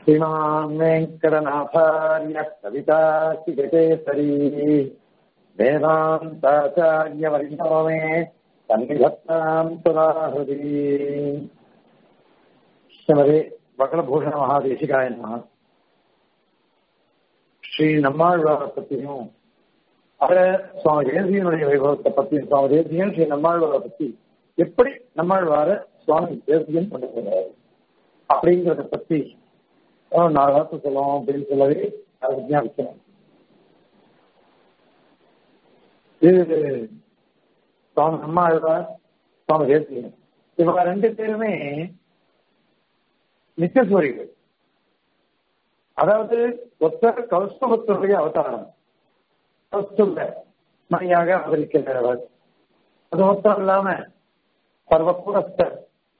श्रीमान् वेङ्कटनाथार्य कविताचिकेसरी वेदान्ताचार्यवर्यो मे सन्निधत्ताम् सुराहृदि श्रीमदे வக்கலபூஷண மகாதேசிகாய நம ஸ்ரீ நம்மாழ்வாரை பத்தியும் அவர சுவாமி தேசியனுடைய வைபவத்தை பத்தி சுவாமி தேசியன் ஸ்ரீ நம்மாழ்வாரை பத்தி எப்படி நம்மாழ்வார சுவாமி தேசியன் கொண்டு போறாரு அப்படிங்கிறத பத்தி நாலு வார்த்தை சொல்லுவோம் அப்படின்னு சொல்லவே அதை விஞ்ஞாபிக்கிறேன் இது சுவாமி நம்மாழ்வார் சுவாமி தேசியன் இவங்க ரெண்டு பேருமே நித்தியசூரிகள் அதாவது ஒத்தர் கௌஸ்தவத்துடைய அவதாரம் கௌஸ்துவ மணியாக அவதரிக்கிறவர் அது மொத்தம் இல்லாம சர்வ கூடஸ்தர்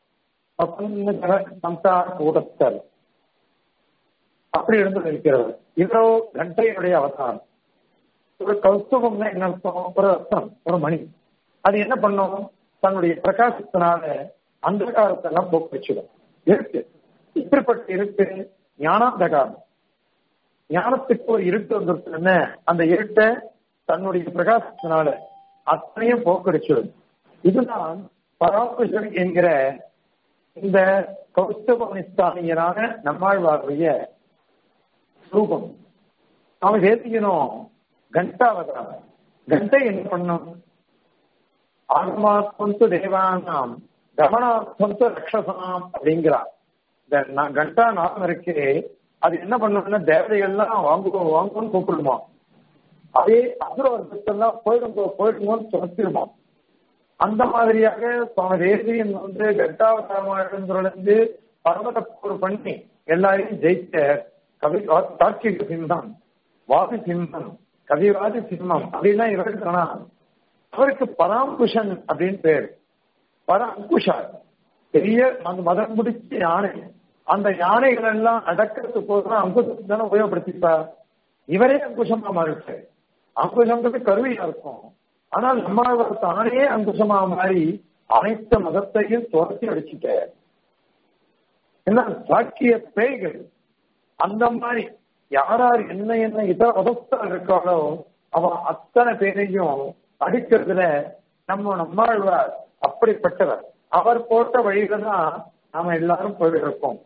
சம்சார கூடஸ்தர் அப்படி இருந்து இருக்கிறவர் இவரோ கண்டையுடைய அவதாரம் ஒரு கௌஸ்துவம்னா என்ன அர்த்தம் ஒரு அர்த்தம் ஒரு மணி அது என்ன பண்ணும் தன்னுடைய பிரகாசத்தினால அந்த காலத்தை எல்லாம் போக்கு வச்சிடும் இருக்கு இப்படிப்பட்ட இருட்டு ஞானாந்தகாரம் ஞானத்துக்கு ஒரு இருட்டு வந்துருச்சுன்னு அந்த இருட்டை தன்னுடைய பிரகாசத்தினால அத்தனையும் போக்கடிச்சிடும் இதுதான் பராபுஷன் என்கிற இந்த கௌஸ்தவனிஸ்தானியரான நம்மாழ்வாருடைய ரூபம் அவன் சேர்த்திக்கணும் கண்டாவதாரம் கண்டை என்ன பண்ணும் ஆத்மாத்மந்து தேவானாம் கமனாத்மந்து ரக்ஷசாம் அப்படிங்கிறார் இந்த கண்டா நாமம் இருக்கே அது என்ன பண்ணணும்னா தேவதைகள்லாம் வாங்குவோம் வாங்குவோம்னு கூப்பிடுமா அதே அசுர வர்க்கத்தெல்லாம் போயிடுங்க போயிடுங்கன்னு துரத்திடுமா அந்த மாதிரியாக சுவாமி தேசியன் வந்து கட்டாவதாரமாயிருந்து பர்வத போர் பண்ணி எல்லாரையும் ஜெயிச்ச கவி தாட்சிக சிம்மம் வாசி சிம்மம் கவிவாதி சிம்மம் அப்படின்னா இவருக்கு அவருக்கு பராங்குஷன் அப்படின்னு பேர் பராங்குஷா பெரிய அந்த மதம் முடிச்ச யானை அந்த யானைகள் எல்லாம் அடக்கிறதுக்கு போதும் அங்குஷம் தானே உபயோகப்படுத்திப்பா இவரே அங்குஷமா மாறிச்சு அங்குஷம்ன்றது கருவியா இருக்கும் ஆனால் நம்மளவர் தானே அங்குஷமா மாறி அனைத்து மதத்தையும் துரத்தி அடிச்சுட்ட என்ன சாக்கிய பேய்கள் அந்த மாதிரி யாரார் என்ன என்ன இதர அவஸ்தா இருக்காளோ அவன் அத்தனை பேரையும் அடிக்கிறதுல நம்ம நம்மாழ்வார் அப்படிப்பட்டவர் அவர் போட்ட வழியில தான் நாம எல்லாரும் போயிருக்கோம்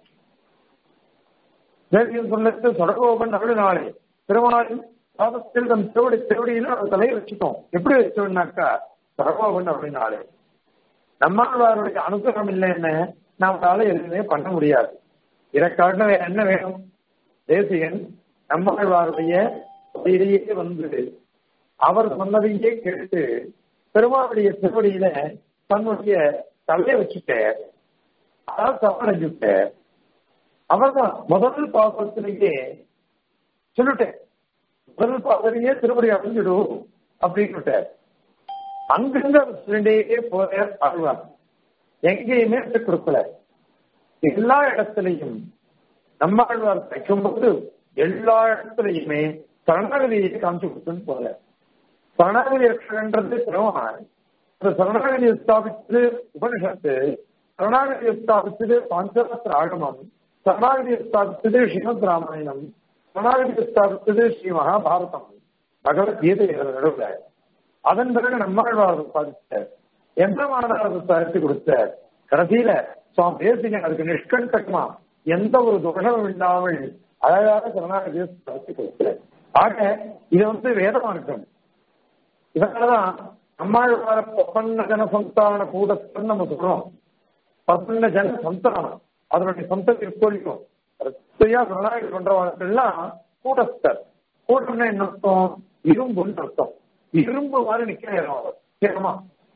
சொல்லத்து சொடகோபன் அருளினாலே திருமாலின் பாதத்தில் நம் திருவடி திருவடியில ஒரு தலையை வச்சுட்டோம் எப்படி வச்சோம்னாக்கா சொடகோபன் அப்படின்னாலே நம்மாழ்வாருடைய அனுகிரகம் இல்லைன்னு நம்மளால எதுவுமே பண்ண முடியாது இதற்காக என்ன வேணும் தேசியன் நம்மாழ்வாருடைய இடையே வந்து அவர் சொன்னதையே கேட்டு பெருமாளுடைய திருவடியில தன்னுடைய தலையை வச்சுட்டார் அதாவது தவறஞ்சுட்டார் அவர்தான் முதல் பாசத்திலேயே சொல்லிட்டேன் முதல் பாசத்திலேயே திருப்படி அடைஞ்சிடும் அப்படின்னு அங்கிருந்து அவர் சொல்லிட்டே போற ஆழ்வார் எங்கேயுமே கொடுக்கல எல்லா இடத்துலையும் நம்ம ஆழ்வார் தைக்கும்போது எல்லா இடத்துலையுமே சரணாகதியை காமிச்சு கொடுத்துன்னு போல சரணாகதி ரட்சகன்றது பெருமாள் இந்த சரணாகதியை ஸ்தாபித்தது உபனிஷத்து சரணாகதியை ஸ்தாபித்தது பாஞ்சராத்திர ஆகமம் சரணாகதியை ஸ்தாபித்தது ஸ்ரீமத் ராமாயணம் சரணாகதியை ஸ்தாபித்தது ஸ்ரீ மகாபாரதம் பகவத்கீதை நடுவில் அதன் பிறகு நம்மாழ்வார் சாதித்தார் எந்த மாணவர்கள் சாதித்து கொடுத்தார் கடைசியில சுவாமி தேசிகன் அதுக்கு நிஷ்கண்டகமா எந்த ஒரு தோஷமும் இல்லாமல் அழகாக சரணாகதியை ஸ்தாபித்து கொடுத்தார் ஆக இது வந்து வேதமார்க்கம் இதனாலதான் நம்மாழ்வார பிரபன்ன ஜன சந்தான கூடத்தன் நம்ம சொல்றோம் பிரபன்ன ஜன சந்தானம் அதனுடைய சொந்த இருக்கோளிக்கும் ரத்தையா சரணாகதி பண்றவங்கெல்லாம் கூடஸ்தர் கூட்டம்னா என்ன அர்த்தம் இரும்புன்னு அர்த்தம் இரும்பு மாதிரி நிக்கிறேன் அவர் கேட்கமா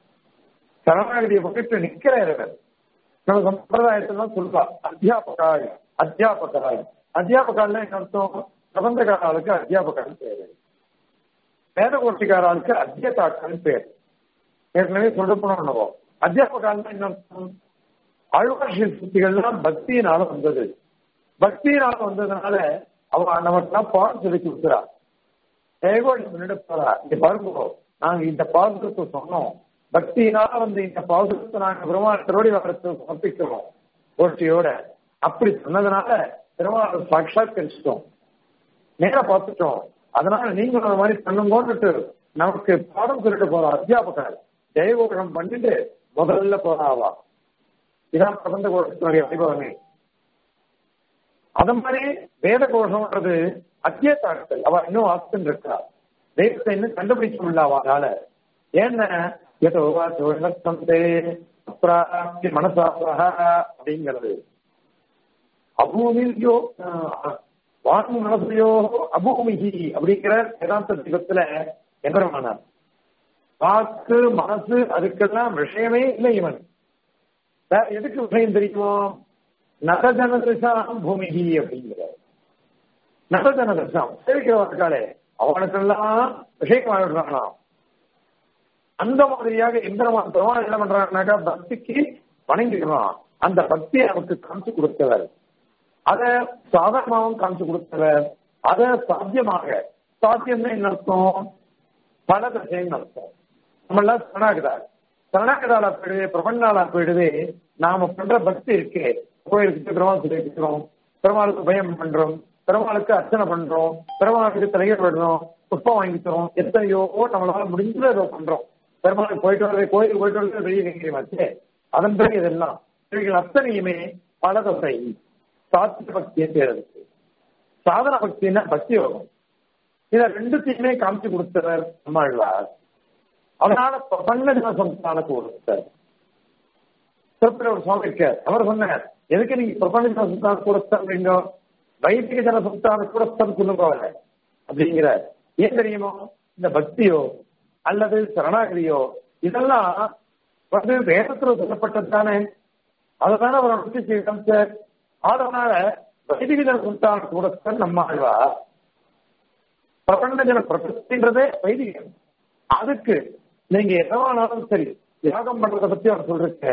சரணாகதியை பக்கத்து நிக்கிறவர் நம்ம சம்பிரதாயத்தெல்லாம் சொல்வா அத்தியாபகாய் அத்தியாபகராய் அத்தியாபகால்னா என்ன அர்த்தம் பிரபந்தகாராளுக்கு அத்தியாபகன் பேரு வேதகோஷ்டிக்காராளுக்கு அத்தியதாக்கன் பேர் ஏற்கனவே சொல்லப்போனோம் அத்தியாபகால்னா என்ன அர்த்தம் ஆழ்வார்ஷியல் சுத்திகள்லாம் பக்தியினால வந்தது பக்தியினால வந்ததுனால அவ நமக்குலாம் பாடம் சொல்லி கொடுக்குறா ஏகோடி முன்னிட போறா இங்க பாருங்க நாங்க இந்த பாதுகாப்பு சொன்னோம் பக்தியினால வந்து இந்த பாதுகாப்பு நாங்க பெருமாள் திருவடி வரத்து சமர்ப்பிக்கிறோம் கோஷ்டியோட அப்படி சொன்னதுனால பெருமாள் சாட்சாத்கரிச்சிட்டோம் நேரா பார்த்துட்டோம் அதனால நீங்களும் அந்த மாதிரி பண்ணுங்கோன்னுட்டு நமக்கு பாடம் சொல்லிட்டு போற அத்தியாபகர் தெய்வோகம் பண்ணிட்டு முதல்ல போறாவா இதான் பிரபந்த கோஷத்தினுடைய வைபவமே அது மாதிரி வேத கோஷம்ன்றது அத்தியத்தாக்கள் அவ இன்னும் ஆஸ்தன் இருக்கா தெய்வத்தை இன்னும் கண்டுபிடிக்க முடியல அவளால ஏன்னா எதோ சோழத்தே அப்பிராப்தி மனசாசக அப்படிங்கிறது அபூமியோ வாக்கு மனசையோ அபூமிகி அப்படிங்கிற வேதாந்த தெய்வத்துல எம்பெருமானார் வாக்கு மனசு அதுக்கெல்லாம் விஷயமே இல்லை இவன் வேற எதுக்கு விஷயம் தெரியுமோ நகஜன திசாம் பூமிகி அப்படிங்கிறார் நகஜன திசாம் சேவிக்கிறவர்களே அவனுக்கெல்லாம் விஷயமாக விடுறாங்களாம் அந்த மாதிரியாக எந்திரமான பெருமாள் என்ன பண்றாங்கனாக்கா பக்திக்கு வணங்கிடுவான் அந்த பக்தியை நமக்கு காமிச்சு கொடுத்தவர் அதை சாதாரணமாகவும் காமிச்சு கொடுத்தவர் அதை சாத்தியமாக சாத்தியம்னா என்ன அர்த்தம் பல விஷயம் அர்த்தம் நம்ம எல்லாம் சரணாகிதார் சரணாகிதாலா போயிடுது பிரபன்னாலா போயிடுது நாம பண்ற பக்தி இருக்கே கோயிலுக்கு பெருமாள் சொல்லிக்கிறோம் பெருமாளுக்கு பயம் பண்றோம் பெருமாளுக்கு அர்ச்சனை பண்றோம் பெருமாளுக்கு தலையர் விடுறோம் புஷ்பம் வாங்கிக்கிறோம் எத்தனையோ நம்மளால முடிஞ்சதை ஏதோ பண்றோம் பெருமாளுக்கு போயிட்டு வரது கோயிலுக்கு போயிட்டு வரது பெரிய கைங்கரியமாச்சே அதன் பிறகு இதெல்லாம் இவைகள் அத்தனையுமே பலதொகை சாத்திய பக்தியை தேர்தலுக்கு சாதன பக்தின்னா பக்தி யோகம் இத ரெண்டுத்தையுமே காமிச்சு கொடுத்தவர் நம்மாழ்வார் அதனால பிரபஞ்ச சம்ஸ்தானத்தை கொடுத்தார் திருப்பதி ஒரு சுவாமி இருக்கார் அவர் சொன்னார் எதுக்கு நீங்க பிரபஞ்ச சம்ஸ்தான கொடுத்தீங்க வைதிக ஜன சம்ஸ்தான கொடுத்தம் சொல்லுங்க அவரை அப்படிங்கிறார் ஏன் தெரியுமோ இந்த பக்தியோ அல்லது சரணாகதியோ இதெல்லாம் வந்து வேதத்துல சொல்லப்பட்டது தானே அதுதானே அவரை பற்றி காமிச்சார் அதனால வைதிக ஜன சம்ஸ்தான கொடுத்தன் நம்ம ஆழ்வா பிரபஞ்ச ஜன பிரபத்தின்றதே வைதிகம் அதுக்கு நீங்க எதவானாலும் சரி யாகம் பண்றதை பத்தி அவர் சொல்லிருக்க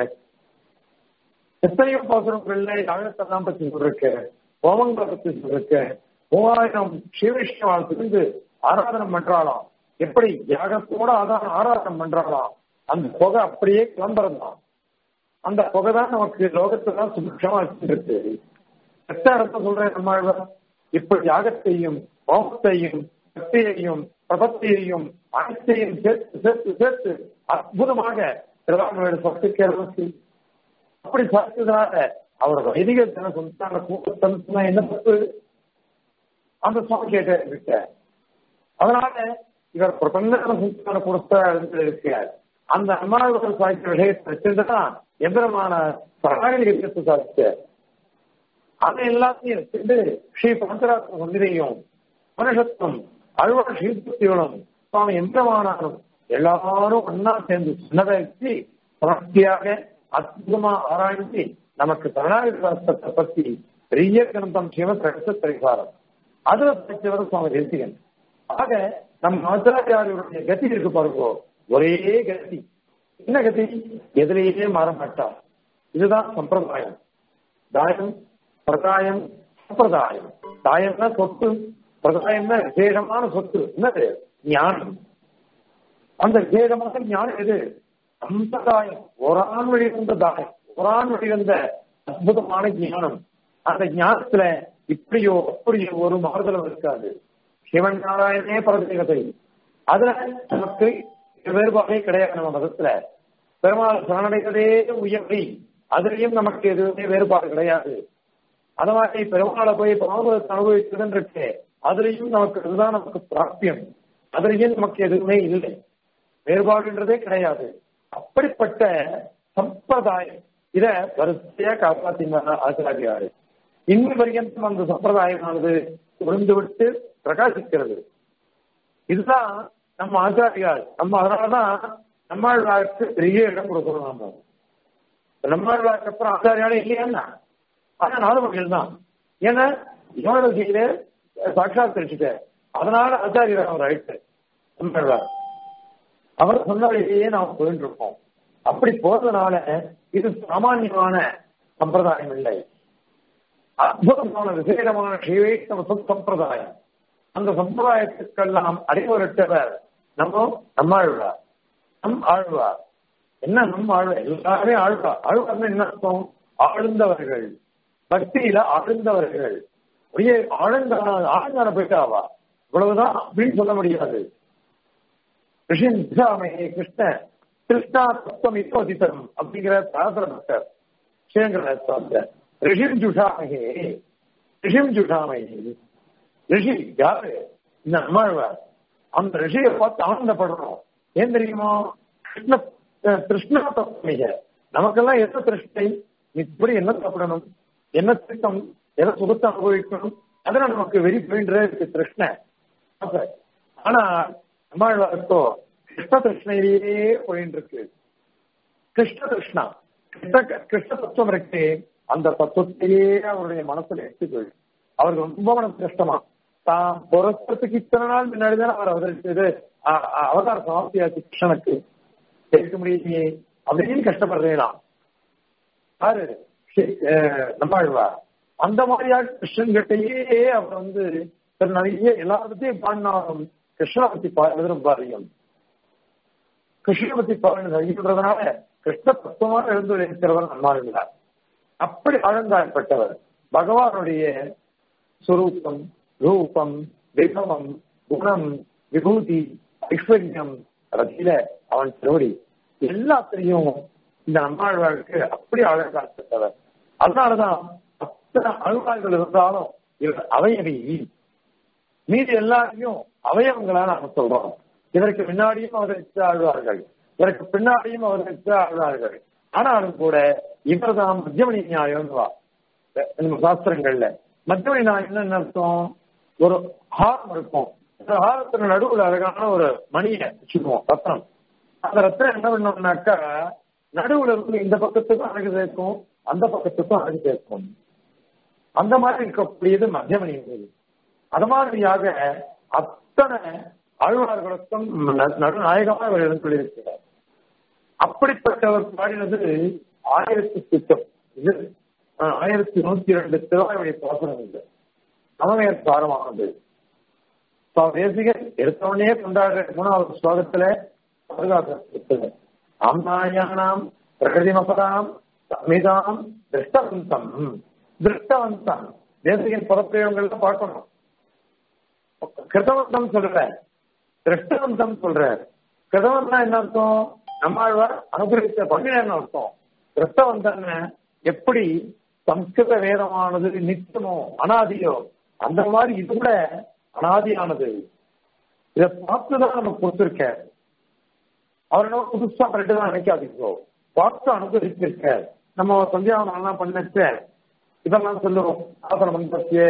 எத்தனையோ பாசுரங்கள்ல யாகத்தெல்லாம் பத்தி சொல்லிருக்க ஹோமங்களை பத்தி சொல்லிருக்க மூவாயிரம் ஸ்ரீவிஷ்ணவால் இருந்து ஆராதனம் பண்றாளாம் எப்படி யாகத்தோட அதான் ஆராதனம் பண்றாளாம் அந்த புகை அப்படியே கிளம்புறதுதான் அந்த புகை தான் நமக்கு லோகத்தான் சுபிக்ஷமா வச்சிருக்கு எத்த இடத்த சொல்றேன் நம்ம இப்படி யாகத்தையும் ஹோமத்தையும் சக்தியையும் பிரபத்தியையும் அனைத்தையும் சேர்த்து சேர்த்து சேர்த்து அற்புதமாக திருவாரூர் சக்திக்கு அப்படி பார்த்ததுனால அவர் வைதிக ஜன சந்தான கூட்டத்தனா என்ன தப்பு அந்த சுவாமி கேட்ட அதனால இவர் பிரபஞ்ச சந்தான கூடத்த இருக்கிறார் அந்த அம்மாவர்கள் சாய்க்கிற விஷயத்தை வச்சிருந்துதான் எந்திரமான சரணாகதி சாதிச்சார் அதை எல்லாத்தையும் வச்சுட்டு ஸ்ரீ பஞ்சராத்திர மந்திரையும் மனுஷத்துவம் அழுவ ஸ்ரீபக்திகளும் சுவாமி எந்திரமானாலும் எல்லாரும் ஒன்னா சேர்ந்து சொன்னதை வச்சு தொடர்ச்சியாக அற்புதமா ஆராய்ச்சி நமக்கு சரணாகதி சாஸ்திரத்தை பத்தி பெரிய கிரந்தம் சிவ பிரகச பரிகாரம் அதுல படிச்சவர் சுவாமி தேசிகன் ஆக நம் ஆச்சாரியாருடைய கதி இருக்கு பாருங்கோ ஒரே கதி என்ன கதி எதிலேயே மாற மாட்டார் இதுதான் சம்பிரதாயம் தாயம் பிரதாயம் சம்பிரதாயம் தாயம்னா சொத்து பிரதாயம்னா விசேஷமான சொத்து என்னது ஞானம் அந்த விசேஷமான ஞானம் எது சம்பிரதாயம் ஒரான் வழிவந்த தாயம் ஒரான் வழிவந்த அற்புதமான ஞானம் அந்த ஞானத்துல இப்படியோ அப்படியோ ஒரு மாறுதலும் இருக்காது சிவன் நாராயணே பரதேவதை அதுல நமக்கு வேறுபாடே கிடையாது நம்ம மதத்துல பெருமாள் சரணடைவதே உயர்வை அதுலயும் நமக்கு எதுவுமே வேறுபாடு கிடையாது அது மாதிரி பெருமாளை போய் பாவத்தை அனுபவிச்சதுன்னு இருக்கு அதுலயும் நமக்கு இதுதான் நமக்கு பிராப்தியம் அதுலயும் நமக்கு எதுவுமே இல்லை வேறுபாடுன்றதே கிடையாது அப்படிப்பட்ட சம்பிரதாயம் இத வரிசையா காப்பாத்தினார் ஆச்சாரியாரு இன்னும் பரியந்தம் அந்த சம்பிரதாயமானது விழுந்து விட்டு பிரகாசிக்கிறது இதுதான் நம்ம ஆச்சாரியார் நம்ம அதனாலதான் நம்மாழ்வாருக்கு பெரிய இடம் கொடுக்கணும் நம்ம நம்மாழ்வாருக்கு அப்புறம் ஆச்சாரியாலே இல்லையா ஆனா நாலு வகைகள் தான் ஏன்னா யோகசியில சாட்சாத் தெரிச்சுட்டார் அதனால ஆச்சாரியர் அவர் ஆயிட்டு நம்மாழ்வார் அவர் சொன்ன வழியிலேயே நாம் போயிட்டு இருக்கோம் அப்படி போறதுனால இது சாமானியமான சம்பிரதாயம் இல்லை அற்புதமான விசேடமான ஸ்ரீவைஷ்ணவ சம்பிரதாயம் அந்த சம்பிரதாயத்துக்கெல்லாம் அறிவுறுத்தவர் நம்ம நம்மாழ்வார் நம் ஆழ்வார் என்ன நம் ஆழ்வார் எல்லாருமே ஆழ்வார் ஆழ்வார்னு என்ன அர்த்தம் ஆழ்ந்தவர்கள் பக்தியில ஆழ்ந்தவர்கள் அப்படியே ஆழங்கான ஆழங்கான போயிட்டாவா இவ்வளவுதான் அப்படின்னு சொல்ல முடியாது ரிஷிந்தாமே கிருஷ்ண கிருஷ்ணா தத்துவம் இப்போதித்தம் அப்படிங்கிற பிரார்த்தனை பக்தர் ஸ்ரீங்கிற சாஸ்திர ரிஷிம் ஜுஷாமகே ரிஷிம் ஜுஷாமகே ரிஷி யாரு இந்த நம்மாழ்வார் அந்த ரிஷியை பார்த்து ஆனந்தப்படுறோம் ஏன் தெரியுமா கிருஷ்ண கிருஷ்ணா தத்துவமிக நமக்கெல்லாம் என்ன திருஷ்டை இப்படி என்ன சாப்பிடணும் என்ன திட்டம் எதை சுகத்தை அனுபவிக்கணும் அதெல்லாம் நமக்கு வெறி போயின்றே இருக்கு கிருஷ்ண ஆனா நம்மாழ்வாருக்கோ கிருஷ்ண கிருஷ்ணையிலேயே போயின்னு இருக்கு கிருஷ்ண கிருஷ்ணா கிருஷ்ண கிருஷ்ண தத்துவம் இருக்கு அந்த தத்துவத்தையே அவருடைய மனசுல எடுத்துக்கொள் அவருக்கு ரொம்ப மனசு கஷ்டமா தான் பிறக்கிறதுக்கு இத்தனை நாள் முன்னாடி தான் அவர் அவதரிச்சது அவதார சமாப்தியாச்சு கிருஷ்ணனுக்கு கேட்க முடியலையே அப்படின்னு கஷ்டப்படுறேனா யாரு நம்மாழ்வா அந்த மாதிரியாக கிருஷ்ணன் கிட்டையே அவர் வந்து நிறைய எல்லாத்தையும் பாடினாலும் கிருஷ்ணனை பத்தி எழுதும் பாரியம் கிருஷ்ணனை பத்தி சொல்றதுனால கிருஷ்ண தத்துவமாக எழுந்து இருக்கிறவர் நம்மாழ்ந்தார் அப்படி ஆழந்தாழ்பட்டவர் பகவானுடைய சுரூபம் ரூபம் விபவம் குணம் விபூதி ஐஸ்வர்யம் ரத்தில அவன் திருவடி எல்லாத்திலையும் இந்த நம்மாழ்வாருக்கு அப்படி அழகாக்கப்பட்டவர் அதனாலதான் அத்தனை அழுவாய்கள் இருந்தாலும் இவர் அவையவி மீதி எல்லாரையும் அவயவங்களா நாம சொல்றோம் இதற்கு முன்னாடியும் அவர்களுக்கு ஆழ்வார்கள் இதற்கு பின்னாடியும் அவர்களுக்கு ஆழ்வார்கள் ஆனாலும் கூட இவர் தான் மத்தியமணி நியாயம் நம்ம சாஸ்திரங்கள்ல மத்தியமணி நியாயம் என்ன அர்த்தம் ஒரு ஹாரம் இருக்கும் அந்த ஹாரத்துல நடுவுல அழகான ஒரு மணியை வச்சுக்குவோம் ரத்னம் அந்த ரத்தம் என்ன பண்ணோம்னாக்கா நடுவுல இருந்து இந்த பக்கத்துக்கும் அழகு சேர்க்கும் அந்த பக்கத்துக்கும் அழகு சேர்க்கும் அந்த மாதிரி இருக்கக்கூடியது மத்தியமணி அது மாதிரியாக அத்தனை ஆழ்வார்களுக்கும் நடுநாயகமாக அவர் எழுந்துள்ளிருக்கிறார் அப்படிப்பட்டவர் பாடினது ஆயிரத்தி சித்தம் இது ஆயிரத்தி நூத்தி இரண்டு திருவாயுடைய பாசனம் இது அவமையர் சாரமானது தேசிகர் எடுத்தவனே கொண்டாடுற மூணாவது ஸ்லோகத்துல பாதுகாப்பு அம்மாயானாம் பிரகதிமபதாம் சமிதாம் திருஷ்டவந்தம் திருஷ்டவந்தம் தேசிகன் பதப்பிரயோகங்கள்ல பார்க்கணும் கிருதவந்தம் சொல்ற திருஷ்டவந்தம் சொல்ற கிருதவந்தா என்ன அர்த்தம் நம்மாழ்வார் அனுகிரகித்த பண்ணின அர்த்தம் கிருஷ்டவந்தன் எப்படி சம்ஸ்கிருத வேதமானது நித்தியமோ அனாதியோ அந்த மாதிரி இது கூட அனாதியானது இதை பார்த்துதான் நமக்கு கொடுத்திருக்க அவர் என்ன புதுசா ரெண்டு தான் நினைக்காதீங்கோ பார்த்து அனுபவிச்சிருக்க நம்ம சந்தியாவனம் பண்ணச்ச இதெல்லாம் சொல்லுவோம் ஆசன மந்தசிய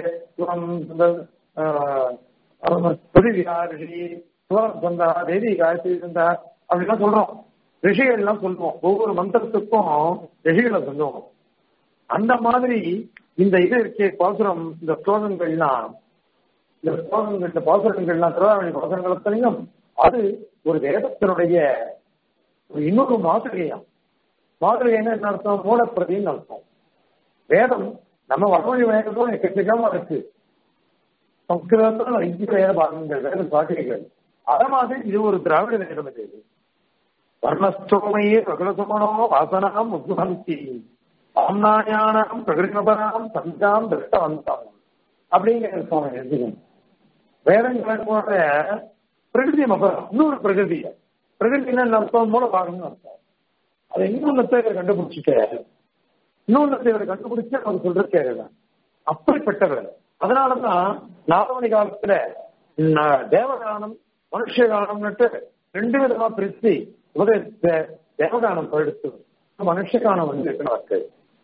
புதிவியா ரிஷி சுவரம் சந்தா தேவி காயத்ரி சந்தா அப்படிலாம் சொல்றோம் ரிஷிகள் எல்லாம் சொல்லுவோம் ஒவ்வொரு மந்திரத்துக்கும் ரிஷிகளை சொல்லுவோம் அந்த மாதிரி இந்த இது இருக்கே பாசுரம் இந்த ஸ்லோகங்கள்லாம் இந்த ஸ்லோகங்கள் இந்த பாசுரங்கள்லாம் திருவாரூணி பாசுரங்களத்தையும் அது ஒரு வேதத்தினுடைய ஒரு இன்னொரு மாதிரியாம் மாதிரிகைன்னு என்ன அர்த்தம் மூலப்பிரதின்னு அர்த்தம் வேதம் நம்ம வடமொழி வேதத்தோட எக்கச்சக்கமா இருக்கு சம்ஸ்கிருதத்துல ஐந்து வேத பாகங்கள் வேத சாட்சிகள் அத மாதிரி இது ஒரு திராவிட வேதம் இது வர்ணஸ்தோமையே பிரகலசுமனோ வாசனாம் உத்வந்தி ஆம்னாயானாம் பிரகிருதிபராம் சந்தாம் திருஷ்டவந்தம் அப்படிங்கிற சுவாமி எழுதுகிறேன் வேதங்களோட பிரகிருதி மபரம் இன்னொரு பிரகிருதி பிரகிருதினா அர்த்தம் மூல பாகம்னு அர்த்தம் அதை இன்னொன்னத்தை இவர் கண்டுபிடிச்சிட்டாரு இன்னொன்னத்தை இவர் கண்டுபிடிச்சு அவர் சொல்றாரு அப்படிப்பட்டவர் அதனாலதான் நாகமணி காலத்துல தேவகானம் மனுஷகானம்னுட்டு ரெண்டு விதமா பிரித்து தேவகானம் போயிடுத்து மனுஷகானம் வந்து வாக்கு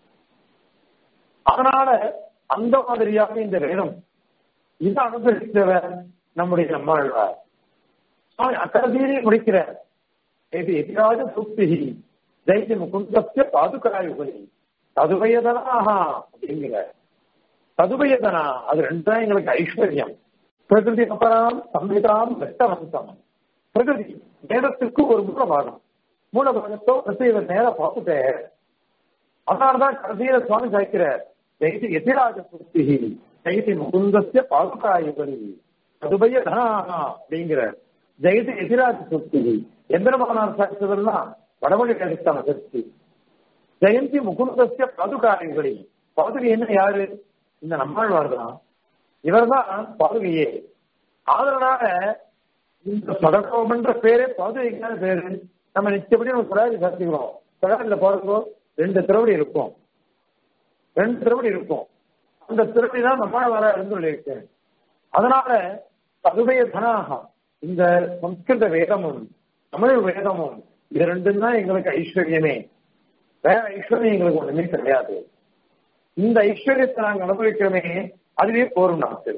அதனால அந்த மாதிரியாக இந்த வேதம் இதை அனுசரித்தவர் நம்முடைய நம்மாழ்வார் அக்கடதீரி முடிக்கிறார் இது எதிராக சுக்தி தைரிய முகுந்தத்திய பாதுகாயுகலி ததுவயதனாக அப்படிங்கிறார் ததுவயதனா அது ரெண்டுதான் எங்களுக்கு ஐஸ்வர்யம் பிரகிருதி அபராம் சம்ஹிதாம் வெட்டவந்தம் பிரகிருதி வேதத்துக்கு ஒரு மூலபாகம் மூலபாகத்தோ இவர் நேர பார்த்துட்டார் அதனாலதான் கடைசியில சுவாமி சாய்க்கிறார் ஜெயதி எதிராக சுக்தி ஜெயதி முகுந்தத்திய பாதுகாயுகலி ததுபய தனாகா அப்படிங்கிறார் ஜெயதி எதிராக சுக்தி எந்திரமானார் சாய்ச்சதெல்லாம் வடமொழி வேதத்தான சக்தி ஜெயந்தி முகுந்தசிய பாதுகாரிகளி பாதுகை என்ன யாரு இந்த நம்மாழ்வார் தான் இவர்தான் பாதுகையே அதனால இந்த சடகோபன்ற பேரே பாதுகைக்கான பேரு நம்ம நிச்சயப்படி நம்ம குராதி சாத்திக்கிறோம் குராதில பாருங்க ரெண்டு திருவடி இருக்கும் ரெண்டு திருவடி இருக்கும் அந்த திருவடி தான் நம்ம வர இருந்து இருக்கேன் அதனால பதுமைய தனாக இந்த சம்ஸ்கிருத வேதமும் தமிழ் வேதமும் இது ரெண்டும் தான் எங்களுக்கு ஐஸ்வர்யமே வேற ஐஸ்வர்யம் எங்களுக்கு ஒண்ணுமே கிடையாது இந்த ஐஸ்வர்யத்தை நாங்க அனுபவிக்கிறோமே அதுவே போரும் நமக்கு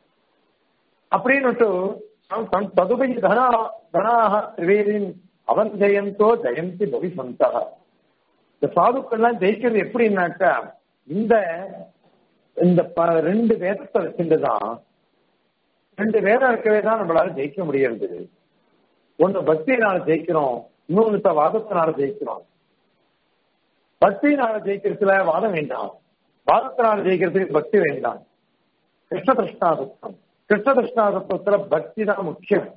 அப்படின்னு ததுபை தனா தனாக திரிவேதின் அவன் ஜெயந்தோ ஜெயந்தி பவி சந்தா இந்த சாதுக்கள்லாம் ஜெயிக்கிறது எப்படின்னாக்கா இந்த இந்த ப- ரெண்டு வேதத்தை வச்சுட்டுதான் ரெண்டு வேதம் இருக்கவே தான் நம்மளால ஜெயிக்க முடியாது ஒண்ணு பக்தியினால ஜெயிக்கிறோம் இன்னொன்னு வாதத்தினால ஜெயிக்கிறோம் பக்தியினால ஜெயிக்கிறதுல வாதம் வேண்டாம் வாதத்தினால ஜெயிக்கிறதுக்கு பக்தி வேண்டாம் கிருஷ்ண கிருஷ்ணாதத்துவம் கிருஷ்ண கிருஷ்ணாதத்துவத்துல பக்தி தான் முக்கியம்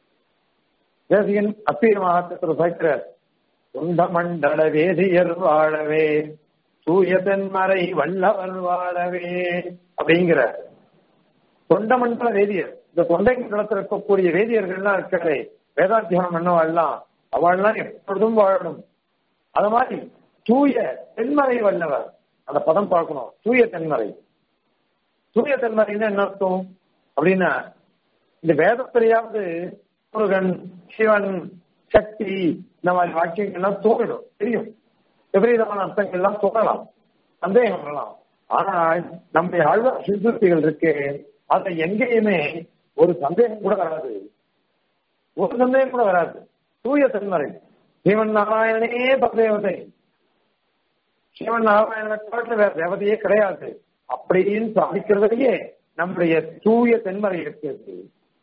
தேசிகன் அப்பீர மகாத்திர சாய்க்கிற உண்ட மண்டல வேதியர் வாழவே தூய தென்மறை வல்லவர் வாழவே அப்படிங்கிற தொண்டமண்டல வேதியர் இந்த தொண்டை மண்டலத்தில் இருக்கக்கூடிய வேதியர்கள்லாம் இருக்கிறே வேதாத்தியானம் என்னவெல்லாம் அவள்லாம் எப்பொழுதும் வாழணும் அது மாதிரி தூய தென்மறை வல்லவர் அந்த பதம் பார்க்கணும் தூய தென்மறை தூய தென்மறைன்னா என்ன அர்த்தம் அப்படின்னா இந்த வேதத்திலேயாவது முருகன் சிவன் சக்தி இந்த மாதிரி வாக்கியங்கள்லாம் தோணிடும் தெரியும் விபரீதமான அர்த்தங்கள்லாம் தோணலாம் சந்தேகம் வரலாம் ஆனால் நம்முடைய ஆழ்வார் சிறுசுத்திகள் இருக்கு அதை எங்கேயுமே ஒரு சந்தேகம் கூட வராது ஒரு சந்தேகம் கூட வராது தூய தென்மறை சிவன் நாராயணனே பரதேவதை சிவன் நாராயணனை காட்டில் வேற தேவதையே கிடையாது அப்படின்னு சாதிக்கிறதுலயே நம்முடைய தூய தென்மறை இருக்கிறது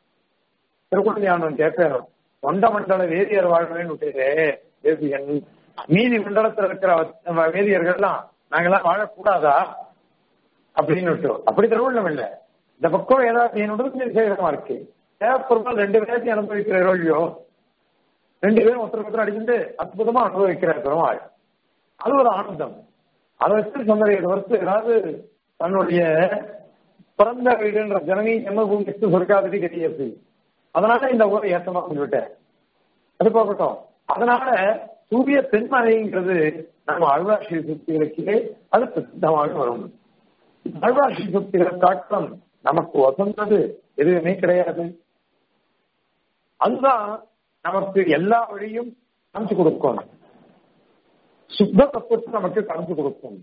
திருக்குறள் கேட்கிறோம் தொண்ட மண்டல வேதியர் வாழ்வேன்னு விட்டுட்டு வேதியன் மீதி மண்டலத்தில் இருக்கிற வேதியர்கள்லாம் நாங்கெல்லாம் வாழக்கூடாதா அப்படின்னு விட்டு அப்படி திருவள்ளம் இல்லை இந்த பக்கம் ஏதாவது என்னோட விசேஷமா இருக்கு தேவைப்பொருள் ரெண்டு பேரையும் அனுபவிக்கிற இல்லையோ ரெண்டு பேரும் ஒருத்தர் ஒருத்தர் அடிச்சுட்டு அற்புதமா அனுபவிக்கிற பெருமாள் அது ஒரு ஆனந்தம் அதை வச்சு சொன்னதை வருஷம் ஏதாவது தன்னுடைய பிறந்த வீடுன்ற ஜனனி ஜென்மபூமி சொர்க்காதிரி கட்டியது அதனால இந்த ஊரை ஏற்றமா சொல்லிவிட்டேன் அது போகட்டும் அதனால சூரிய தென்மலைங்கிறது நம்ம அழ்வாட்சி சுத்திகளுக்கே அது பிரசித்தமாக வரும் அழ்வாட்சி சுத்திகள் காட்டம் நமக்கு வசந்தது எதுவுமே கிடையாது அதுதான் நமக்கு எல்லா வழியும் காமிச்சு கொடுக்கும் சுத்த தத்துவத்தை நமக்கு காமிச்சு கொடுக்கும்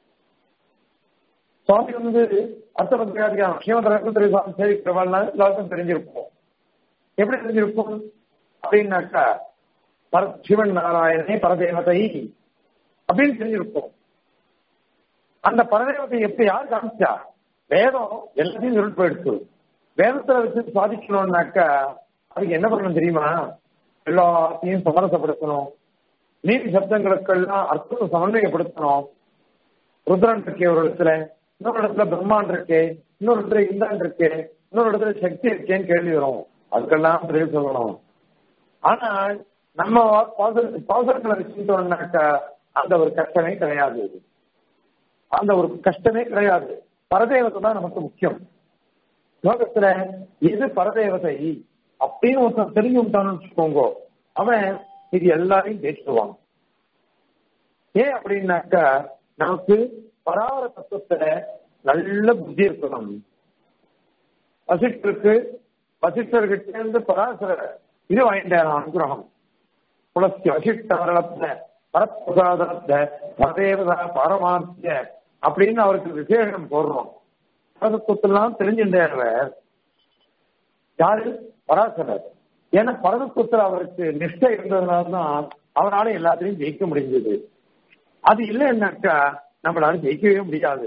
சுவாமி வந்து அர்த்த பத்திரிகாதிகாரம் ஸ்ரீமத் சுவாமி சேவிக்கிறவாள்னா எல்லாருக்கும் தெரிஞ்சிருப்போம் எப்படி தெரிஞ்சிருக்கும் அப்படின்னாக்கா பர சிவன் நாராயணனே பரதேவதை அப்படின்னு தெரிஞ்சிருப்போம் அந்த பரதேவத்தை எப்படி யார் காமிச்சா வேதம் எல்லாத்தையும் சொல்லிட்டு போயிடுச்சு வேதத்துல வச்சு சாதிக்கணும்னாக்கா அதுக்கு என்ன பண்ணணும் தெரியுமா எல்லாத்தையும் சமரசப்படுத்தணும் நீதி சப்தங்களுக்கெல்லாம் அர்த்தத்தை சமன்வயப்படுத்தணும் ருத்ரன் இருக்கே ஒரு இடத்துல இன்னொரு இடத்துல பிரம்மான் இருக்கு இன்னொரு இடத்துல இந்திரன் இருக்கு இன்னொரு இடத்துல சக்தி இருக்கேன்னு கேள்வி வரும் அதுக்கெல்லாம் பதில் சொல்லணும் ஆனால் நம்ம பாசனங்களை வச்சுட்டோம்னாக்கா அந்த ஒரு கஷ்டமே கிடையாது அந்த ஒரு கஷ்டமே கிடையாது பரதேவத்தை தான் நமக்கு முக்கியம் லோகத்துல எது பரதேவதை அப்படின்னு ஒருத்தன் தெரிஞ்சு விட்டான்னு வச்சுக்கோங்க அவன் இது எல்லாரையும் பேசுவான் ஏன் அப்படின்னாக்கா நமக்கு பராவர தத்துவத்துல நல்ல புத்தி இருக்கணும் வசிஷ்டருக்கு வசிஷ்டர்கிட்ட இருந்து பராசர இது வாங்கிட்டார் அனுகிரகம் புலஸ்தி வசிஷ்ட வரலப்த பரப்பிரசாதத்த பரதேவதா பாரமார்த்திய அப்படின்னு அவருக்கு விசேஷம் போடுறோம் பரதத்துவத்தெல்லாம் தெரிஞ்சுட்டார் யாரு பராசரர் ஏன்னா பரதத்துவத்தில் அவருக்கு நிஷ்டை இருந்ததுனால தான் அவரால எல்லாத்தையும் ஜெயிக்க முடிஞ்சது அது இல்லைன்னாக்கா நம்மளால ஜெயிக்கவே முடியாது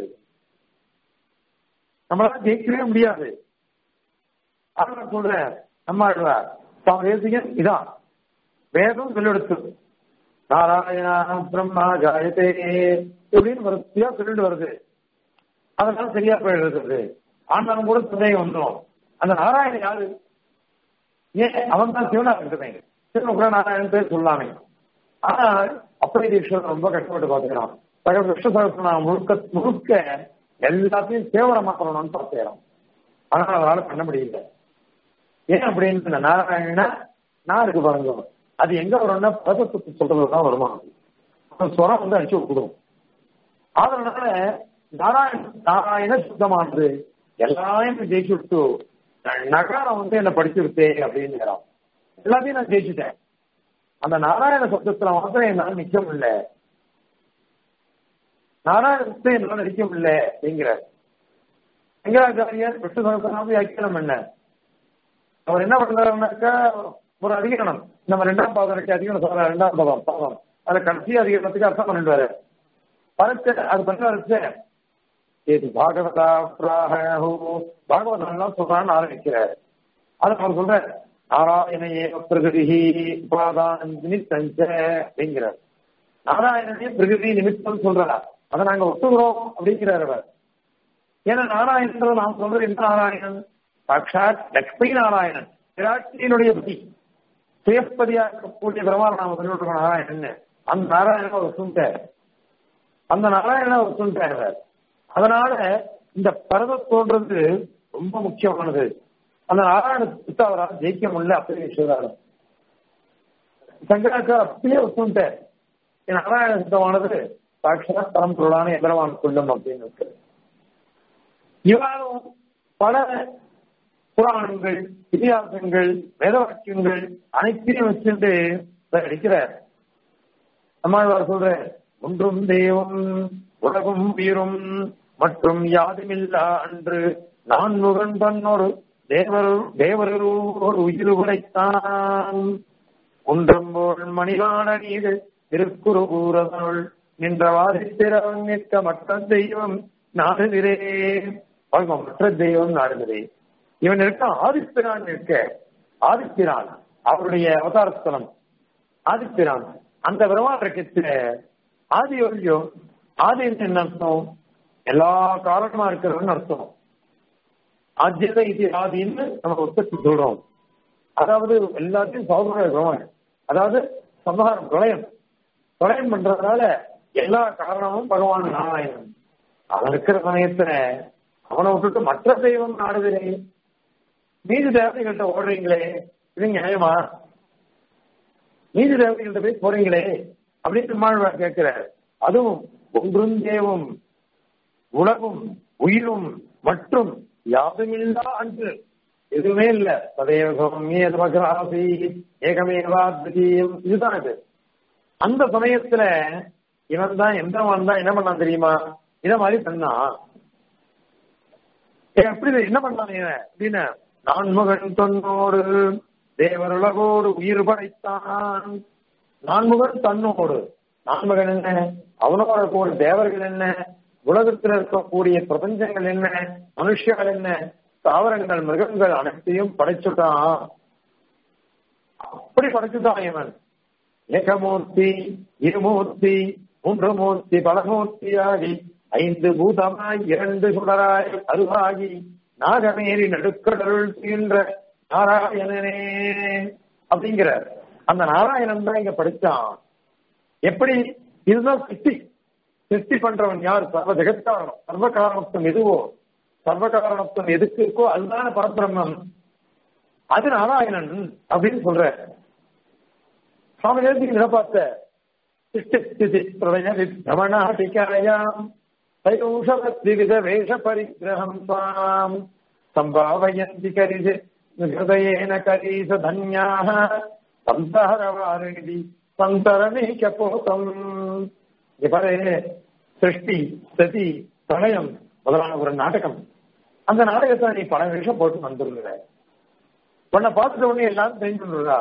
நம்மளால ஜெயிக்கவே முடியாது அதனால சொல்றேன் நம்ம தேசிகன் இதான் வேதம் சொல்லெடுத்து நாராயணா பிரம்மா ஜாயதே இப்படின்னு வரிசையா சொல்லிட்டு வருது அதனால சரியா போயிடுறது ஆனாலும் கூட சந்தேகம் வந்துடும் அந்த நாராயணன் யாரு ஏன் அவன் தான் சிவனா இருக்கிறேன் சிவன் கூட நாராயணன் பேர் சொல்லாமே ஆனா அப்படி ஈஸ்வரன் ரொம்ப கஷ்டப்பட்டு பாத்துக்கிறான் சகல விஷ்ணு சகசனா முழுக்க முழுக்க எல்லாத்தையும் சேவரமாக்கணும்னு பார்த்துக்கிறோம் ஆனால் அவரால் பண்ண முடியல ஏன் அப்படின்னு இந்த நாராயணனா நான் இருக்கு பாருங்க அது எங்க வரும்னா பதத்துக்கு சொல்றதுதான் வருமா அந்த ஸ்வரம் வந்து அடிச்சு விட்டுடும் அதனால நாராயண நாராயண சுத்தமானது எல்லாரையும் ஜெயிச்சு விட்டு நகாரம் வந்து என்ன படிச்சு விட்டே அப்படின்னு எல்லாத்தையும் நான் ஜெயிச்சுட்டேன் அந்த நாராயண சப்தத்துல மாத்திரம் என்னால நிக்க முடியல நாராயணத்தை என்னால நிக்க முடியல அப்படிங்கிற சங்கராச்சாரியர் விஷ்ணு சகசிரநாம வியாக்கியானம் என்ன அவர் என்ன பண்றாருனாக்கா ஒரு அதிகரணம் நம்ம ரெண்டாம் பாதம் இருக்கு அதிகரணம் சொல்ற ரெண்டாம் பாதம் பாதம் அதுல கடைசி அதிகரணத்துக்கு அர்த்தம் பண்ணிடுவாரு பரத்து அது பண்ண வரைச்சு இது பாகவதா பிராகோ பாகவதம் சொல்றான்னு ஆரம்பிக்கிறார் அது அவர் சொல்ற நாராயணையே பிரகிருதி உபாதான் நிமித்தஞ்ச அப்படிங்கிறார் நாராயணனே பிரகிருதி நிமித்தம் சொல்றார் அதை நாங்க ஒத்துக்கிறோம் அப்படிங்கிறார் அவர் ஏன்னா நாராயணன் நாம் சொல்றது என்ன நாராயணன் சாட்சாத் லக்ஷ்மி நாராயணன் விராட்டியினுடைய பதி சுயப்பதியா இருக்கக்கூடிய பிரமாணம் நாம சொல்லிட்டு நாராயணன் அந்த நாராயணன் அவர் சுண்டார் அந்த நாராயணன் அவர் சுண்டார் அதனால இந்த பரதம் தோன்றது ரொம்ப முக்கியமானது அந்த நாராயணத்தை அவரால் ஜெயிக்க முடியல அப்படியே சொல்றாரு சங்கராச்சார் அப்படியே ஒத்துட்டார் நாராயண சித்தமானது சாட்சாத் பரம்பொருளான எதிரவான் கொள்ளும் அப்படின்னு இருக்கு இவ்வாறும் பல புராணங்கள் இதிகாசங்கள் வேத வாக்கியங்கள் அனைத்தையும் வச்சுட்டு அடிக்கிறார் நம்மாழ்வார் சொல்ற ஒன்றும் தெய்வம் உலகும் வீரும் மற்றும் யாதுமில்லா அன்று நான் முகன் பண்ணொரு தேவர் தேவரூர் உயிர் உரைத்தான் குன்றம்போல் மணிவான நீர்கள் திருக்குறுகூரதனுள் நின்ற வாதித்திரவன் நிற்க மற்ற தெய்வம் நாடுகிறே மற்ற தெய்வம் நாடுகிறே இவன் இருக்க ஆதிப்பிரான் இருக்க ஆதிப்பிரான் அவருடைய அவதாரஸ்தலம் ஆதிப்பிரான் அந்த பிரமாண்டத்துல ஆதி ஒழியோ ஆதி என்ன அர்த்தம் எல்லா காரணமா இருக்கிறவன் அர்த்தம் ஆத்தியத இது ஆதின்னு நம்ம உற்பத்தி சொல்றோம் அதாவது எல்லாத்தையும் சௌகரிய பிரமன் அதாவது சம்ஹாரம் பிரளயம் பிரளயம் பண்றதுனால எல்லா காரணமும் பகவான் நாராயணன் அவன் இருக்கிற சமயத்துல அவனை விட்டுட்டு மற்ற தெய்வம் நாடுகிறேன் நீதி தேவதைகள்கிட்ட ஓடுறீங்களே இது நியாயமா நீதி தேவதைகள்கிட்ட போய் போறீங்களே அப்படின்னு மாழ்வார் கேட்கிறார் அதுவும் ஒன்றும் தேவும் உலகும் உயிரும் மற்றும் யாதுமில்லா அன்று எதுவுமே இல்ல சதேவகம் ஏதமகராசி ஏகமேவா திடீயம் இதுதான் இது அந்த சமயத்துல இவன் தான் எந்திரவான் தான் என்ன பண்ணான் தெரியுமா இத மாதிரி பண்ணான் எப்படி என்ன பண்ணான் இவன் அப்படின்னு நான்முகன் தன்னோடு தேவருலகோடு உயிர் படைத்தான் நான்முகன் தன்னோடு நான்முகன் என்ன அவனோட கூட தேவர்கள் என்ன உலகத்தில் இருக்கக்கூடிய பிரபஞ்சங்கள் என்ன மனுஷர்கள் என்ன தாவரங்கள் மிருகங்கள் அனைத்தையும் படைச்சுட்டான் அப்படி படைச்சுட்டான் இவன் ஏகமூர்த்தி இருமூர்த்தி மூன்று மூர்த்தி பலமூர்த்தியாகி ஐந்து பூதமாய் இரண்டு சுடராய் அருவாகி நாகமேறி நடுக்கடருள் செய்கின்ற நாராயணனே அப்படிங்கிறார் அந்த நாராயணன் தான் இங்க படிச்சான் எப்படி இதுதான் சித்தி சிருஷ்டி பண்றவன் யார் சர்வ ஜெகத்காரணம் சர்வ காரணத்துவம் எதுவோ சர்வ காரணத்துவம் எதுக்கு இருக்கோ அதுதான பரபிரம்மம் அது நாராயணன் அப்படின்னு சொல்ற சுவாமி நேரத்துக்கு இதை பார்த்த சிஷ்டி பிரளய விபிரமணாட்டிகாயாம் தைரூஷவித வேஷ பரிகிரகம் தாம் சம்பாவயந்தி கரிது ஹிருதயேன கரீச தன்யாக சந்தரவாரிதி சந்தரணீக்க போதம் பாரு சிருஷ்டி சதி பிரளயம் முதலான ஒரு நாடகம் அந்த நாடகத்தை நீ பல வருஷம் போட்டு வந்துடுற உன்னை பார்த்துட்ட உடனே எல்லாரும் தெரிஞ்சுடுறா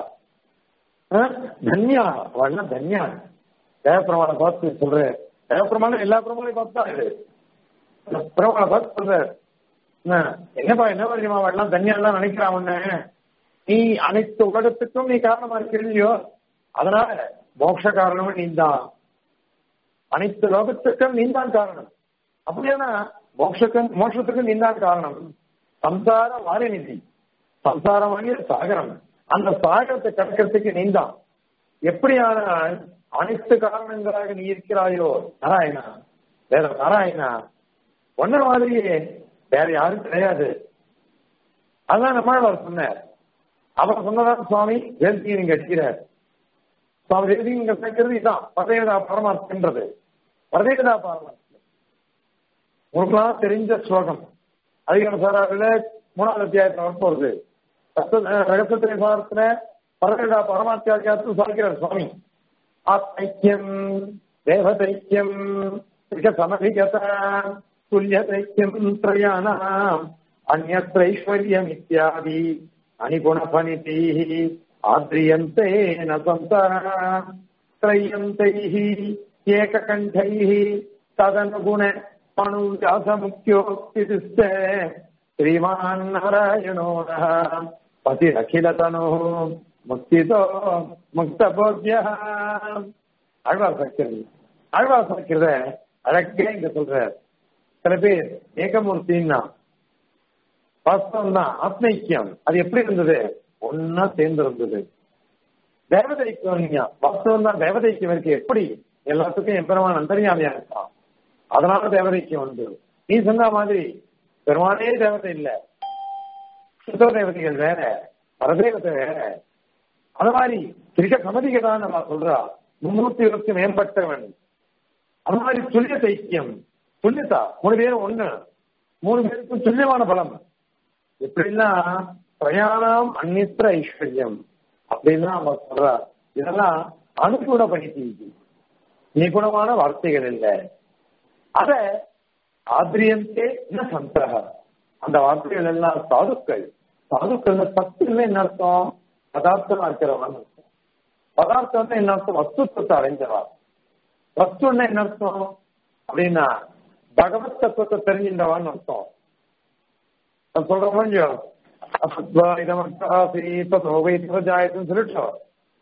தன்யா அவள்னா தன்யா தேவப்பிரமாணம் பார்த்து சொல்ற தேவப்பிரமாணம் எல்லா பிரமாணையும் பார்த்தா இது பிரமாணம் பார்த்து சொல்ற என்னப்பா என்ன தெரியுமா அவள்லாம் தன்யாலாம் நினைக்கிறான் உன்ன நீ அனைத்து உலகத்துக்கும் நீ காரணமா இருக்கிறியோ அதனால மோட்ச காரணமும் நீ தான் அனைத்து லோகத்துக்கும் நீ தான் காரணம் அப்படியானா மோட்சக்கும் மோட்சத்துக்கும் நீ தான் காரணம் சம்சார வாரிநிதி சம்சாரம் வாங்கிய சாகரம் அந்த சாகரத்தை கடக்கிறதுக்கு நீ தான் எப்படியானால் அனைத்து காரணங்களாக நீ இருக்கிறாயோ நாராயணா வேற நாராயணா ஒன்ன மாதிரியே வேற யாரும் கிடையாது அதான் நம்மளால் சொன்னார் அவர் சொன்னதான் சுவாமி வேதியை நீங்க அடிக்கிறார் சுவாமி வேதி நீங்க கேட்கறது இதான் பரதேவதா பரமார்த்தன்றது பரதேவதா பரமார்த்தம் உங்களுக்குலாம் தெரிஞ்ச ஸ்லோகம் அதிகார சாராவில் மூணாவது அத்தியாயத்தில் வரப்போகுது ரகசத்திரை சாரத்துல பரதேவதா பரமாத்தியாத்தியாரத்தில் சாதிக்கிறார் சுவாமி ஆத்மைக்கியம் தேவதைக்கியம் சமதிகத துல்யதைக்கியம் திரயாணாம் அந்நைஸ்வர்யம் இத்தியாதி அணிகுணபனிதீः ஆத்ரியन्ते न सन्तः त्रय्यन्तैः एककण्ठैः तदनुगुण अणुव्यासमुख्योक्तिस्थ श्रीमान् नारायणो नः पतिरखिलतनुः முக்திதோ முக்த போக்கியா அழ்வார் சக்கிறது அழ்வார் சக்கிறத அழகே இங்க சொல்ற சில பேர் ஏகமூர்த்தின்னா வாஸ்தவம் தான் ஆத்மைக்கியம் அது எப்படி இருந்தது ஒன்னா சேர்ந்து இருந்தது தேவதைக்கும் வாஸ்தவம் தான் தேவதைக்கும் இருக்கு எப்படி எல்லாத்துக்கும் எம்பெருமான் அந்தரியாமையா இருக்கான் அதனால தேவதைக்கும் வந்து நீ சொன்ன மாதிரி பெருமானே தேவதை இல்ல சுத்த தேவதைகள் வேற பரதேவதை வேற அது மாதிரி திரிக சமதிகதான் நம்ம சொல்றா முன்னூத்தி இருபத்தி மேம்பட்டவன் அது மாதிரி துல்லிய தைக்கியம் துல்லியதா மூணு பேரும் ஒண்ணு மூணு பேருக்கும் துல்லியமான பலம் எப்படின்னா பிரயாணம் அந்நித்திர ஐஸ்வர்யம் அப்படின்னு அவ சொல்றா இதெல்லாம் அனுகூட பண்ணிட்டு நிகுணமான வார்த்தைகள் இல்லை அத ஆத்ரியந்தே என்ன சந்தக அந்த வார்த்தைகள் எல்லாம் சாதுக்கள் சாதுக்கள் சத்துன்னு என்ன அர்த்தம் பதார்த்தமா இருக்கிறவன் அர்த்தம் பதார்த்தம் என்ன அர்த்தம் வஸ்துத்வத்தை அடைஞ்சவா வஸ்துன்னா என்ன அர்த்தம் அப்படின்னா பகவத் தத்துவத்தை தெரிஞ்சின்றவான்னு அர்த்தம் சொல்ற கொஞ்சம் அசத்வா இதமர்த்தாசி ததோ வைத்தியஜாயத்துன்னு சொல்லிட்டோம்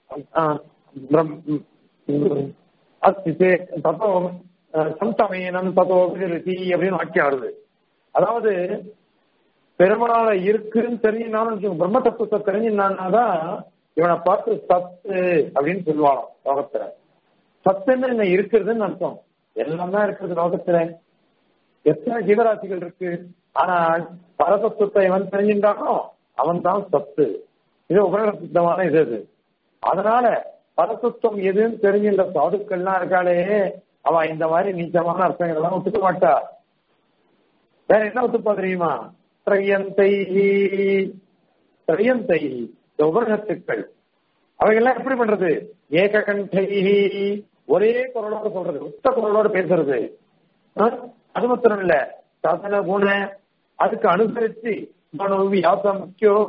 அஸ்தி தத்தோ சந்தமேனம் தத்தோ விருத்தி அப்படின்னு வாக்கியம் வருது அதாவது பெருமாளை இருக்குன்னு தெரிஞ்சினாலும் பிரம்ம தத்துவத்தை தெரிஞ்சினாதான் இவனை பார்த்து சத்து அப்படின்னு சொல்லுவாங்க லோகத்துல சத்துன்னு என்ன இருக்கிறதுன்னு அர்த்தம் எல்லாம் தான் இருக்கிறது லோகத்துல எத்தனை ஜீவராசிகள் இருக்கு ஆனால் பரதத்துவத்தை இவன் தெரிஞ்சின்றானோ அவன் தான் சத்து இது உபரிசித்தமான இது அது அதனால பரதத்துவம் எதுன்னு தெரிஞ்சின்ற சாதுக்கள்லாம் இருக்காளே அவ இந்த மாதிரி நீச்சமான அர்த்தங்கள் எல்லாம் ஒத்துக்க மாட்டா வேற என்ன ஒத்துப்பா தெரியுமா திரையந்தை திரையந்தை உபரிஷத்துக்கள் அவைகள்லாம் எப்படி பண்றது ஏக கண்டை ஒரே குரலோட சொல்றது உத்த குரலோட பேசுறது அது மாத்திரம் இல்ல சாசன குண அதுக்கு அனுசரிச்சு மனு வியாசம்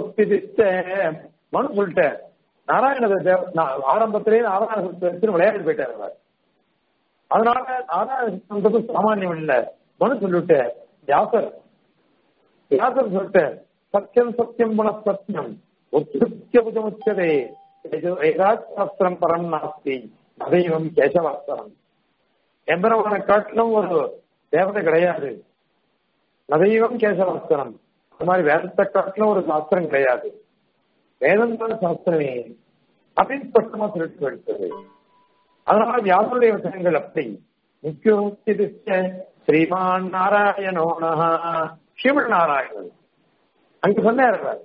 மனு சொல்லிட்டேன் நாராயண ஆரம்பத்திலேயே நாராயண விளையாடி போயிட்டார் அவர் அதனால நாராயண சாமானியம் இல்ல மனு சொல்லிட்டு வியாசர் வியாசர் சொல்லிட்டு சத்தியம் சத்தியம் குண சத்தியம் உத்ருத்திய புஜமுச்சதே ஏகாசாஸ்திரம் பரம் நாஸ்தி அதைவம் கேசவாஸ்திரம் எம்பரமான காட்டிலும் ஒரு தேவதை கிடையாது நதைவம் கேசவாஸ்திரம் அது மாதிரி வேதத்தை காட்டிலும் ஒரு சாஸ்திரம் கிடையாது வேதம் தான் சாஸ்திரமே அப்படின்னு ஸ்பஷ்டமா சொல்லிட்டு எடுத்தது அதனால வியாசருடைய வசனங்கள் அப்படி முக்கிய ஸ்ரீமான் நாராயணோனா ஸ்ரீமன் நாராயணன் அங்கு சொன்னார் அவர்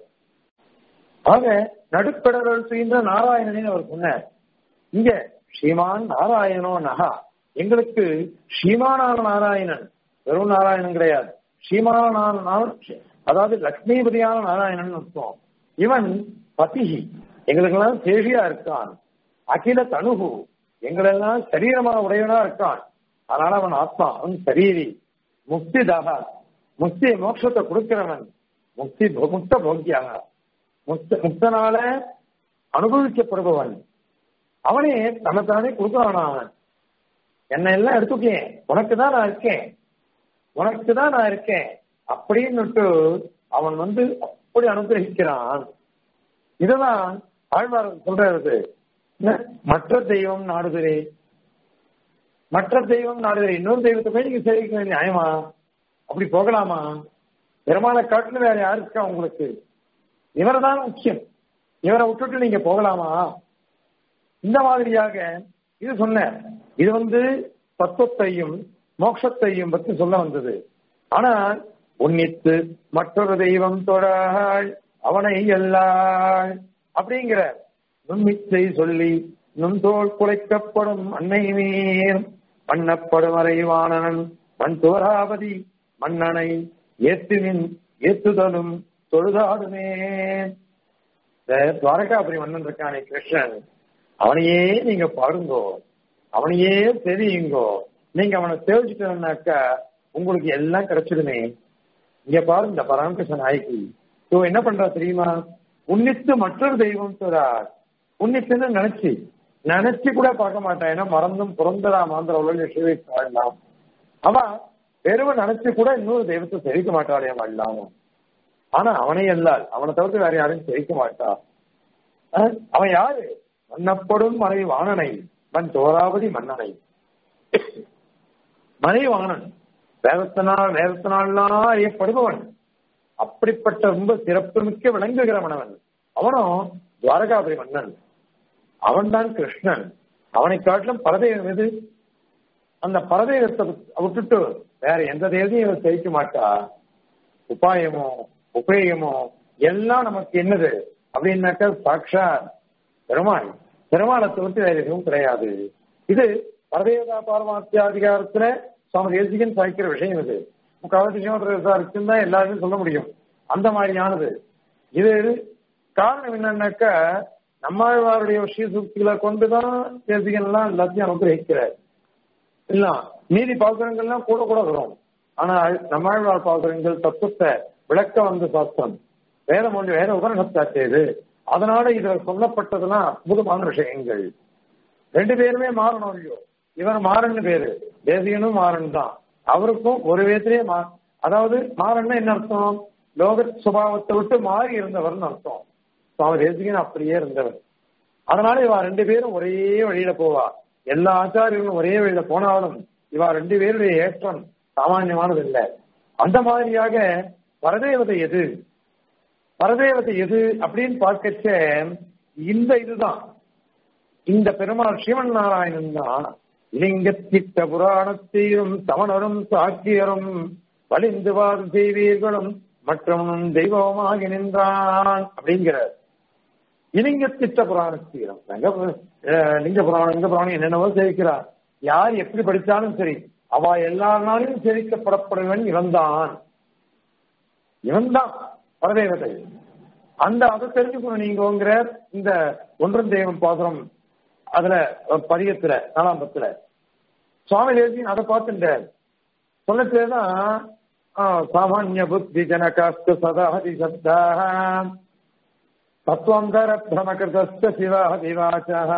ஆக நடுக்கடல் செய்கின்ற நாராயணனே அவர் சொன்னார் இங்க ஸ்ரீமான் நாராயணோ நகா எங்களுக்கு ஸ்ரீமானான நாராயணன் வெறும் நாராயணன் கிடையாது ஸ்ரீமானான அதாவது லக்ஷ்மிபதியான நாராயணன் அர்த்தம் இவன் பதிகி எங்களுக்கெல்லாம் சேஷியா இருக்கான் அகில தனுகு எங்களெல்லாம் சரீரமா உடையவனா இருக்கான் அதனால அவன் ஆத்மா அவன் சரீரி முக்தி தகா முக்தி மோட்சத்தை கொடுக்கிறவன் முக்தி முக்த போக்கியாக முக்த முக்தனால அனுபவிக்கப்படுபவன் அவனே தன்னைத்தானே கொடுக்கிறான் அவன் என்னை எல்லாம் எடுத்துக்கேன் உனக்கு தான் நான் இருக்கேன் உனக்கு தான் நான் இருக்கேன் அப்படின்னுட்டு அவன் வந்து அப்படி அனுகிரகிக்கிறான் இதுதான் ஆழ்வார் சொல்றது மற்ற தெய்வம் நாடுகிறே மற்ற தெய்வம் நாடுகிறே இன்னொரு தெய்வத்தை போய் நீங்க சேவிக்க நியாயமா அப்படி போகலாமா பெருமாளை காட்டுல வேற யாரு இருக்கா உங்களுக்கு இவரை தான் முக்கியம் இவரை விட்டுட்டு நீங்க போகலாமா இந்த மாதிரியாக இது சொன்ன இது வந்து தத்துவத்தையும் மோட்சத்தையும் பற்றி சொல்ல வந்தது ஆனால் உன்னித்து மற்றொரு தெய்வம் தொழாள் அவனை எல்லாள் அப்படிங்கிற நுண்மிச்சை சொல்லி நுண்தோல் குலைக்கப்படும் அன்னை மேல் பண்ணப்படும் அறைவானனன் மண் தோராபதி மன்னனை ஏத்துமின் ஏத்துதலும் தொழுதாடுமே இந்த துவாரகாபுரி மன்னன் இருக்கானே கிருஷ்ணன் அவனையே நீங்க பாருங்கோ அவனையே தெரியுங்கோ நீங்க அவனை தெரிஞ்சுட்டோம்னாக்கா உங்களுக்கு எல்லாம் கிடைச்சிடுமே இங்க பாருங்க இந்த பரமகிருஷ்ண நாய்க்கு இவ என்ன பண்றா தெரியுமா உன்னித்து மற்றொரு தெய்வம் சொல்றார் உன்னித்துன்னு நினைச்சு நினைச்சு கூட பார்க்க மாட்டான் ஏன்னா மறந்தும் புறந்தரா மாந்திர உலக சிவை வாழலாம் அவன் வெறும் நினைச்சு கூட இன்னொரு தெய்வத்தை தெரிவிக்க மாட்டாளே வாழலாம் ஆனா அவனே அல்லால் அவனை தவிர்த்து வேற யாரையும் தெரிவிக்க மாட்டா அஹ், அவன் யாரு மன்னப்படும் மனை வாணனை மண் தோராவதி மன்னனை மனை வாணன் வேதத்தினால் வேதத்தினாலாம் அறியப்படுபவன் அப்படிப்பட்ட ரொம்ப சிறப்புமிக்க விளங்குகிறவன் அவன் அவனும் துவாரகாபுரி மன்னன் அவன்தான் கிருஷ்ணன் அவனை காட்டிலும் பரதேவம் எது அந்த பரதேவத்தை விட்டுட்டு வேற எந்த தேவதையும் இவன் தெரிவிக்க மாட்டா உபாயமோ உபேயமோ எல்லாம் நமக்கு என்னது அப்படின்னாக்கா சாட்சா பெருமாள் பெருமாளை தவிர்த்து வேற எதுவும் கிடையாது இது பரதேவதா பாரமாத்தியாதிகாரத்துல சுவாமி தேசிகன் சாய்க்கிற விஷயம் இது முக்காவது இருக்குன்னு தான் எல்லாருமே சொல்ல முடியும் அந்த மாதிரியானது இது காரணம் என்னன்னாக்கா நம்மாழ்வாருடைய விஷய சூக்திகளை கொண்டுதான் தேசிகன் எல்லாம் எல்லாத்தையும் அனுகிரகிக்கிறார் இல்ல மீதி பாசுரங்கள்லாம் கூட கூட வரும் ஆனால் நம்மாழ்வார் பாசுரங்கள் தத்துவத்தை விளக்க வந்த சாஸ்திரம் வேத மொழி வேத உபரணத்தாச்சேது அதனால இதுல சொல்லப்பட்டதெல்லாம் அற்புதமான விஷயங்கள் ரெண்டு பேருமே மாறணும் இல்லையோ இவர் மாறன்னு பேரு தேசிகனும் மாறன் தான் அவருக்கும் ஒரு விதத்திலேயே மா அதாவது மாறன்னா என்ன அர்த்தம் லோக சுபாவத்தை விட்டு மாறி இருந்தவர்னு அர்த்தம் சுவாமி தேசிகன் அப்படியே இருந்தவர் அதனால இவா ரெண்டு பேரும் ஒரே வழியில போவா எல்லா ஆச்சாரியர்களும் ஒரே வழியில போனாலும் இவா ரெண்டு பேருடைய ஏற்றம் சாமானியமானது இல்லை அந்த மாதிரியாக பரதேவதை எது பரதேவதை எது அப்படின்னு பார்க்கச்ச இந்த இதுதான் இந்த பெருமாள் சிவன் நாராயணன் தான் லிங்கத்திட்ட புராணத்தையும் சமணரும் சாக்கியரும் வலிந்து வாது செய்வீர்களும் மற்றும் தெய்வமாகி நின்றான் அப்படிங்கிறார் இலிங்கத்திட்ட புராணத்தீரம் லிங்க அஹ் லிங்க புராணம் லிங்க புராணம் என்னென்னவோ சேவிக்கிறார் யார் எப்படி படித்தாலும் சரி அவ எல்லாருனாலும் சேவிக்கப்படப்படுவன் இவன்தான் இவன்தான் பரதேவதை அந்த அதை தெரிஞ்சுக்கணும் நீங்கங்கிற இந்த ஒன்றும் தெய்வம் பாசுரம் அதுல பதியத்துல நாலாம் பத்துல சுவாமி தேசியன் அதை பார்த்துட்டார் சொல்லச்சேதான் சாமானிய புத்தி ஜனகாஸ்து சதாஹதி சப்தாக தத்துவந்தர பிரமகிருதஸ்த சிவாஹதி வாச்சः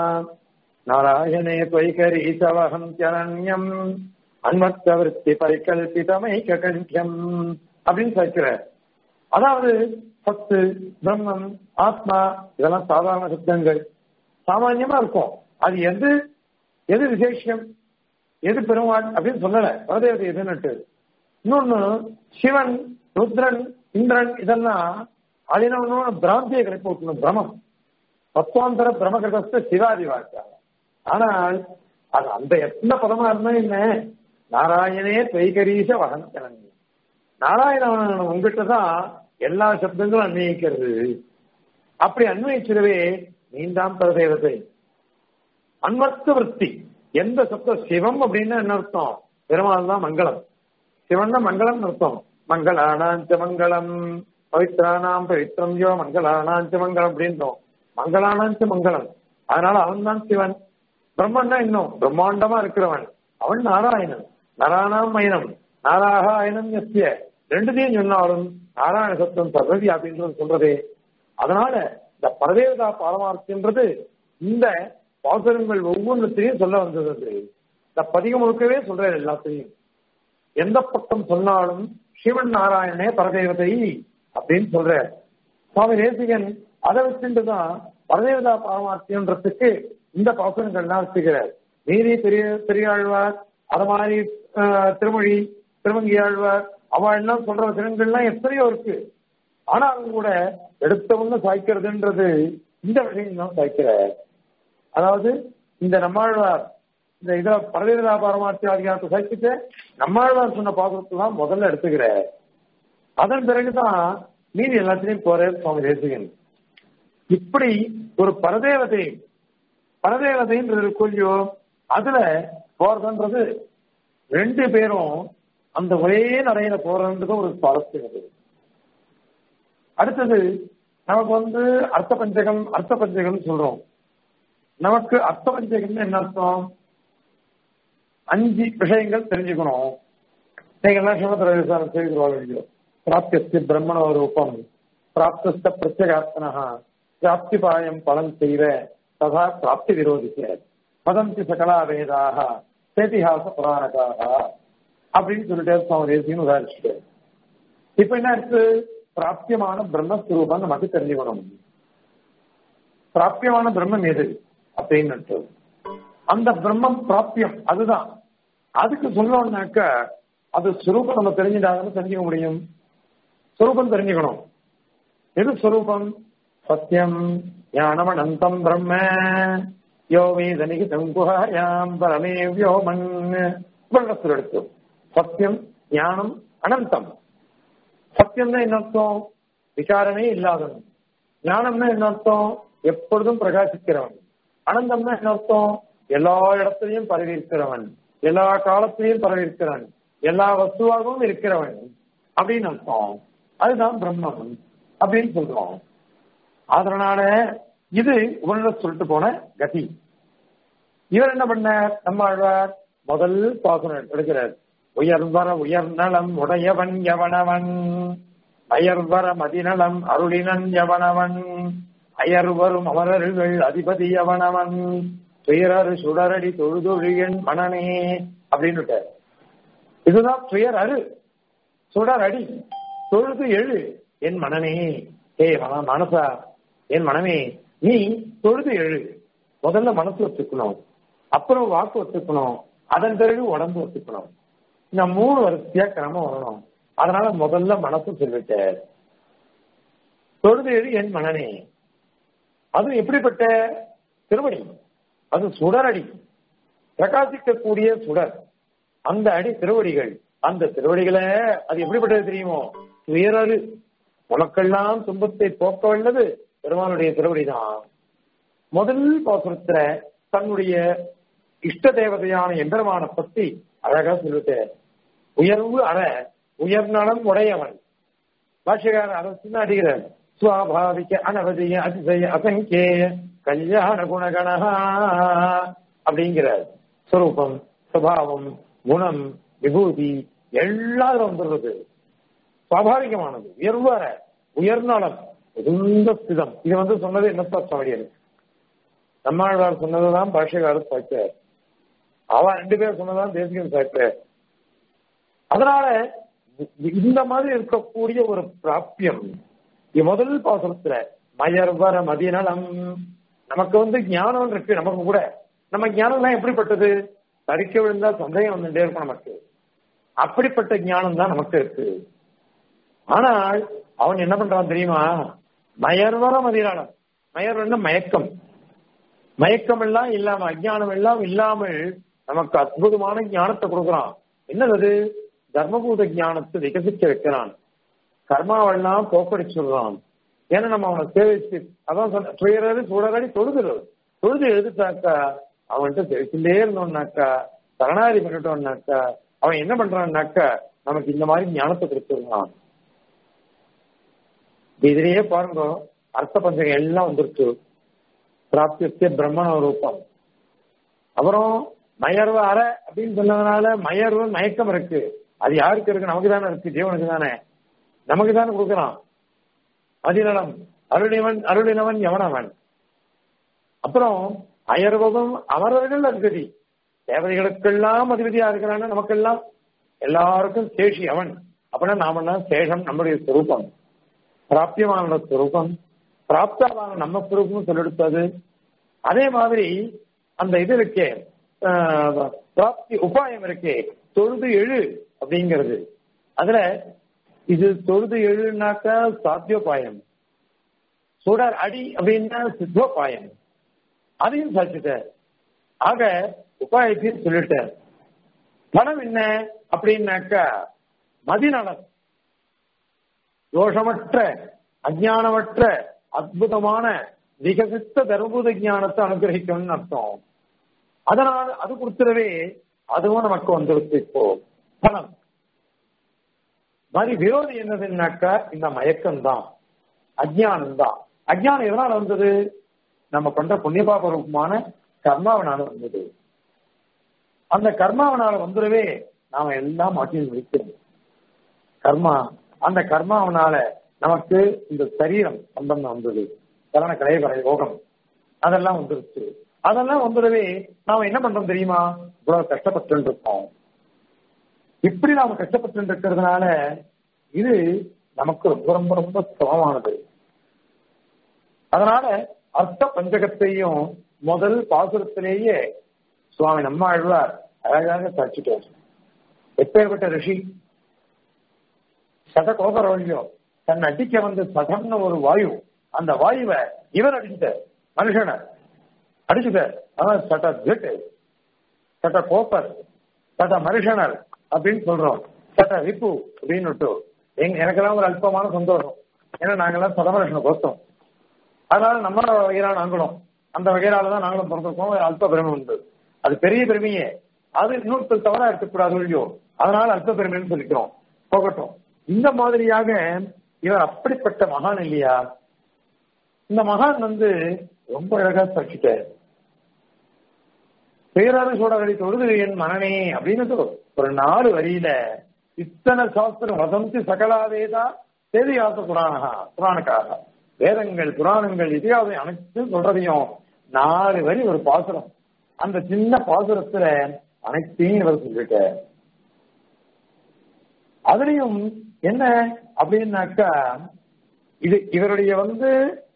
நாராயணே त्वैकरीशवहं चरण्यम् அன்மத்தவருத்தி பரிகல்பிதமைக்க கண்டியம் அப்படின்னு சொல்லிக்கிறார் அதாவது சத்து பிரம்மம் ஆத்மா இதெல்லாம் சாதாரண சப்தங்கள் சாமான்யமா இருக்கும் அது எது எது விசேஷம் எது பெருமாள் அப்படின்னு சொல்லல பரதேவதை எதுன்னுட்டு இன்னொன்னு சிவன் ருத்ரன் இந்திரன் இதெல்லாம் அது என்ன பண்ணணும் பிராந்தியை கிடைப்பு விட்டணும் பிரமம் தத்துவாந்தர பிரமகிருதஸ்த சிவாதி வாக்கா ஆனால் அது அந்த எத்தனை பதமா இருந்தா என்ன நாராயணே தைகரீச வகந்தனன் நாராயணன் உங்ககிட்ட தான் எல்லா சப்தங்களும் அன்வயிக்கிறது அப்படி அன்வயிச்சிடவே நீந்தான் பரதேவதை அன்வர்த்த விற்பி எந்த சப்தம் சிவம் அப்படின்னா என்ன அர்த்தம் பெருமாள் தான் மங்களம் சிவன் தான் மங்களம் அர்த்தம் மங்களானாஞ்ச மங்களம் பவித்ரானாம் பவித்ரம் யோ மங்களானாஞ்ச மங்களம் அப்படின்றோம் மங்களானாஞ்ச மங்களம் அதனால அவன் தான் சிவன் பிரம்மன்னா இன்னும் பிரம்மாண்டமா இருக்கிறவன் அவன் நாராயணன் நராணாம் மயனம் நாராக அயனம் எஸ்ய ரெண்டுத்தையும் சொன்னாலும் நாராயண சப்தம் சர்வதி அப்படின்றது சொல்றதே அதனால இந்த பரதேவதா பாரமார்த்தின்றது இந்த பாசுரங்கள் ஒவ்வொன்றத்தையும் சொல்ல வந்தது அது. இந்த பதிகம் முழுக்கவே சொல்றேன் எல்லாத்தையும் எந்த பக்கம் சொன்னாலும் சிவன் நாராயணனே பரதேவதை அப்படின்னு சொல்ற சுவாமி தேசிகன் அதை வச்சுட்டு தான் பரதேவதா பாரமார்த்தியன்றதுக்கு இந்த பாசுரங்கள்லாம் வச்சுக்கிறார் மீறி பெரிய பெரியாழ்வார் அது மாதிரி ஆஹ், திருமொழி திருமங்கியாழ்வார் அவ எல்லாம் சொல்ற வசனங்கள்லாம் எத்தனையோ இருக்கு ஆனா அவங்க கூட எடுத்தவங்க சாய்க்கிறதுன்றது இந்த விஷயம் தான் சாய்க்கிறார் அதாவது இந்த நம்மாழ்வார் இந்த இத பரதேவதா பாரமார்த்தி அதிகாரத்தை சாய்ச்சிட்டு நம்மாழ்வார் சொன்ன பாசுரத்தை தான் முதல்ல எடுத்துக்கிறார் அதன் பிறகுதான் மீதி எல்லாத்திலையும் போறார் சுவாமி தேசிகன் இப்படி ஒரு பரதேவதை பரதேவதைன்றது கொல்லியோ அதுல போறதுன்றது ரெண்டு பேரும் அந்த ஒரே நடையில போறதுன்றது ஒரு சுவாரஸ்யம் அடுத்தது நமக்கு வந்து அர்த்த பஞ்சகம் அர்த்த பஞ்சகம் சொல்றோம் நமக்கு அர்த்த பஞ்சகம் என்ன அர்த்தம் அஞ்சு விஷயங்கள் தெரிஞ்சுக்கணும் நீங்கள்லாம் சிவத்திர விசாரம் செய்து பிராப்தியஸ்து பிரம்மணோ ரூபம் பிராப்தஸ்த பிரத்யகாத்மனா பிராப்திபாயம் பலன் செய்வ ததா பிராப்தி விரோதிக்க வதந்தி சகலா வேதாக சேதிஹாச புராணக்காக அப்படின்னு சொல்லிட்டு சுவாமி தேசியன்னு உதாரிச்சுட்டு இப்ப என்ன இருக்கு பிராப்தியமான பிரம்மஸ்வரூபம் நமக்கு தெரிஞ்சுக்கணும் பிராப்தியமான பிரம்மம் எது அப்படின்னு அந்த பிரம்மம் பிராப்தியம் அதுதான் அதுக்கு சொல்லணும்னாக்க அது சுரூபம் நம்ம தெரிஞ்சுட்டாங்கன்னு தெரிஞ்சுக்க முடியும் சுரூபம் தெரிஞ்சுக்கணும் எது சுரூபம் சத்தியம் ஞானமனந்தம் பிரம்ம யோ வேதனிக்கு தங்குஹாயாம் பரமே வியோமன் வெள்ளத்தில் எடுத்து சத்தியம் ஞானம் அனந்தம் சத்தியம்னா என்ன அர்த்தம் விசாரமே இல்லாதவன் ஞானம்னா என்ன அர்த்தம் எப்பொழுதும் பிரகாசிக்கிறவன் அனந்தம்னா என்ன அர்த்தம் எல்லா இடத்துலையும் பரவி இருக்கிறவன் எல்லா காலத்திலையும் பரவி இருக்கிறவன் எல்லா வஸ்துவாகவும் இருக்கிறவன் அப்படின்னு அர்த்தம் அதுதான் பிரம்மம் அப்படின்னு சொல்றோம் அதனால இது உள்ள சொல்லிட்டு போன கதி இவர் என்ன பண்ணார் நம்ம ஆழ்வார் முதல் பாசனம் எடுக்கிறார் உயர்வர உயர்நலம் உடையவன் எவனவன் அயர்வர மதிநலம் அருளினன் எவனவன் அயர்வரும் அமரர்கள் அதிபதி எவனவன் துயரரு சுடரடி தொழுதொழியன் மனனே அப்படின்னு இதுதான் துயர் அரு சுடர் அடி தொழுது எழு என் மனமே ஏ மன மனசா என் மனமே நீ தொழுது எழு முதல்ல மனசு வச்சுக்கணும் அப்புறம் வாக்கு வச்சுக்கணும் அதன் பிறகு உடம்பு வச்சுக்கணும் இந்த மூணு வரிசையா கிரமம் வரணும் அதனால முதல்ல மனசு சொல்லிட்ட தொழுது எழு என் மனனே அது எப்படிப்பட்ட திருவடி அது சுடரடி பிரகாசிக்கக்கூடிய சுடர் அந்த அடி திருவடிகள் அந்த திருவடிகளை அது எப்படிப்பட்டது தெரியுமோ துயரரு உனக்கெல்லாம் துன்பத்தை போக்க வல்லது பெருமானுடைய திருவடிதான் முதல் பாசுரத்துல தன்னுடைய இஷ்ட தேவதையான எம்பெருமான பத்தி அழகா சொல்லிட்டு உயர்வு அற உயர்நலம் உடையவன் பாஷகாரன் அதை சின்ன அடிக்கிறார் சுவாபாவிக அனவதிய அதிசய அசங்கேய கல்யாண குணகணஹா அப்படிங்கிறார் ஸ்வரூபம் சுபாவம் குணம் விபூதி எல்லாரும் வந்துடுறது சுவாபாவிகமானது உயர்வர உயர்நலம் மிகுந்த ஸ்திதம் இது வந்து சொன்னது என்னப்பா சுவாமியர் நம்மாழ்வார் சொன்னதுதான் பாஷகாரர் சாய்ப்பார் அவன் ரெண்டு பேர் சொன்னதான் தேசிகன் சாய்ப்பார் அதனால இந்த மாதிரி இருக்கக்கூடிய ஒரு பிராப்தியம் முதல் பாசனத்துல மயர்வர மதிநலம் நமக்கு வந்து ஞானம் இருக்கு நமக்கு கூட நம்ம ஞானம்லாம் எப்படிப்பட்டது தரிக்க விழுந்தா சந்தேகம் வந்துட்டே இருக்கும் நமக்கு அப்படிப்பட்ட ஞானம் தான் நமக்கு இருக்கு ஆனால் அவன் என்ன பண்றான் தெரியுமா மயர்வர மதிநலம் மயர்வன மயக்கம் மயக்கம் எல்லாம் இல்லாம அஜானம் எல்லாம் இல்லாமல் நமக்கு அற்புதமான ஞானத்தை கொடுக்குறான் என்னது தர்மபூத ஞானத்தை விகசிக்க வைக்கிறான் கர்மாவெல்லாம் போக்கடிச்சுடுறான் ஏன்னா நம்ம அவனை சேவிச்சு அதான் சொன்ன துயரது சுடரடி தொழுகிறது தொழுது எழுதுட்டாக்கா அவன்கிட்ட தெரிவிச்சுட்டே இருந்தோம்னாக்கா சரணாதி பண்ணிட்டோம்னாக்கா அவன் என்ன பண்றான்னாக்கா நமக்கு இந்த மாதிரி ஞானத்தை கொடுத்துருவான் இதுலயே பாருங்க அர்த்த பஞ்சகம் எல்லாம் வந்துருச்சு பிராப்திய பிரம்மண ரூபம் அப்புறம் மயர்வு அற அப்படின்னு சொன்னதுனால மயர்வு மயக்கம் இருக்கு அது யாருக்கு இருக்கு நமக்கு தானே இருக்கு ஜீவனுக்கு தானே நமக்கு தானே கொடுக்குறான் அதிநலம் அருளினவன் அருளினவன் எவனவன் அப்புறம் அயர்வதும் அமரர்கள் அதிபதி தேவதைகளுக்கெல்லாம் அதிபதியா இருக்கிறான நமக்கெல்லாம் எல்லாருக்கும் சேஷி அவன் அப்படின்னா நாம சேஷம் நம்முடைய சுரூபம் பிராப்தியமான சுரூபம் பிராப்தாவான நம்ம சுரூபம் சொல்லெடுத்தது அதே மாதிரி அந்த இது இருக்கே பிராப்தி உபாயம் இருக்கே தொழுது எழு அப்படிங்கிறது அதுல இது தொழுது எழுனாக்கா சாத்தியோபாயம் சுடர் அடி அப்படின்னா சித்தோபாயம் அதையும் சாட்சிட்ட ஆக உபாயத்தையும் சொல்லிட்டார் பணம் என்ன அப்படின்னாக்கா மதிநலம் தோஷமற்ற அஜானமற்ற அற்புதமான விகசித்த தர்மபூத ஞானத்தை அனுகிரகிக்கணும்னு அர்த்தம் அதனால் அது கொடுத்துடவே அதுவும் நமக்கு வந்துருச்சு இப்போ பணம் மாதிரி விரோதி என்னதுன்னாக்கா இந்த மயக்கம் தான் அஜ்ஞானம் தான் அஜ்ஞானம் எதனால வந்தது நம்ம பண்ற புண்ணியபாப ரூபமான கர்மாவனால வந்தது அந்த கர்மாவனால வந்துடவே நாம எல்லாம் மாற்றி முடிக்கிறோம் கர்மா அந்த கர்மாவனால நமக்கு இந்த சரீரம் சம்பந்தம் வந்தது கரண கலைவரை யோகம் அதெல்லாம் வந்துருச்சு அதெல்லாம் வந்துடவே நாம என்ன பண்றோம் தெரியுமா இவ்வளவு கஷ்டப்பட்டு இருக்கோம் இப்படி நாம கஷ்டப்பட்டு இருக்கிறதுனால இது நமக்கு ரொம்ப ரொம்ப ரொம்ப சிரமமானது அதனால அர்த்த பஞ்சகத்தையும் முதல் பாசுரத்திலேயே சுவாமி நம்மாழ்வார் அழகாக தச்சுட்டார் எப்பேற்பட்ட ரிஷி சத கோபரவழியோ தன் அடிக்க வந்து சதம்னு ஒரு வாயு அந்த வாயுவை இவர் அடிச்சுட்டார் மனுஷனை அடிச்சுட்டார் அவன் சட்ட திட்டு சட்ட கோப்பர் சட்ட மனுஷனர் அப்படின்னு சொல்றோம் சட்ட ரிப்பு அப்படின்னு எங்க எனக்கெல்லாம் ஒரு அல்பமான சந்தோஷம் ஏன்னா நாங்கெல்லாம் சதமனுஷனை கோத்தோம் அதனால நம்ம வகையிலான நாங்களும் அந்த வகையிலால தான் நாங்களும் பிறந்திருக்கோம் அல்ப பெருமை உண்டு அது பெரிய பெருமையே அது இன்னொருத்தர் தவறா இருக்கக்கூடாது இல்லையோ அதனால அல்ப பெருமைன்னு சொல்லிக்கிறோம் போகட்டும் இந்த மாதிரியாக இவர் அப்படிப்பட்ட மகான் இல்லையா இந்த மகான் வந்து ரொம்ப அழகா படிச்சுட்டார் பேராறு சோழர்களை தொழுது என் மனனே அப்படின்னு ஒரு நாலு வரியில இத்தனை சாஸ்திரம் வசந்தி சகலா வேதா சேதியாச புராணகா புராணக்காக வேதங்கள் புராணங்கள் இதிகாசம் அனைத்தும் சொல்றதையும் நாலு வரி ஒரு பாசுரம் அந்த சின்ன பாசுரத்துல அனைத்தையும் இவர் சொல்லிட்ட அதுலயும் என்ன அப்படின்னாக்கா இது இவருடைய வந்து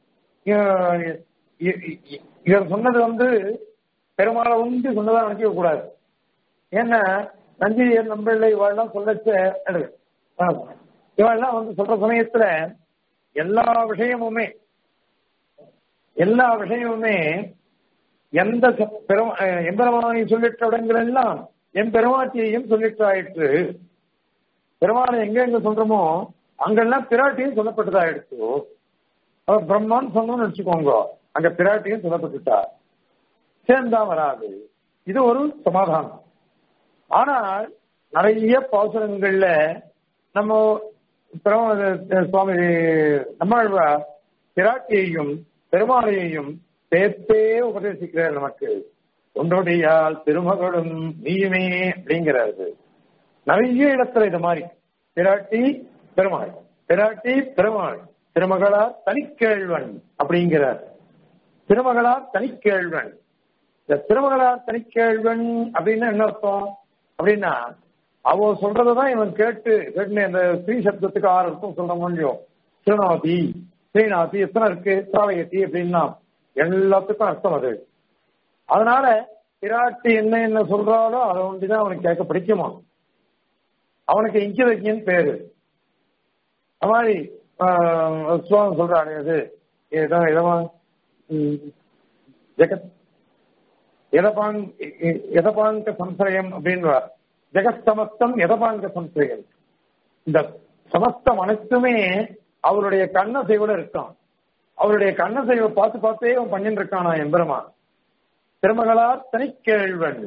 இவர் சொன்னது வந்து பெருமாளை உண்டு சொன்னதா நினைக்க கூடாது ஏன்னா நஞ்சியர் நம்பிள்ளை இவாள்லாம் சொல்லச்ச இவாள்லாம் வந்து சொல்ற சமயத்துல எல்லா விஷயமுமே எல்லா விஷயமுமே எந்த பெருமா எம்பெருமானை சொல்லிட்ட இடங்கள் எல்லாம் என் பெருமாட்டியையும் சொல்லிட்டாயிற்று பெருமாளை எங்க எங்க சொல்றோமோ அங்கெல்லாம் பிராட்டியும் சொல்லப்பட்டதாயிடுச்சு அவர் பிரம்மான்னு சொன்னோம்னு வச்சுக்கோங்க அங்க பிராட்டியும் சொல்லப்பட்டுட்டா சேர்ந்தா வராது இது ஒரு சமாதானம் ஆனால் நிறைய பாசுரங்கள்ல நம்ம சுவாமி நம்மாழ்வார் பிராட்டியையும் பெருமாளையையும் சேர்த்தே உபதேசிக்கிறார் நமக்கு ஒன்றோடையால் திருமகளும் நீயுமே அப்படிங்கிறாரு நிறைய இடத்துல இது மாதிரி பிராட்டி பெருமாள் பிராட்டி பெருமாள் திருமகளார் தனிக்கேழ்வன் அப்படிங்கிறார் திருமகளார் தனிக்கேழ்வன் இந்த திருமகளார் தனிக்கேழ்வன் அப்படின்னு என்ன அர்த்தம் அப்படின்னா அவ சொல்றதான் இவன் கேட்டு கேட்டு இந்த ஸ்ரீ சப்தத்துக்கு ஆறு அர்த்தம் சொல்ற முடியும் திருநாதி ஸ்ரீநாதி எத்தனை இருக்கு சாவயத்தி அப்படின்னா எல்லாத்துக்கும் அர்த்தம் அது அதனால பிராட்டி என்ன என்ன சொல்றாலோ அதை ஒன்றிதான் அவனுக்கு கேட்க பிடிக்குமா அவனுக்கு இங்கிலக்கியன் பேரு அது மாதிரி சுவாமி சொல்றாரு அது ஏதோ எதமா ஜெகத் எதபாங் எதபாங்க சம்சயம் அப்படின்றார் ஜெகஸ்தமஸ்தம் எதபாங்க சம்சயம் இந்த சமஸ்தம் அனைத்துமே அவருடைய கண்ணசைவோட இருக்கான் அவருடைய கண்ணசைவை பார்த்து பார்த்தே அவன் பண்ணிட்டு இருக்கானா எம்பெருமான் திருமகளார் தனிக்கேழ்வன்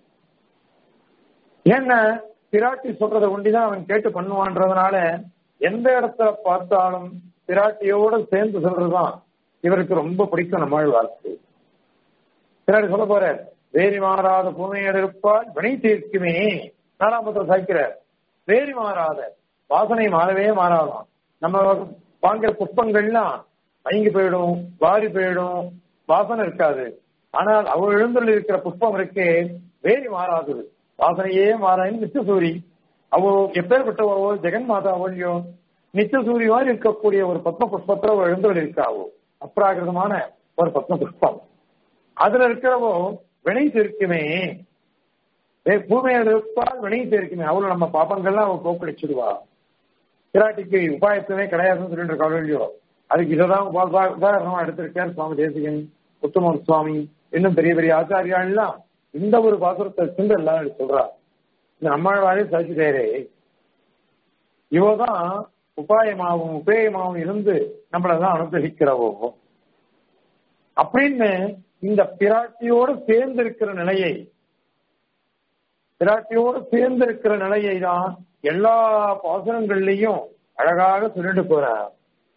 என்ன பிராட்டி சொல்றதை ஒண்டிதான் அவன் கேட்டு பண்ணுவான்றதுனால எந்த இடத்துல பார்த்தாலும் பிராட்டியோட சேர்ந்து சொல்றதுதான் இவருக்கு ரொம்ப பிடிக்கும் நம்மாள் வார்த்தை பின்னாடி சொல்ல போற வேரி மாறாத பூமையோடு இருப்பால் வினை தீர்க்குமே நாலாம் பத்திரம் சாய்க்கிறார் வேரி மாறாத வாசனை மாறவே மாறாதான் நம்ம வாங்குற புஷ்பங்கள்லாம் மயங்கி போயிடும் வாரி போயிடும் வாசனை இருக்காது ஆனால் அவள் எழுந்துள்ள இருக்கிற புஷ்பம் இருக்கே வேரி மாறாதது வாசனையே மாறான்னு நித்தியசூரி அவோ எப்பேற்பட்டவோ ஜெகன் மாதா அவளியோ நித்தியசூரி மாதிரி இருக்கக்கூடிய ஒரு பத்ம புஷ்பத்துல அவள் எழுந்துள்ள இருக்காவோ அப்ராகிருதமான ஒரு பத்ம புஷ்பம் அதுல இருக்கிறவோ வினை தீர்க்குமே பூமியில இருப்பால் வினை தீர்க்குமே அவளை நம்ம பாப்பங்கள்லாம் அவள் போக்கடிச்சிடுவா பிராட்டிக்கு உபாயத்துவே கிடையாதுன்னு சொல்லிட்டு இருக்கா இல்லையோ அதுக்கு இதைதான் உதாரணமா எடுத்திருக்கார் சுவாமி தேசிகன் உத்தமர் சுவாமி இன்னும் பெரிய பெரிய ஆச்சாரியாள்லாம் இந்த ஒரு பாசுரத்தை சிந்து எல்லாரும் சொல்றா இந்த நம்மாழ்வாரே சாதிச்சுட்டாரே இவதான் உபாயமாகவும் உபேயமாகவும் இருந்து நம்மளதான் அனுகிரகிக்கிறவோ அப்படின்னு இந்த பிராட்டியோடு சேர்ந்து இருக்கிற நிலையை பிராட்டியோடு சேர்ந்து இருக்கிற நிலையை தான் எல்லா பாசுரங்கள்லயும் அழகாக சொல்லிட்டு போறார்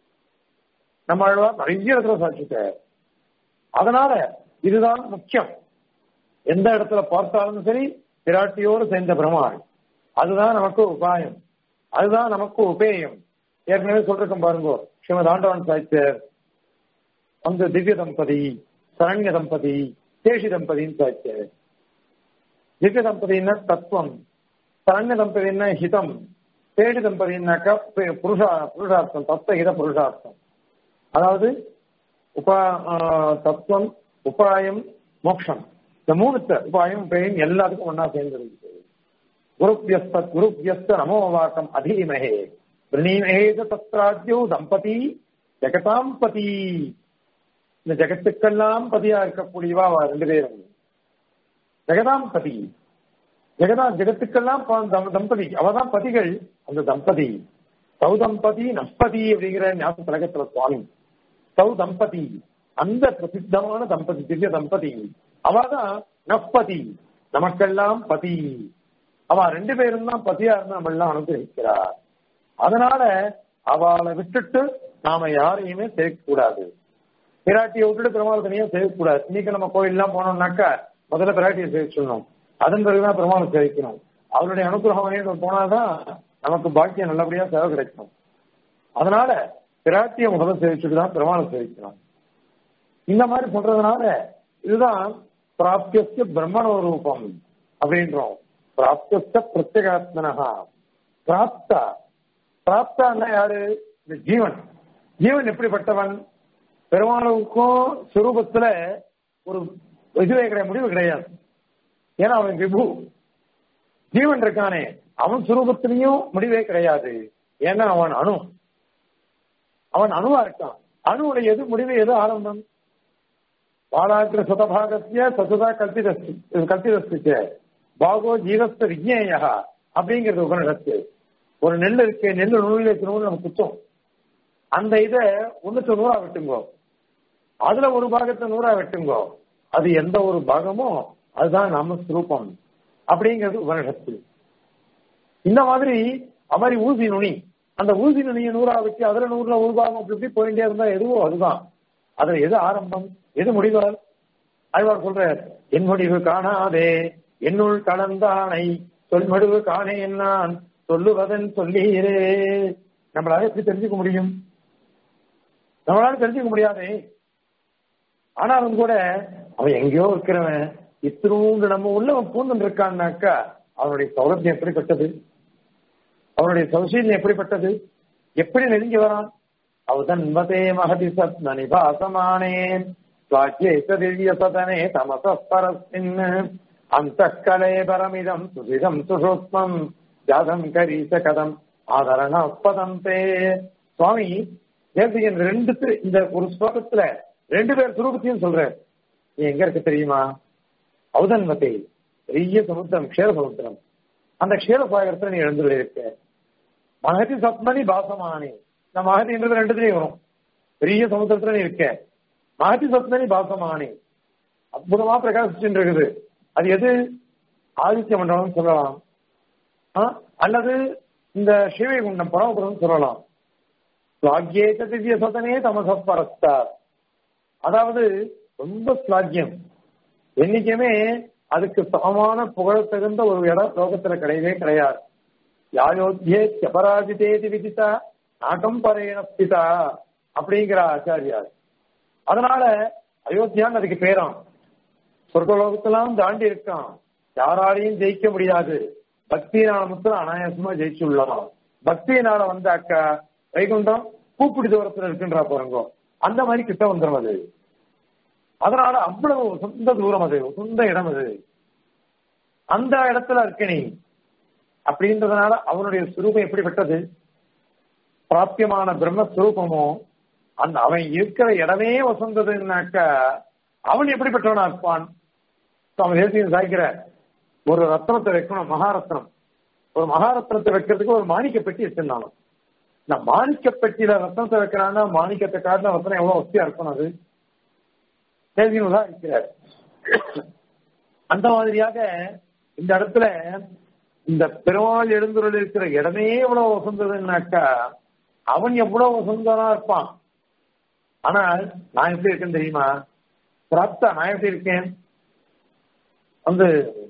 நம்ம அழகா நிறைய இடத்துல சாட்சிட்ட அதனால இதுதான் முக்கியம் எந்த இடத்துல பார்த்தாலும் சரி பிராட்டியோடு சேர்ந்த பெருமாள் அதுதான் நமக்கு உபாயம் அதுதான் நமக்கு உபேயம் ஏற்கனவே சொல்லிருக்கோம் பாருங்க ஸ்ரீமத் ஆண்டவன் சாய்த்தர் அந்த திவ்ய தம்பதி சரண்ய தம்பதி சேஷி தம்பதின்னு சாய்த்தர் திவ்ய தம்பதினா தத்துவம் சரண்ய தம்பதினா ஹிதம் சேஷி தம்பதினாக்கா புருஷா புருஷார்த்தம் தத்துவ ஹித புருஷார்த்தம் அதாவது உபா தத்துவம் உபாயம் மோக்ஷம் இந்த மூணுத்த உபாயம் உபயம் எல்லாத்துக்கும் ஒன்னா சேர்ந்துருக்கு குருப்பியஸ்த குருப்பியஸ்த நமோ வாக்கம் அதீமஹே பிரணீமஹேத தத்ராஜ்யோ தம்பதி ஜெகதாம் பதி இந்த ஜெகத்துக்கெல்லாம் பதியா இருக்கக்கூடியவா அவ ரெண்டு பேரும் ஜெகதாம் பதி ஜெகதா ஜெகத்துக்கெல்லாம் தம்பதி அவதான் பதிகள் அந்த தம்பதி சௌ தம்பதி நம்பதி அப்படிங்கிற ஞாபக திலகத்துல சுவாமி சௌ தம்பதி அந்த பிரசித்தமான தம்பதி திவ்ய தம்பதி அவதான் நப்பதி நமக்கெல்லாம் பதி அவ ரெண்டு பேரும் தான் பதியா இருந்து நம்ம எல்லாம் அனுகிரகிக்கிறார் அதனால அவளை விட்டுட்டு நாம யாரையுமே சேர்க்க கூடாது பிராட்டியை விட்டுட்டு பெருமாள் தனியா சேர்க்கக்கூடாது இன்னைக்கு நம்ம கோயில்லாம் போனோம்னாக்கா முதல்ல பிராட்டியை சேர்க்கணும் அதன் பிறகுதான் பெருமாளை சேவிக்கணும் அவருடைய அனுகிரகம் போனாதான் நமக்கு பாக்கியம் நல்லபடியா சேவை கிடைக்கும் அதனால பிராட்டியை முதல்ல சேவிச்சுட்டு தான் பெருமாளை சேவிக்கணும் இந்த மாதிரி சொல்றதுனால இதுதான் பிராப்திய பிரம்மணோ ரூபம் அப்படின்றோம் பிராப்திய பிரத்யேகாத்மனஹா பிராப்தா பிராப்தான்னா யாரு இந்த ஜீவன் ஜீவன் எப்படிப்பட்டவன் பெருமாளுக்கும் சுரூபத்துல ஒரு இதுவே கிடையாது முடிவு கிடையாது ஏன்னா அவன் விபு ஜீவன் இருக்கானே அவன் சுரூபத்திலையும் முடிவே கிடையாது ஏன்னா அவன் அணு அவன் அணுவா இருக்கான் அணுவுடைய எது முடிவு எது ஆரம்பம் பாலாகிர சதபாகத்திய சதுதா கல்பிதஸ்தி கல்பிதஸ்திச்ச பாகோ ஜீவஸ்த விஜ்ஞேயா அப்படிங்கிறது உபனிடத்து ஒரு நெல் இருக்கு நெல் நூலில் இருக்கணும்னு நம்ம குத்தம் அந்த இதை ஒண்ணுக்கு நூறா வெட்டுங்கோ அதுல ஒரு பாகத்தை நூறா வெட்டுங்கோ அது எந்த ஒரு பாகமோ அதுதான் நம்ம சுரூபம் அப்படிங்கிறது உபனிஷத்து இந்த மாதிரி மாதிரி ஊசி நுனி அந்த ஊசி நுனியை நூறா வச்சு அதுல நூறுல ஒரு பாகம் அப்படி இப்படி போயிட்டே இருந்தா எதுவோ அதுதான் அதுல எது ஆரம்பம் எது முடிவார் ஆழ்வார் சொல்ற என் முடிவு காணாதே என்னுள் கலந்தானை சொல்மடுவு காணேன் நான் சொல்லுவதன் சொல்லீரே நம்மளால எப்படி தெரிஞ்சுக்க முடியும் நம்மளால தெரிஞ்சுக்க முடியாதே ஆனாலும் கூட அவன் எங்கேயோ இருக்கிறவன் இத்தினூண்டு நம்ம உள்ள பூந்தன் இருக்கான்னாக்கா அவனுடைய சௌலபியம் எப்படிப்பட்டது அவனுடைய சௌசீல்யம் எப்படிப்பட்டது எப்படி நெருங்கி வரான் அவதன்வதே மகதி சத் நிபாசமானேன் ஸ்வாக்கிய திவ்ய சதனே தமசஸ்பரஸ்மின் அந்த கலே பரமிதம் சுசிதம் சுஷூத்மம் ஜாதம் கரீச கதம் ஆதரண பதம் தே சுவாமி தேசிகன் ரெண்டு இந்த ஒரு ஸ்லோகத்துல ரெண்டு பேர் சுரூபத்தையும் சொல்றார் நீ எங்க இருக்க தெரியுமா அவதன்மத்தை பெரிய சமுத்திரம் க்ஷேர சமுத்திரம் அந்த க்ஷேர சாகரத்துல நீ எழுந்து இருக்க மகதி சத்மனி பாசமானி இந்த மகதின்றது ரெண்டுத்துலயும் வரும் பெரிய சமுத்திரத்துல நீ இருக்க மகதி சத்மனி பாசமானி அற்புதமா பிரகாசிச்சுட்டு இருக்குது அது எது ஆதித்ய மண்டலம் சொல்லலாம் அல்லது இந்த சிவகுண்டம் பரமபுரம் சொல்லலாம் ஸ்லாகியேக திவ்ய சதனே தமசப்பரஸ்தார் அதாவது ரொம்ப ஸ்லாகியம் என்னைக்குமே அதுக்கு சமமான புகழ தகுந்த ஒரு இடம் லோகத்துல கிடையவே கிடையாது யாயோத்தியே அபராஜிதேதி விதித்தா நாகம் பரேண ஸ்திதா அப்படிங்கிற ஆச்சாரியார் அதனால அயோத்தியான்னு அதுக்கு பேரான் சொர்க்கலோகத்தெல்லாம் தாண்டி இருக்கான் யாராலையும் ஜெயிக்க முடியாது பக்தியினால மட்டும் அனாயாசமா ஜெயிச்சுள்ளலாம் பக்தியினால வந்தாக்கா வைகுண்டம் கூப்பிடி தூரத்துல இருக்குன்றா பாருங்க அந்த மாதிரி கிட்ட வந்துடும் அது அதனால அவ்வளவு சொந்த தூரம் அது சொந்த இடம் அது அந்த இடத்துல இருக்க நீ அப்படின்றதுனால அவனுடைய சுரூபம் எப்படிப்பட்டது பிராபியமான பிரம்மஸ்வரூபமோ அந்த அவன் இருக்கிற இடமே வசந்ததுன்னாக்கா அவன் எப்படிப்பட்டவனா இருப்பான் அவன் தேசியம் சாய்க்கிற ஒரு ரத்னத்தை வைக்கணும் மகாரத்னம் ஒரு மகாரத்னத்தை வைக்கிறதுக்கு ஒரு மாணிக்க பெட்டி வச்சிருந்தாலும் இந்த மாணிக்க பெட்டியில ரத்தனத்தை வைக்கிறான்னா மாணிக்கத்தை காட்டின ரத்தனம் எவ்வளவு வசதியா இருக்கணும் அது தெரிஞ்சுதான் இருக்கிறார் அந்த மாதிரியாக இந்த இடத்துல இந்த பெருமாள் எழுந்துள்ள இருக்கிற இடமே எவ்வளவு வசந்ததுன்னாக்கா அவன் எவ்வளவு வசந்தனா இருப்பான் ஆனால் நான் எப்படி இருக்கேன்னு தெரியுமா பிராப்தா நான் எப்படி இருக்கேன் வந்து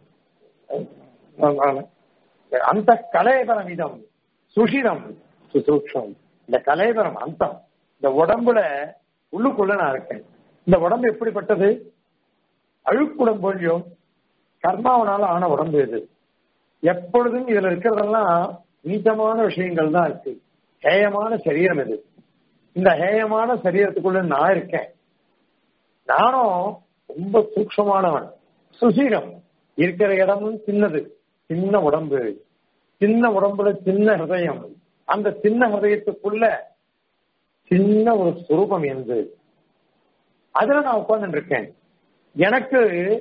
அந்த கலையபரம் இதம் சுஷிரம் சுசூக்ஷம் இந்த கலையபரம் அந்தம் இந்த உடம்புல உள்ளுக்குள்ள நான் இருக்கேன் இந்த உடம்பு எப்படிப்பட்டது அழுக்குடம்பொழியும் கர்மாவனால ஆன உடம்பு இது எப்பொழுதும் இதுல இருக்கிறதெல்லாம் நீச்சமான விஷயங்கள் தான் இருக்கு ஹேயமான சரீரம் இது இந்த ஹேயமான சரீரத்துக்குள்ள நான் இருக்கேன் நானும் ரொம்ப சூக்ஷமானவன் சுசீரம் இருக்கிற இடமும் சின்னது சின்ன உடம்பு சின்ன உடம்புல சின்ன ஹிருதயம் அந்த சின்ன ஹிருதயத்துக்குள்ள சின்ன ஒரு சுரூபம் எந்து அதுல நான் உட்கார்ந்து இருக்கேன் எனக்கு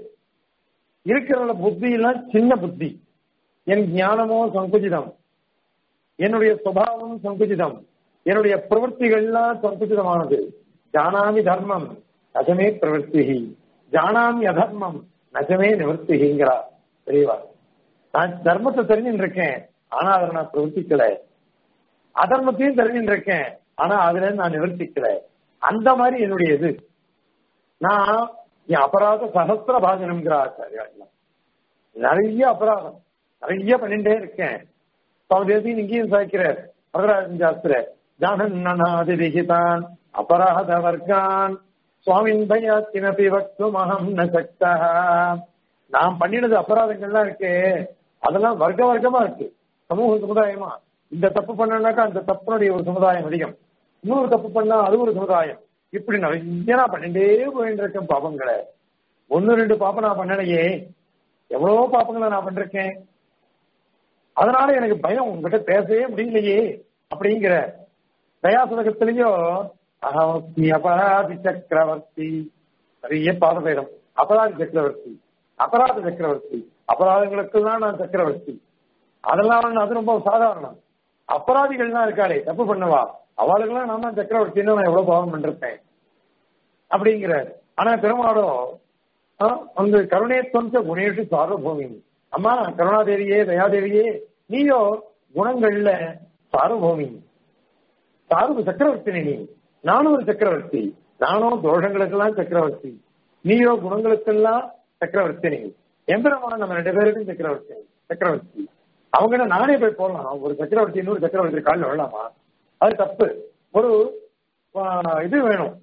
இருக்கிற புத்தி எல்லாம் சின்ன புத்தி என் ஞானமோ சங்குச்சிதம் என்னுடைய சுபாவம் சங்குச்சிதம் என்னுடைய பிரவൃத்திகள்லாம் சங்குச்சிதமானது ஜானாமி தர்மம் நஜமே பிரவருத்தி ஜானாமி அதர்மம் நஜமே நிவர்த்திங்கிறார் தெரியவா நான் தர்மத்தை தெரிஞ்சுட்டு இருக்கேன் ஆனா அதை நான் பிரவர்த்திக்கல அதர்மத்தையும் தெரிஞ்சுட்டு இருக்கேன் ஆனா அதுல நான் நிவர்த்திக்கல அந்த மாதிரி என்னுடைய இது நான் என் அபராத சகசிர பாஜனம்ங்கிற ஆச்சாரியா நிறைய அபராதம் நிறைய பண்ணிட்டே இருக்கேன் சுவாமி இங்கேயும் சாய்க்கிறார் வரதராஜன் சாஸ்திர ஜானநாதி விகிதான் அபராத வர்க்கான் சுவாமின் பயாத்தினபி வக்துமகம் ந சக்தா நான் பண்ணினது அபராதங்கள்லாம் இருக்கு அதெல்லாம் வர்க்க வர்க்கமா இருக்கு சமூக சமுதாயமா இந்த தப்பு பண்ணனாக்கா அந்த தப்புனுடைய ஒரு சமுதாயம் அதிகம் இன்னொரு தப்பு பண்ணா அது ஒரு சமுதாயம் இப்படி நிறைய நான் பண்ணிட்டே போயிட்டு இருக்கேன் பாப்பங்களை ஒன்னு ரெண்டு பாப்பம் நான் பண்ணலையே எவ்வளவோ பாப்பங்களை நான் பண்ணிருக்கேன் அதனால எனக்கு பயம் உங்ககிட்ட பேசவே முடியலையே அப்படிங்கிற தயாசுலகத்திலேயோ அகவஸ்தி அபராதி சக்கரவர்த்தி நிறைய பாதபேதம் அபராதி சக்கரவர்த்தி அபராத சக்கரவர்த்தி அபராதங்களுக்கெல்லாம் நான் சக்கரவர்த்தி அதெல்லாம் அது ரொம்ப சாதாரணம் அபராதிகள்லாம் இருக்காளே தப்பு பண்ணவா அவளுக்கெல்லாம் நான் தான் சக்கரவர்த்தின்னு நான் எவ்வளவு பாவம் பண்ணிருப்பேன் அப்படிங்கிற ஆனா பெருமாளோ வந்து கருணேத்வந்த குணேஷு சார்வபூமி அம்மா கருணாதேவியே தயாதேவியே நீயோ குணங்கள்ல சார்வபூமி சார்பு சக்கரவர்த்தி நீ நானும் ஒரு சக்கரவர்த்தி நானும் தோஷங்களுக்கெல்லாம் சக்கரவர்த்தி நீயோ குணங்களுக்கெல்லாம் சக்கரவர்த்தி நீ எம்பெருமான நம்ம ரெண்டு பேருக்கும் சக்கரவர்த்தி சக்கரவர்த்தி அவங்க நானே போய் போடலாம் ஒரு சக்கரவர்த்தி இன்னொரு சக்கரவர்த்தி காலில் விழலாமா அது தப்பு ஒரு இது வேணும்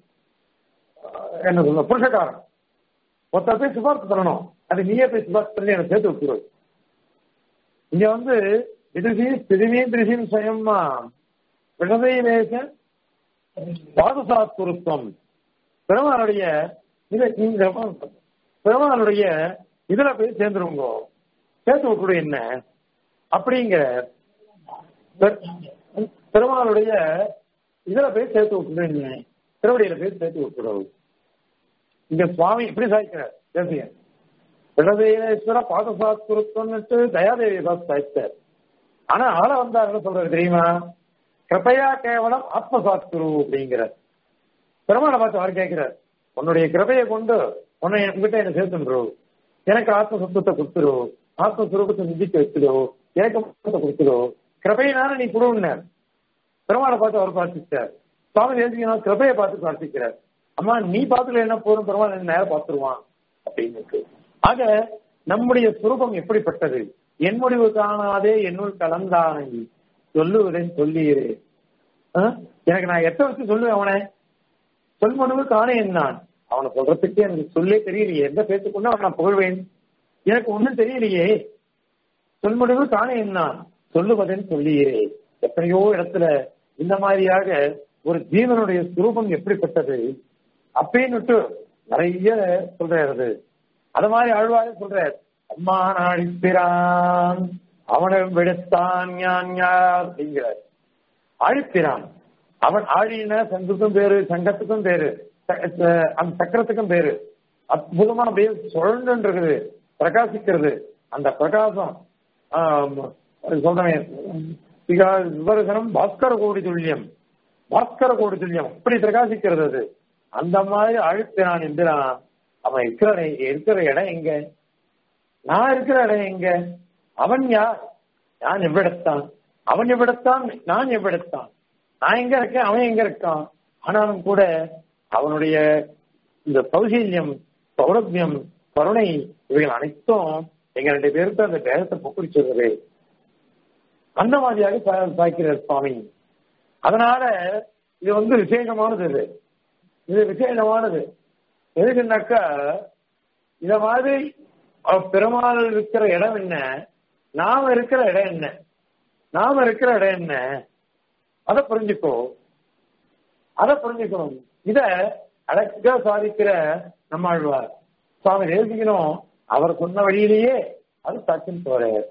என்ன சொல்ல புருஷகாரம் ஒருத்தர் போய் சிபார்த்து பண்ணணும் அது நீயே போய் சிபார்த்து பண்ணி எனக்கு சேர்த்து வச்சுருவது இங்க வந்து விடுதி திருமீ திருசின் சுயம்மா விடதையிலேச பாதுசாத்துருத்தம் பெருமாளுடைய இது இந்த பெருமாளுடைய இதுல போய் சேர்ந்துருங்க சேர்த்து விட்டுடு என்ன அப்படிங்கிற பெருமாளுடைய இதுல போய் சேர்த்து விட்டுடு என்ன திருவடியில போய் சேர்த்து விட்டுடு இங்க சுவாமி இப்படி சாய்க்கிறார் தேசியன் விடதேஸ்வர பாதசாஸ்திருத்தம்னுட்டு தயாதேவி தான் சாய்த்தார் ஆனா ஆள வந்தார் என்ன சொல்றது தெரியுமா கிருப்பையா கேவலம் ஆத்மசாஸ்திரு அப்படிங்கிறார் பெருமாளை பார்த்து அவர் கேட்கிறார் உன்னுடைய கிருபையை கொண்டு உன்னை உங்ககிட்ட என்ன சேர்த்துன்றோ எனக்கு ஆத்ம சத்துவத்தை கொடுத்துரு ஆத்மஸ்வரூபத்தை சிந்திக்க வச்சுடோ எனக்கு முகத்தை கொடுத்துடோ கிருபையினால நீ கொடுன்னார் பெருமாளை பார்த்து அவர் பிரார்த்திச்சார் சுவாமி தேசிகனா கிருபையை பார்த்து பிரார்த்திக்கிறார் அம்மா நீ பார்த்துல என்ன போதும் பெருமாள் என்ன நேரம் பார்த்துருவான் அப்படின்னு ஆக நம்முடைய சுரூபம் எப்படிப்பட்டது என் முடிவு காணாதே என்னுள் கலந்தானை சொல்லுவதன் சொல்லீரே எனக்கு நான் எத்த வச்சு சொல்லுவேன் அவனை சொல் முடிவு காணேன் நான் அவனை சொல்றதுக்கு எனக்கு சொல்லே தெரியலையே எந்த பேச்சுக்கொண்டு அவன் நான் புகழ்வேன் எனக்கு ஒன்றும் தெரியலையே சொல் முடிவு காணேன் நான் சொல்லுவதன் சொல்லீரே எத்தனையோ இடத்துல இந்த மாதிரியாக ஒரு ஜீவனுடைய சுரூபம் எப்படிப்பட்டது அப்படின்னுட்டு நிறைய சொல்றாரு அது மாதிரி ஆழ்வாரே சொல்றார் அம்மா அழிப்பிரான் அவனை விடுத்தான் ஞான் யார் அப்படிங்கிறார் அழிப்பிரான் அவன் ஆழின சங்குக்கும் பேரு சங்கத்துக்கும் பேரு அந்த சக்கரத்துக்கும் பேரு அற்புதமா அப்படியே சுழண்டு இருக்குது பிரகாசிக்கிறது அந்த பிரகாசம் சொல்றேன் விவரசனம் பாஸ்கர கோடி துல்லியம் பாஸ்கர கோடி துல்லியம் அப்படி பிரகாசிக்கிறது அது அந்த மாதிரி அழுத்தினான் எந்திரான் அவன் இருக்கிற இருக்கிற இடம் எங்க நான் இருக்கிற இடம் எங்க அவன் யார் நான் எவ்விடத்தான் அவன் எவ்விடத்தான் நான் எவ்விடத்தான் நான் எங்க இருக்கேன் அவன் எங்க இருக்கான் ஆனாலும் கூட அவனுடைய இந்த சௌசீல்யம் சௌரபியம் கருணை இவைகள் அனைத்தும் எங்க ரெண்டு பேருக்கு அந்த பேரத்தை பொக்குடிச்சிருந்தது அந்த மாதிரியாக சாய்க்கிறார் சுவாமி அதனால இது வந்து விசேஷமானது இது இது விசேஷமானது எதுக்குன்னாக்கா இத மாதிரி பெருமாள் இருக்கிற இடம் என்ன நாம இருக்கிற இடம் என்ன நாம இருக்கிற இடம் என்ன அதை புரிஞ்சுக்கோ அதை புரிஞ்சுக்கணும் இத அழகா சாதிக்கிற நம்மாழ்வார் சுவாமி தேசிக்கணும் அவர் சொன்ன வழியிலேயே அது தச்சுன்னு போறார்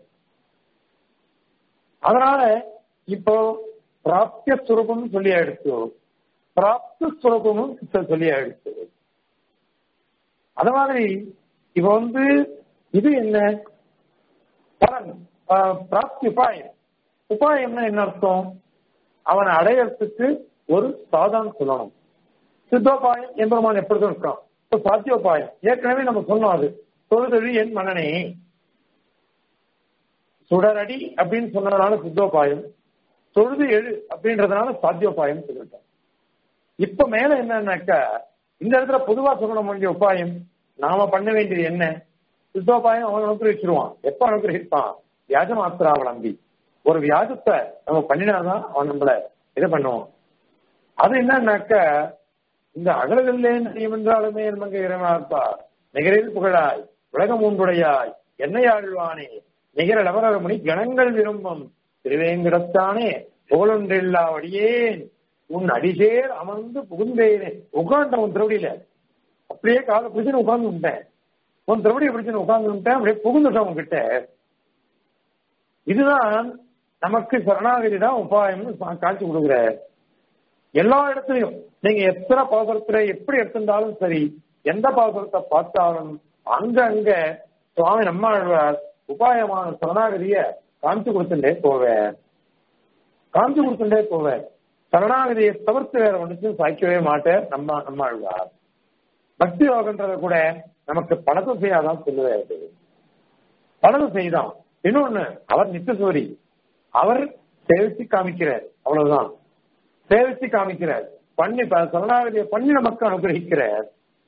அதனால இப்போ பிராப்திய சுரூபம் சொல்லி எடுத்து பிராப்த சுரூபமும் சொல்லி எடுத்து அது மாதிரி இப்ப வந்து இது என்ன பலன் பிராப்தி உபாயம் உபாயம்னா என்ன அர்த்தம் அவனை அடையறதுக்கு ஒரு சாதனம் சொல்லணும் சித்தோபாயம் எம்பெருமான் எப்பொழுதும் இருக்கான் இப்போ சாத்தியோபாயம் ஏற்கனவே நம்ம சொன்னோம் அது தொழுதொழி என் மன்னனே சுடரடி அப்படின்னு சொன்னதுனால சித்தோபாயம் தொழுது எழு அப்படின்றதுனால சாத்தியோபாயம் சொல்லிட்டோம் இப்ப மேல என்னன்னாக்கா இந்த இடத்துல பொதுவா சொல்லணும் வேண்டிய உபாயம் நாம பண்ண வேண்டியது என்ன சித்தோபாயம் அவன் அனுகிரகிச்சிருவான் எப்ப அனுகிரகிப்பான் வியாஜ மாத்திராவளம்பி ஒரு வியாஜத்தை நம்ம பண்ணினாதான் அவன் நம்மள இதை பண்ணுவான் அது என்னன்னாக்கா இந்த அகலகல்லே நடியம் என்றாலுமே மங்க இறைவனார்ப்பா நிகரில் புகழாய் உலகம் ஒன்றுடையாய் என்னை ஆழ்வானே நிகர லவரமணி கணங்கள் விரும்பும் திருவேங்கடத்தானே புகழொன்றில்லா வடியேன் உன் அடிசேர் அமர்ந்து புகுந்தேனே உட்காண்ட உன் திருவடியில அப்படியே காலை பிடிச்சுன்னு உட்கார்ந்து விட்டேன் உன் திருவடியை பிடிச்சுன்னு உட்கார்ந்து விட்டேன் அப்படியே புகுந்துட்டேன் உன்கிட்ட இதுதான் நமக்கு சரணாகதி தான் உபாயம்னு காட்சி கொடுக்குற எல்லா இடத்துலையும் நீங்க எத்தனை பாசுரத்துல எப்படி எடுத்திருந்தாலும் சரி எந்த பாசுரத்தை பார்த்தாலும் அங்க அங்க சுவாமி நம்மாழ்வார் உபாயமான சரணாகதிய காமிச்சு கொடுத்துட்டே போவேன் காமிச்சு கொடுத்துட்டே போவேன் சரணாகதியை தவிர்த்து வேற ஒன்றுக்கும் சாய்க்கவே மாட்டேன் நம்ம நம்மாழ்வார் பக்தி யோகன்றத கூட நமக்கு பணத்தை செய்யாதான் சொல்லுவாரு பணத்தை செய்தான் இன்னொன்னு அவர் நித்தசூரி அவர் சேவிச்சு காமிக்கிறார் அவ்வளவுதான் சேவிச்சு காமிக்கிறார் பண்ணி சரணாகதியை பண்ணி நமக்கு அனுகிரகிக்கிறார்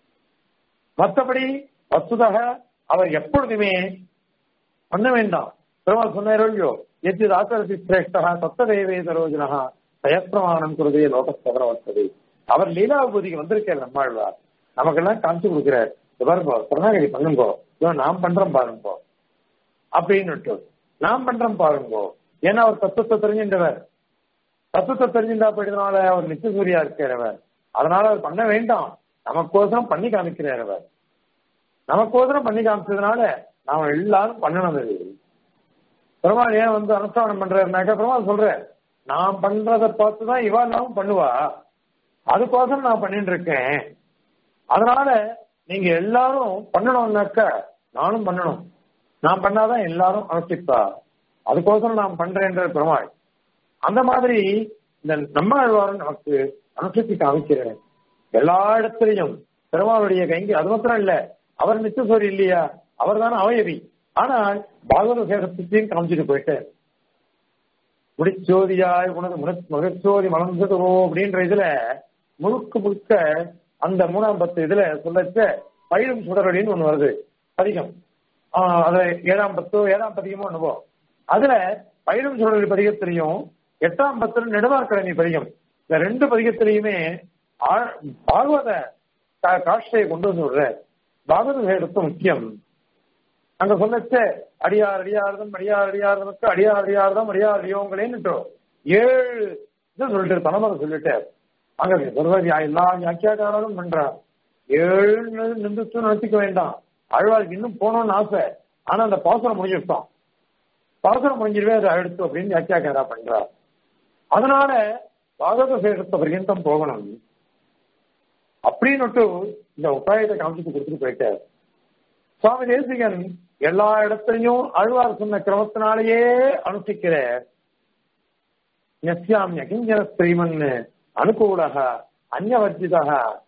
மற்றபடி வசுதக அவர் எப்பொழுதுமே பண்ண வேண்டாம் பெருமாள் சொன்னாரோ இல்லையோ எத்தி ராசரசி சிரேஷ்டா சப்ததேவே சரோஜனா பயப்பிரமாணம் குருதே லோகஸ்தவர வசதி அவர் லீலாபூதிக்கு வந்திருக்கார் நம்மாழ்வார் நமக்கெல்லாம் காமிச்சு கொடுக்கிறார் பாருங்கோ சரணாகதி பண்ணுங்கோ நாம் பண்றோம் பாருங்கோ அப்படின்னு நாம் பண்றோம் பாருங்கோ ஏன்னா அவர் தத்துவத்தை தெரிஞ்சின்றவர் தத்துவத்தை தெரிஞ்சிருந்தா போயிட்டதுனால அவர் நித்தியசூரியா இருக்கிறவர் அதனால அவர் பண்ண வேண்டாம் நமக்கோசரம் பண்ணி காமிக்கிறார் அவர் நமக்கோசரம் பண்ணி காமிச்சதுனால நாம எல்லாரும் பண்ணணும் அது பெருமாள் ஏன் வந்து அனுஷ்டானம் பண்றாருனாக்கா பெருமாள் சொல்ற நான் பண்றத பார்த்துதான் இவா நாமும் பண்ணுவா அதுக்கோசரம் நான் பண்ணிட்டு இருக்கேன் அதனால நீங்க எல்லாரும் பண்ணணும்னாக்க நானும் பண்ணணும் நான் பண்ணாதான் எல்லாரும் அனுஷ்டிப்பா அதுக்கோசரம் நான் பண்றேன்ற பெருமாள் அந்த மாதிரி இந்த நம்ம ஆழ்வாரும் நமக்கு அனுஷ்டித்து காமிக்கிறேன் எல்லா இடத்துலையும் பெருமாளுடைய கைங்கி அது மாத்திரம் இல்ல அவர் நிச்சசோரி இல்லையா அவர் தானே அவயவி ஆனால் பாகவத சேகரத்தையும் காமிச்சிட்டு போயிட்டார் முடிச்சோதியாய் உனது முகச்சோதி மலர்ந்ததோ அப்படின்ற இதுல முழுக்க முழுக்க அந்த மூணாம் பத்து இதுல சொல்லச்ச பயிரும் சுடரடின்னு ஒண்ணு வருது பதிகம் அது ஏழாம் பத்தோ ஏழாம் பதிகமோ அனுபவம் அதுல பயிரும் சுடரடி பதிகத்திலையும் எட்டாம் பத்துல நெடுவார்கழனி பதிகம் இந்த ரெண்டு பதிகத்திலையுமே பாகவத காஷ்டையை கொண்டு வந்து விடுற பாகவத சேகரத்து முக்கியம் அங்க சொல்லச்ச அடியார் அடியார்தம் அடியார் அடியார்தமுக்கு அடியார் அடியார்தம் அடியார் அடியோங்களேன்னு ஏழு இது சொல்லிட்டு தலைமுறை சொல்லிட்டு அங்க சொல்றது எல்லா வியாக்கியாக்காரரும் பண்றா ஏழு நிமிஷம் நினைச்சுக்க வேண்டாம் அழ்வாருக்கு இன்னும் போகணும்னு ஆசை ஆனா அந்த பாசனம் முடிஞ்சிருப்பான் பாசனம் முடிஞ்சிருவே அதை அடுத்து அப்படின்னு வியாக்கியாக்காரா பண்றா அதனால பாகவத சேகரத்தை பர்யந்தம் போகணும் அப்படின்னு இந்த உபாயத்தை காமிச்சு கொடுத்துட்டு போயிட்டார் சுவாமி தேசிகன் எல்லா இடத்துலையும் அழ்வார் சொன்ன கிரமத்தினாலேயே அனுஷ்டிக்கிற நெஸ்யாமிய கிஞ்சன ஸ்ரீமன் அனுகூலக அந்யவர்ஜிதக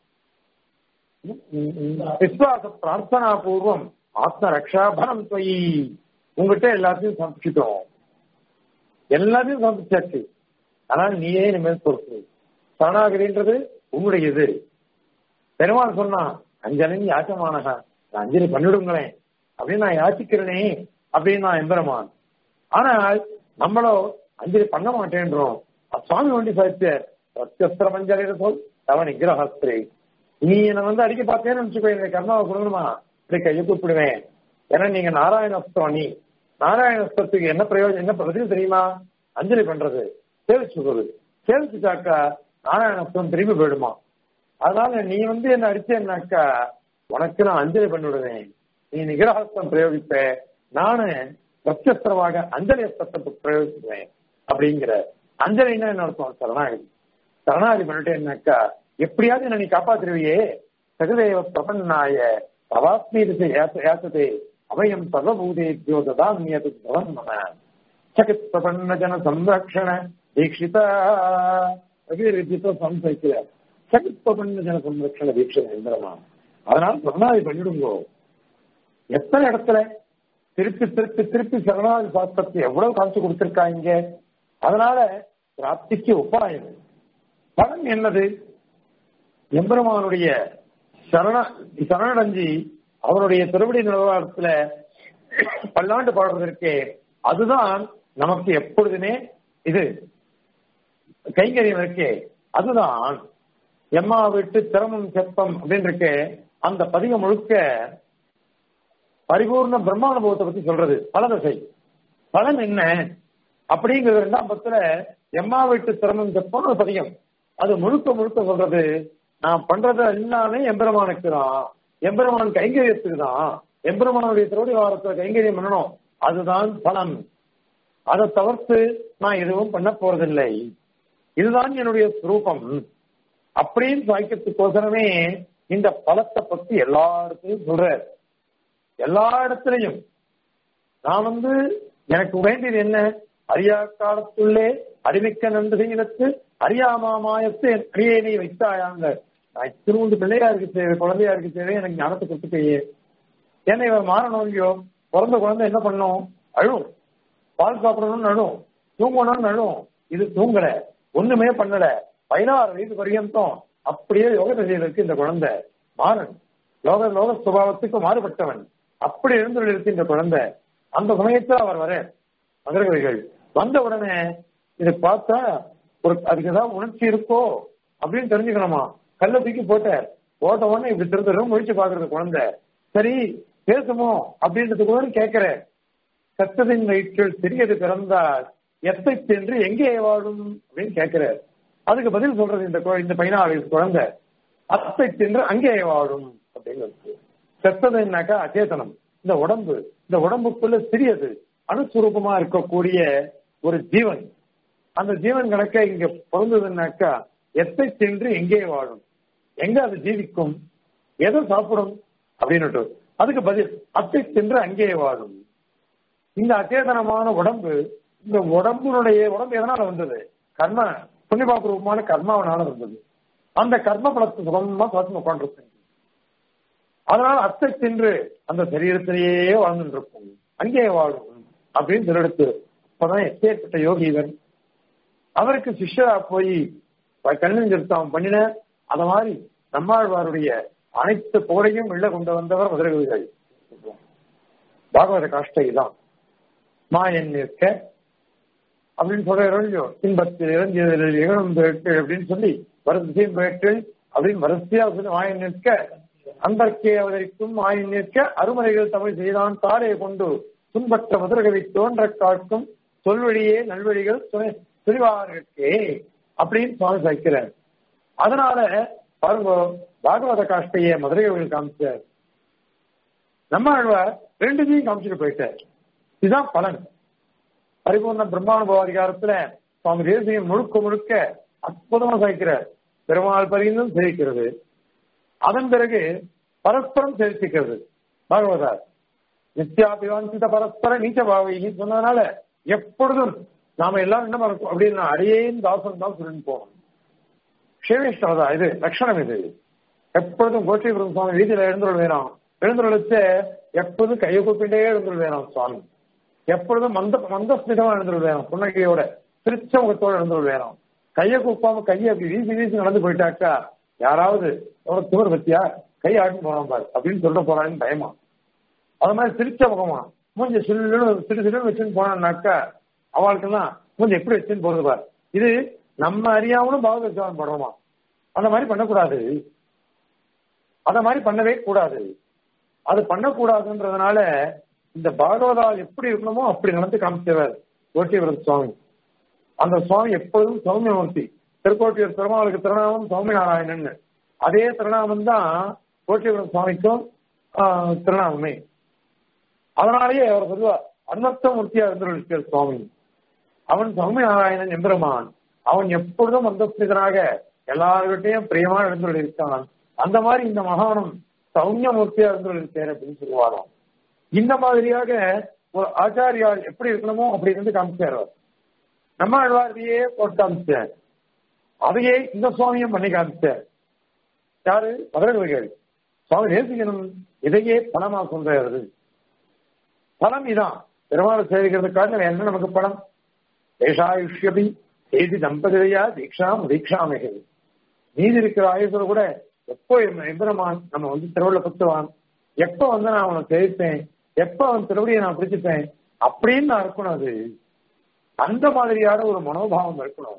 விஸ்வாச பிரார்த்தனா பூர்வம் ஆத்ம ரக்ஷா பலம் தொய் உங்ககிட்ட எல்லாத்தையும் சமைச்சிட்டோம் எல்லாத்தையும் சமைச்சாச்சு ஆனால் நீயே இனிமேல் பொறுப்பு சரணாகதின்றது உங்களுடையது பெருமாள் சொன்னான் அஞ்சலின் யாச்சமானக நான் அஞ்சலி பண்ணிவிடுங்களேன் அப்படின்னு நான் யாச்சிக்கிறேனே அப்படின்னு நான் எம்பெருமான் ஆனால் நம்மளோ அஞ்சலி பண்ண மாட்டேன்றோம் சுவாமி வண்டி சாதிச்சார் சத்தியஸ்திர மஞ்சள் சொல் தவ நிகிரஹஸ்திரே நீ என்னை வந்து அடிக்க பார்த்தேன்னு வச்சுக்கோ எனக்கு கர்மாவை கொடுக்கணுமா இப்படி கையை கூப்பிடுவேன் ஏன்னா நீங்க நாராயணஸ்திரம் நீ நாராயணஸ்திரத்துக்கு என்ன பிரயோஜனம் என்ன பதில் தெரியுமா அஞ்சலி பண்றது சேவிச்சுக்கிறது சேவிச்சுட்டாக்கா நாராயணஸ்திரம் திரும்பி போயிடுமா அதனால நீ வந்து என்ன அடிச்சேன்னாக்கா உனக்கு நான் அஞ்சலி பண்ணிவிடுவேன் நீ நிகிரஹஸ்தம் பிரயோகிப்ப நானு பிரத்யஸ்திரமாக அஞ்சலி அஸ்திரத்தை பிரயோகிக்குவேன் அப்படிங்கிற அஞ்சலின்னா என்ன அர்த்தம் சரணாகதி சரணாகதி பண்ணிட்டேன்னாக்கா எப்படியாவது என்ன நீ காப்பாத்திருவியே சகுதேவ பிரபன்னாய தவாஸ்மீதி யாசதே அபயம் சர்வபூதேபியோ ததாமியது பவன் மம சகித் பிரபன்ன ஜன சம்ரக்ஷண தீட்சிதா வித்யுத்த சம்சைக்கல சகித் பிரபன்ன ஜன சம்ரக்ஷண தீட்சித எந்திரமா அதனால சரணாகதி பண்ணிடுங்கோ எத்தனை இடத்துல திருப்பி திருப்பி திருப்பி சரணாகதி சாஸ்திரத்தை எவ்வளவு காமிச்சு கொடுத்திருக்காங்க அதனால பிராப்திக்கு உபாயம் பலன் என்னது எம்பெருமானுடைய சரண சரணடைஞ்சி அவனுடைய திருவடி நிலவரத்துல பல்லாண்டு பாடுவதற்கு அதுதான் நமக்கு எப்பொழுதுமே இது கைங்கரியம் இருக்கே அதுதான் எம்மா விட்டு திறமும் செப்பம் அப்படின்னு இருக்கு அந்த பதிகம் முழுக்க பரிபூர்ண பிரம்மானுபவத்தை பத்தி சொல்றது பலதசை பலன் என்ன அப்படிங்கிறது ரெண்டாம் பத்துல எம்மா வீட்டு திறமும் செப்பம் ஒரு பதிகம் அது முழுக்க முழுக்க சொல்றது நான் பண்றது எல்லாமே எம்பெருமானுக்கு தான் எம்பெருமான் கைங்கரியத்துக்கு தான் எம்பெருமானுடைய திருவடி வாரத்துல கைங்கரியம் பண்ணணும் அதுதான் பலம் அதை தவிர்த்து நான் எதுவும் பண்ண போறதில்லை இதுதான் என்னுடைய சுரூபம் அப்படின்னு சாய்க்கிறதுக்கோசரமே இந்த பலத்தை பத்தி எல்லா இடத்துலையும் சொல்றார் எல்லா இடத்துலையும் நான் வந்து எனக்கு வேண்டியது என்ன அரியா காலத்துள்ளே அடிமிக்க நன்று செய்யலத்து அரியாமாமாயத்து அடியேனை வைத்தாயாங்க நான் திருவுண்டு பிள்ளையா இருக்கு தேவை குழந்தையா இருக்கு தேவை எனக்கு ஞானத்தை கொடுத்துக்கையே ஏன்னா இவன் மாறணும் இல்லையோ பிறந்த குழந்தை என்ன பண்ணும் அழும் பால் சாப்பிடணும்னு அழும் தூங்கணும்னு அழும் இது தூங்கல ஒண்ணுமே பண்ணல பதினாறு வயசு பரியந்தம் அப்படியே யோக திசையில இந்த குழந்தை மாறன் லோக லோக சுபாவத்துக்கு மாறுபட்டவன் அப்படி இருந்து இருக்கு இந்த குழந்தை அந்த சமயத்தில் அவர் வர மதுரகவிகள் வந்த உடனே இதை பார்த்தா ஒரு அதுக்கு ஏதாவது உணர்ச்சி இருக்கோ அப்படின்னு தெரிஞ்சுக்கணுமா கல்ல தூக்கி போட்ட போட்ட உடனே இப்படி திருத்தரும் முழிச்சு பாக்குறது குழந்தை சரி பேசுமோ அப்படின்றது கூட கேட்கிற சத்தத்தின் வயிற்றில் சிறியது பிறந்தால் எத்தை சென்று எங்கே வாழும் அப்படின்னு கேட்கிறார் அதுக்கு பதில் சொல்றது இந்த இந்த பதினாலு வயசு குழந்தை அத்தை சென்று அங்கே வாழும் அப்படின்னு செத்ததுன்னாக்கா அச்சேதனம் இந்த உடம்பு இந்த உடம்புக்குள்ள சிறியது அணுஸ்வரூபமா இருக்கக்கூடிய ஒரு ஜீவன் அந்த ஜீவன் கணக்க இங்க பிறந்ததுன்னாக்கா எத்தை சென்று எங்கே வாழும் எங்க அது ஜீவிக்கும் எதை சாப்பிடும் அப்படின்னு அதுக்கு பதில் அத்தை சென்று அங்கே வாழும் இந்த அச்சேதனமான உடம்பு இந்த உடம்புடைய உடம்பு எதனால வந்தது கர்ம புண்ணியபாபு ரூபமான கர்மாவனால வந்தது அந்த கர்ம பலத்தை சுகமா சுவாசம் உட்காந்துருப்பேன் அதனால அத்தை சென்று அந்த சரீரத்திலேயே வாழ்ந்துட்டு இருக்கும் அங்கே வாழும் அப்படின்னு சொல்லெடுத்து அப்பதான் எப்பேற்பட்ட யோகி இவன் அவருக்கு சிஷ்யரா போய் கண்ணஞ்சிருத்தம் பண்ணின அத மாதிரி நம்மாழ்வாருடைய அனைத்து போரையும் வெள்ள கொண்டு வந்தவர் மதுரகவிகள் பாகவத காஷ்டை தான் மாயன் நிற்க அப்படின்னு சொல்றோ இன்பத்தில் இறஞ்சியதில் இகழும் பேட்டு அப்படின்னு சொல்லி வரிசையும் பேட்டு அப்படின்னு வரிசையா சொல்லி மாயன் நிற்க அன்பர்க்கே அவதரிக்கும் மாயன் நிற்க அருமறைகள் தமிழ் செய்தான் தாரே கொண்டு துன்பற்ற மதுரகவி தோன்ற காட்டும் சொல்வழியே நல்வழிகள் துணை துணிவார்களுக்கே அப்படின்னு சுவாமி சாய்க்கிறார் அதனால பாருங்க பாகவத காஷ்டைய மதுரைகள் காமிச்சார் நம்ம ஆழ்வார் ரெண்டுத்தையும் காமிச்சுட்டு போயிட்டார் இதுதான் பலன் பரிபூர்ண பிரம்மானுபவ அதிகாரத்துல சுவாமி தேசியம் முழுக்க முழுக்க அற்புதமா சாய்க்கிறார் பெருமாள் பரிந்தும் சேவிக்கிறது அதன் பிறகு பரஸ்பரம் சேவிச்சுக்கிறது பாகவதார் நித்யாபிவாஞ்சித பரஸ்பர நீச்ச பாவைன்னு சொன்னதுனால எப்பொழுதும் நாம எல்லாம் என்ன இருக்கும் அப்படின்னு அடியேன் தாசன் தான் சொல்லிட்டு போகணும் க்ஷேமேஸ்வரதா இது லட்சணம் இது எப்பொழுதும் கோஷ்டிபுரம் சுவாமி வீதியில எழுந்துள்ள வேணும் எழுந்துள்ள எப்பொழுதும் கையை கூப்பிட்டே எழுந்துள்ள வேணும் சுவாமி எப்பொழுதும் மந்த மந்தஸ்மிதமா எழுந்துள்ள வேணும் புன்னகையோட திருச்ச முகத்தோட எழுந்துள்ள வேணும் கையை கூப்பாம கையை அப்படி வீசி வீசி நடந்து போயிட்டாக்கா யாராவது எவ்வளவு திவர் பத்தியா கை ஆட்டி போறான் பாரு அப்படின்னு சொல்ல போறான்னு பயமா அது மாதிரி சிரிச்ச முகமா மூஞ்சி சில்லுன்னு சிறு சிறு வச்சுன்னு போனான்னாக்கா அவளுக்கெல்லாம் மூஞ்சி எப்படி வச்சுன்னு போறது பாரு இது நம்ம அறியாமலும் பாவகத்தான் படுறோமா அந்த மாதிரி பண்ணக்கூடாது அந்த மாதிரி பண்ணவே கூடாது அது பண்ணக்கூடாதுன்றதுனால இந்த பாகவதால் எப்படி இருக்கணுமோ அப்படி நடந்து காமிச்சவர் கோட்டியவரத் சுவாமி அந்த சுவாமி எப்பொழுதும் சௌமியமூர்த்தி திருக்கோட்டியூர் பெருமாளுக்கு திருநாமம் சௌமிய நாராயணன் அதே திருநாமம் தான் கோட்டியவரம் சுவாமிக்கும் திருநாமமே அதனாலேயே அவர் சொல்லுவார் அன்னர்த்த மூர்த்தியா இருந்திருக்கிற சுவாமி அவன் சௌமிய நாராயணன் எம்பெருமான் அவன் எப்பொழுதும் அந்தஸ்திதனாக எல்லாருக்கிட்டையும் பிரியமா இருந்திருக்கான் அந்த மாதிரி இந்த மகானும் சௌமியமூர்த்தியா இருந்திருக்கார் அப்படின்னு சொல்லுவாராம் இந்த மாதிரியாக ஒரு ஆச்சாரியால் எப்படி இருக்கணுமோ அப்படி இருந்து காமிச்சார் நம்ம அழ்வாரியே போட்டு காமிச்சார் அதையே இந்த சுவாமியும் பண்ணி காமிச்சார் யாரு மதுரகர்கள் சுவாமி நேசிக்கணும் இதையே பணமா சொல்றாரு பணம் இதான் பெருமாள் சேவிக்கிறதுக்காக என்ன நமக்கு பணம் தேசாயுஷ்யபி செய்தி தம்பதியா தீக்ஷாம் தீக்ஷாமிகள் மீதி இருக்கிற ஆயுசோட கூட எப்போ எம்பெருமான் நம்ம வந்து திருவிழா பத்துவான் எப்ப வந்து நான் அவனை சேவிப்பேன் எப்ப அவன் திருவடியை நான் பிடிச்சிப்பேன் அப்படின்னு நான் இருக்கணும் அது அந்த மாதிரியான ஒரு மனோபாவம் இருக்கணும்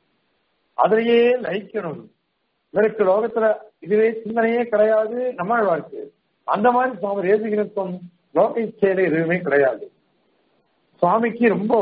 அதிலேயே லயிக்கணும் இவருக்கு லோகத்துல இதுவே சிந்தனையே கிடையாது நம்மாழ்வாருக்கு அந்த மாதிரி சுவாமி ரேசிகனத்துவம் லோக இச்சையில எதுவுமே கிடையாது சுவாமிக்கு ரொம்ப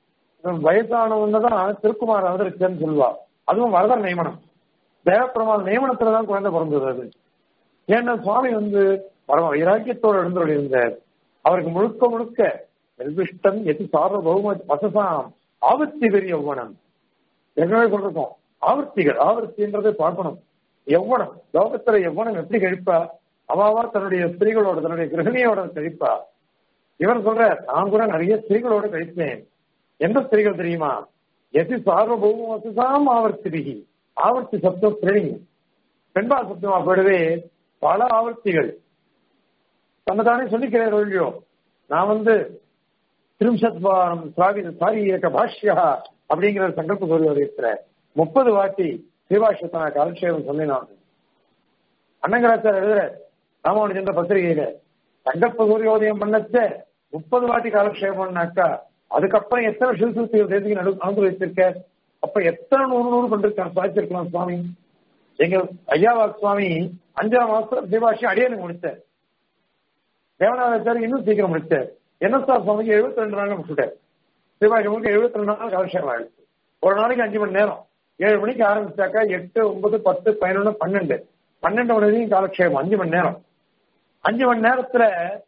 வயசானவங்க தான் திருக்குமார் அவதரிச்சேன்னு சொல்லுவா அதுவும் வரதர் நியமனம் தேவப்பிரமாண நியமனத்துலதான் குழந்தை பிறந்தது அது ஏன்னா சுவாமி வந்து பரம வைராக்கியத்தோடு எழுந்தோடு இருந்தார் அவருக்கு முழுக்க முழுக்க வெல்விஷ்டன் எது சார்வபௌம வசசாம் ஆவர்த்தி பெரிய யௌவனம் ஏற்கனவே சொல்லிருக்கோம் ஆவர்த்திகள் ஆவர்த்தின்றதை பார்க்கணும் எவ்வளம் லோகத்துல எவ்வளம் எப்படி கழிப்பா அவாவா தன்னுடைய ஸ்திரீகளோட தன்னுடைய கிரகணியோட கழிப்பா இவர் சொல்ற நான் கூட நிறைய ஸ்திரீகளோட கழிப்பேன் எந்த ஸ்திரீகள் தெரியுமா எது சார்வபௌம வசசாம் ஆவர்த்தி ஆவர்த்தி சப்தம் ஸ்திரீ பெண்பா சப்தமா போயிடவே பல ஆவர்த்திகள் தன்னைத்தானே சொல்லிக்கிறேன் இல்லையோ நான் வந்து திரும்சத்வாரம் சாவி சாரி இயக்க பாஷ்யா அப்படிங்கிற சங்கல்ப சூரியோதயத்துல முப்பது வாட்டி ஸ்ரீபாஷ்யத்தை நான் காலக்ஷேபம் சொன்னேன் அண்ணங்கராச்சார் எழுதுற ராமானுஜந்த பத்திரிகையில சங்கல்ப சூரியோதயம் பண்ணச்ச முப்பது வாட்டி காலக்ஷேபம் பண்ணாக்கா அதுக்கப்புறம் எத்தனை சிவசூத்திகள் தேதிக்கு நடு அனுந்து வச்சிருக்க அப்ப எத்தனை நூறு நூறு பண்ணிருக்கான் சாதிச்சிருக்கலாம் சுவாமி எங்க ஐயாவா சுவாமி அஞ்சாம் மாசம் சிவாஷி அடியனுக்கு முடிச்சார் தேவநாதாச்சாரி இன்னும் சீக்கிரம் முடிச்சார் என்எஸ்ஆர் சுவாமிக்கு எழுபத்தி ரெண்டு நாள் முடிச்சுட்டார் சிவாஜி முழுக்க எழுபத்தி ரெண்டு நாள் கலெக்ஷன் ஆயிடுச்சு ஒரு நாளைக்கு அஞ்சு மணி நேரம் ஏழு மணிக்கு ஆரம்பிச்சாக்கா எட்டு ஒன்பது பத்து பதினொன்று பன்னெண்டு பன்னெண்டு மணிக்கும் காலக்ஷேபம் அஞ்சு மணி நேரம் அஞ்சு மணி நேரத்துல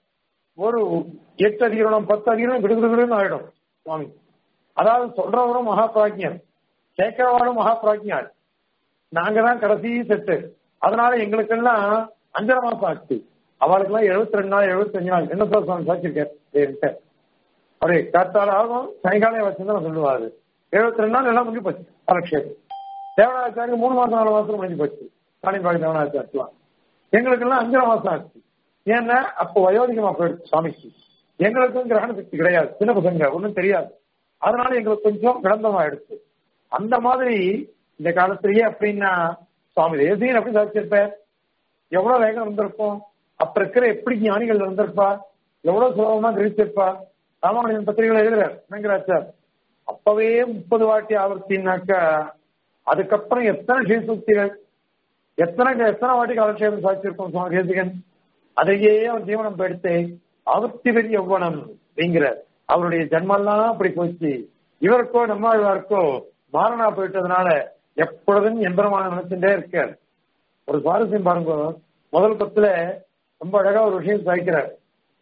ஒரு எட்டு அதிகரணம் பத்து அதிகரணம் விடுவிடுன்னு ஆயிடும் சுவாமி அதாவது சொல்றவரும் மகா பிராஜ்யர் கேட்கிறவரும் மகா பிராஜ்யார் நாங்க தான் கடைசி செட்டு அதனால எங்களுக்கெல்லாம் அஞ்சரை மாசம் ஆச்சு அவளுக்கெல்லாம் எழுபத்தி ரெண்டு நாள் எழுபத்தஞ்சு நாள் என்ன சார் சுவாமி சாச்சிருக்காரு அவரு காத்தால ஆகும் சாயங்காலம் வச்சுதான் சொல்லுவாரு எழுபத்தி ரெண்டு நாள் எல்லாம் முடிஞ்சு போச்சு கலக்ஷேபம் தேவனாச்சாரிக்கு மூணு மாசம் நாலு மாசம் முடிஞ்சு போச்சு காணிப்பாடி தேவனாச்சாரிக்கலாம் எங்களுக்கெல்லாம் அஞ்சரை மாசம் ஆச்சு ஏன்னா அப்போ வயோதிகமா போயிடுச்சு சுவாமிக்கு எங்களுக்கும் கிரகண சக்தி கிடையாது சின்ன பசங்க ஒன்றும் தெரியாது அதனால எங்களுக்கு கொஞ்சம் கிடந்தமாயிடுச்சு அந்த மாதிரி இந்த காலத்திலேயே அப்படின்னா சுவாமி தேசியன் எப்படி சாதிச்சிருப்பார் எவ்வளவு வேகம் இருந்திருக்கும் அப்ப இருக்கிற எப்படி ஞானிகள் இருந்திருப்பா எவ்வளவு சுலபமா கிரகிச்சிருப்பா ராமானுஜன் பத்திரிகைகள் எழுதுறார் மேங்கராச்சார் அப்பவே முப்பது வாட்டி ஆவர்த்தினாக்கா அதுக்கப்புறம் எத்தனை ஸ்ரீசூக்திகள் எத்தனை எத்தனை வாட்டி காலக்ஷேபம் சாதிச்சிருக்கோம் சுவாமி தேசிகன் அதையே அவர் ஜீவனம் போயிடுத்து ஆவர்த்தி பெரிய யௌவனம் அப்படிங்கிறார் அவருடைய ஜன்மெல்லாம் அப்படி போச்சு இவருக்கோ நம்மாழ்வாருக்கோ மாறனா போயிட்டதுனால எப்பொழுதும் எம்பெருமான நினைச்சுட்டே இருக்கார் ஒரு சுவாரஸ்யம் பாருங்க முதல் பத்துல ரொம்ப அழகா ஒரு விஷயம் சாய்க்கிறார்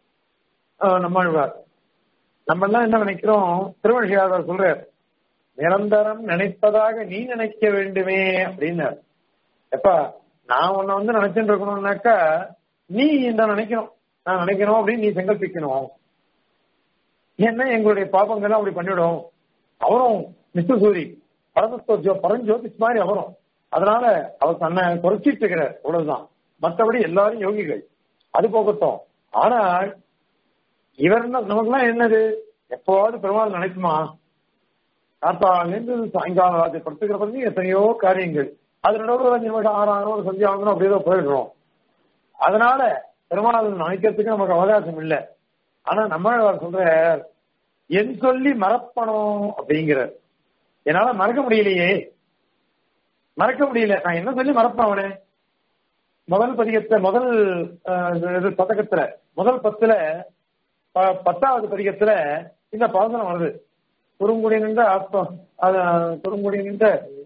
நம்மாழ்வார் நம்ம எல்லாம் என்ன நினைக்கிறோம் திருவள்ளியாளர் சொல்றார் நிரந்தரம் நினைப்பதாக நீ நினைக்க வேண்டுமே அப்படின்னார் எப்ப நான் உன்னை வந்து நினைச்சுட்டு இருக்கணும்னாக்கா நீ இந்த நினைக்கணும் நான் நினைக்கணும் அப்படின்னு நீ சங்கல்பிக்கணும் ஏன்னா எங்களுடைய பாப்பங்கள்லாம் அப்படி பண்ணிவிடும் அவரும் மிஸ்டர் சூரி பரமஸ்தோ பரஞ்சோதிஷ் மாதிரி அவரும் அதனால அவர் தன்னை குறைச்சிட்டு இருக்கிறார் அவ்வளவுதான் மற்றபடி எல்லாரும் யோகிகள் அது போகட்டும் ஆனால் இவர் என்ன நமக்குலாம் என்னது எப்போவாவது பெருமாள் நினைக்குமா காத்தாலேருந்து சாயங்காலம் ராத்திரி படுத்துக்கிற பத்தி எத்தனையோ காரியங்கள் அது நடுவில் அஞ்சு நிமிடம் ஆறு ஆறு சந்தியாகணும் அப்படியே போயிடுறோம் அதனால பெருமாள் நினைக்கிறதுக்கு நமக்கு அவகாசம் இல்லை ஆனா நம்ம சொல்ற என் சொல்லி மறப்பணும் அப்படிங்கிறார் என்னால மறக்க முடியலையே மறக்க முடியல நான் என்ன சொல்லி மறப்பேன் அவனே முதல் பதிகத்துல முதல் இது பதக்கத்துல முதல் பத்துல பத்தாவது பதிகத்துல இந்த பாசனம் வருது குறுங்குடி நின்ற அர்த்தம் அது குறுங்குடி நின்ற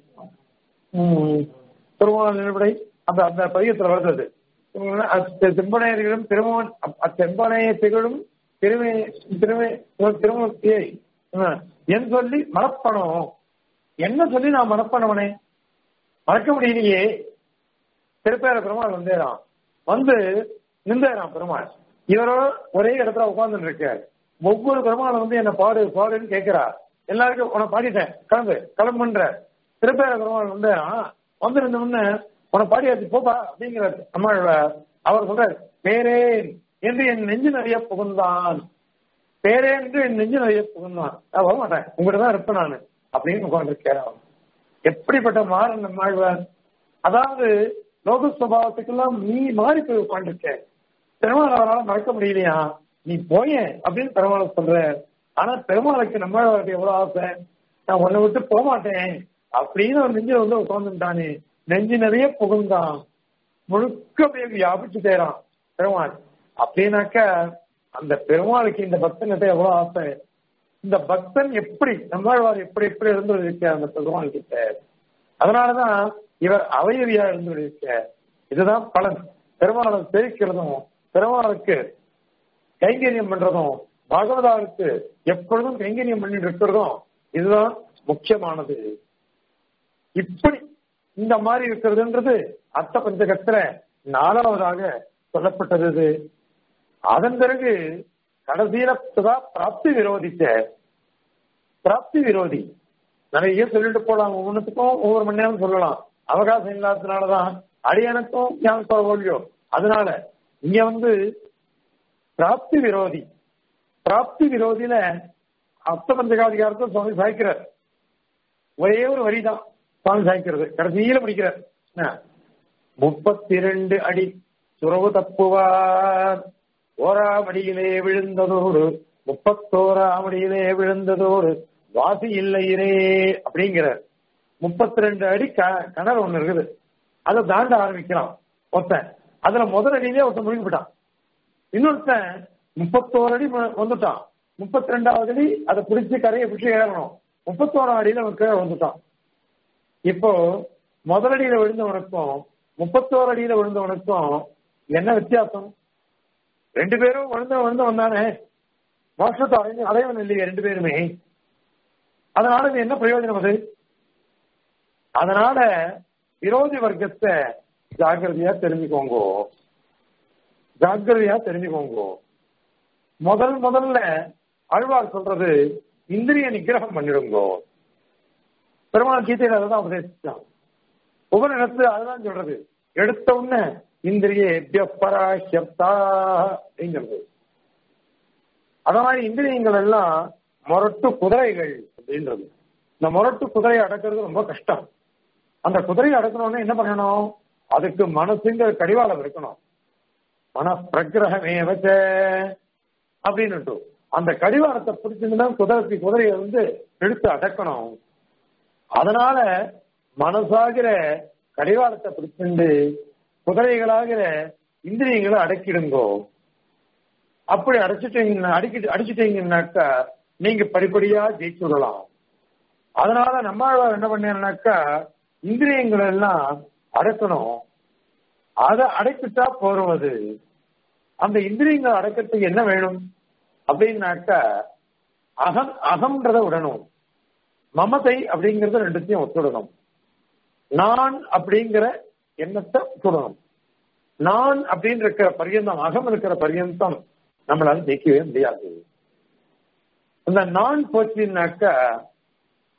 திருமண நிலப்படை அந்த அந்த பதிகத்துல வருது செம்பனையர்களும் திருமணம் அச்செம்பனைய திகழும் திருமை திருமை திருமூர்த்தியை என் சொல்லி மறப்பணும் என்ன சொல்லி நான் மறப்பணவனே மறக்க முடியலையே திருப்பேர பெருமாள் வந்தேரான் வந்து நின்றேரான் பெருமாள் இவரோ ஒரே இடத்துல உட்கார்ந்து இருக்காரு ஒவ்வொரு பெருமாள் வந்து என்ன பாடு பாடுன்னு கேட்கிறா எல்லாருக்கும் உன பாடிட்டேன் கிளம்பு கிளம்புன்ற திருப்பேர பெருமாள் வந்தேரான் வந்து இருந்த உடனே உன பாடியாச்சு போப்பா அப்படிங்கிறார் அம்மா அவர் சொல்றாரு பேரேன் என்று என் நெஞ்சு நிறைய புகுந்தான் பேரே என்று என் நெஞ்சு நிறைய புகுந்தான் நான் வர மாட்டேன் உங்கள்கிட்ட தான் இருப்பேன் நான் அப்படின்னு உட்காந்துருக்கேன் அவன் எப்படிப்பட்ட மாறன் நம்மாழ்வார் அதாவது லோக சுபாவத்துக்கெல்லாம் நீ மாறி போய் உட்காந்துருக்க பெருமாள் அவரால் மறக்க முடியலையா நீ போய அப்படின்னு பெருமாள் சொல்ற ஆனா பெருமாளுக்கு நம்மளுக்கு எவ்வளவு ஆசை நான் உன்னை விட்டு போக மாட்டேன் அப்படின்னு ஒரு நெஞ்சில வந்து உட்காந்துட்டானே நெஞ்சு நிறைய புகுந்தான் முழுக்க அப்படியே வியாபிச்சு தேரான் பெருமாள் அப்படின்னாக்க அந்த பெருமாளுக்கு இந்த பக்தன்கிட்ட எவ்வளவு ஆசை இந்த பக்தன் எப்படி நம்மாழ்வார் எப்படி எப்படி இருந்து இருக்க அந்த பெருமாள் கிட்ட அதனாலதான் இவர் அவையவியா இருந்து இருக்க இதுதான் பலன் பெருமாளை தெரிவிக்கிறதும் பெருமாளுக்கு கைங்கரியம் பண்றதும் பாகவதாவுக்கு எப்பொழுதும் கைங்கரியம் பண்ணிட்டு இருக்கிறதும் இதுதான் முக்கியமானது இப்படி இந்த மாதிரி இருக்கிறதுன்றது அர்த்த பஞ்சகத்துல நாலாவதாக சொல்லப்பட்டது அதன் பிறகு கடைசியில பிராப்தி விரோதிச்ச பிராப்தி விரோதி நிறைய சொல்லிட்டு போலாம் ஒவ்வொன்றுத்துக்கும் ஒவ்வொரு மணி நேரம் சொல்லலாம் அவகாசம் இல்லாததுனாலதான் அடியனுக்கும் ஞாபகம் ஒழியோ அதனால இங்க வந்து பிராப்தி விரோதி பிராப்தி விரோதியில அர்த்த பஞ்சகாதிகாரத்தை சுவாமி சாய்க்கிறார் ஒரே ஒரு வரிதான் சுவாமி சாய்க்கிறது கடைசியில முடிக்கிறார் முப்பத்தி இரண்டு அடி துறவு தப்புவார் ஓராமடியிலே விழுந்ததோடு முப்பத்தோராமடியிலே விழுந்ததோடு வாசி இல்லையிரே அப்படிங்கிறார் முப்பத்தி ரெண்டு அடி கிணறு ஒண்ணு இருக்குது அதை தாண்ட ஆரம்பிக்கிறான் ஒருத்தன் அதுல முதல் அடியிலே ஒருத்தன் முழுங்கி போயிட்டான் இன்னொருத்தன் முப்பத்தோரு அடி வந்துட்டான் முப்பத்தி ரெண்டாவது அடி அதை பிடிச்சி கரையை பிடிச்சி ஏறணும் முப்பத்தோராம் அடியில அவன் கீழே வந்துட்டான் இப்போ முதலடியில விழுந்தவனுக்கும் முப்பத்தோரு அடியில விழுந்தவனுக்கும் என்ன வித்தியாசம் ரெண்டு பேரும் விழுந்த விழுந்து வந்தானே மோட்சத்தை அடைஞ்சு அடைவன் இல்லையே ரெண்டு பேருமே அதனால இது என்ன பிரயோஜனம் அது அதனால விரோதி வர்க்கத்தை ஜாக்கிரதையா தெரிஞ்சுக்கோங்க ஜாக்கிரதையா தெரிஞ்சுக்கோங்க முதல் முதல்ல அழ்வார் சொல்றது இந்திரிய நிகிரகம் பண்ணிடுங்கோ பெருமாள் கீதையில அதான் உபதேசிச்சான் ஒவ்வொரு இடத்துல அதுதான் சொல்றது எடுத்த உடனே இந்திரிய பராசப்தா அப்படிங்கிறது அத மாதிரி இந்திரியங்கள் எல்லாம் முரட்டு குதிரைகள் அப்படின்றது இந்த முரட்டு குதிரையை அடக்கிறது ரொம்ப கஷ்டம் அந்த குதிரையை அடக்கணும்னா என்ன பண்ணணும் அதுக்கு மனசுங்கிற கடிவாளம் இருக்கணும் மன பிரகிரகமே வச்ச அப்படின்னு அந்த கடிவாளத்தை பிடிச்சிருந்தா குதிரைக்கு குதிரையை வந்து எடுத்து அடக்கணும் அதனால மனசாகிற கடிவாளத்தை பிடிச்சிருந்து குதிரைகளாகிற இந்திரியங்களை அடக்கிடுங்கோ அப்படி அடைச்சிட்டீங்க அடிக்கி அடிச்சிட்டீங்கன்னாக்கா நீங்க படிப்படியா ஜெயிச்சு விடலாம் அதனால நம்மளால என்ன பண்ணாக்கா இந்திரியங்கள் எல்லாம் அடக்கணும் அதை அடைக்கிட்டா போறது அந்த இந்திரியங்களை அடக்கிறதுக்கு என்ன வேணும் அப்படின்னாக்கா அகம் அகம்ன்றத விடணும் மமதை அப்படிங்கறத ரெண்டுத்தையும் ஒத்துடணும் நான் அப்படிங்கிற எண்ணத்தை விட்டுடணும் நான் அப்படின்னு இருக்கிற பரியந்தம் அகம் இருக்கிற பரியந்தம் நம்மளால ஜெயிக்கவே முடியாது அந்த நான் போச்சுனாக்கா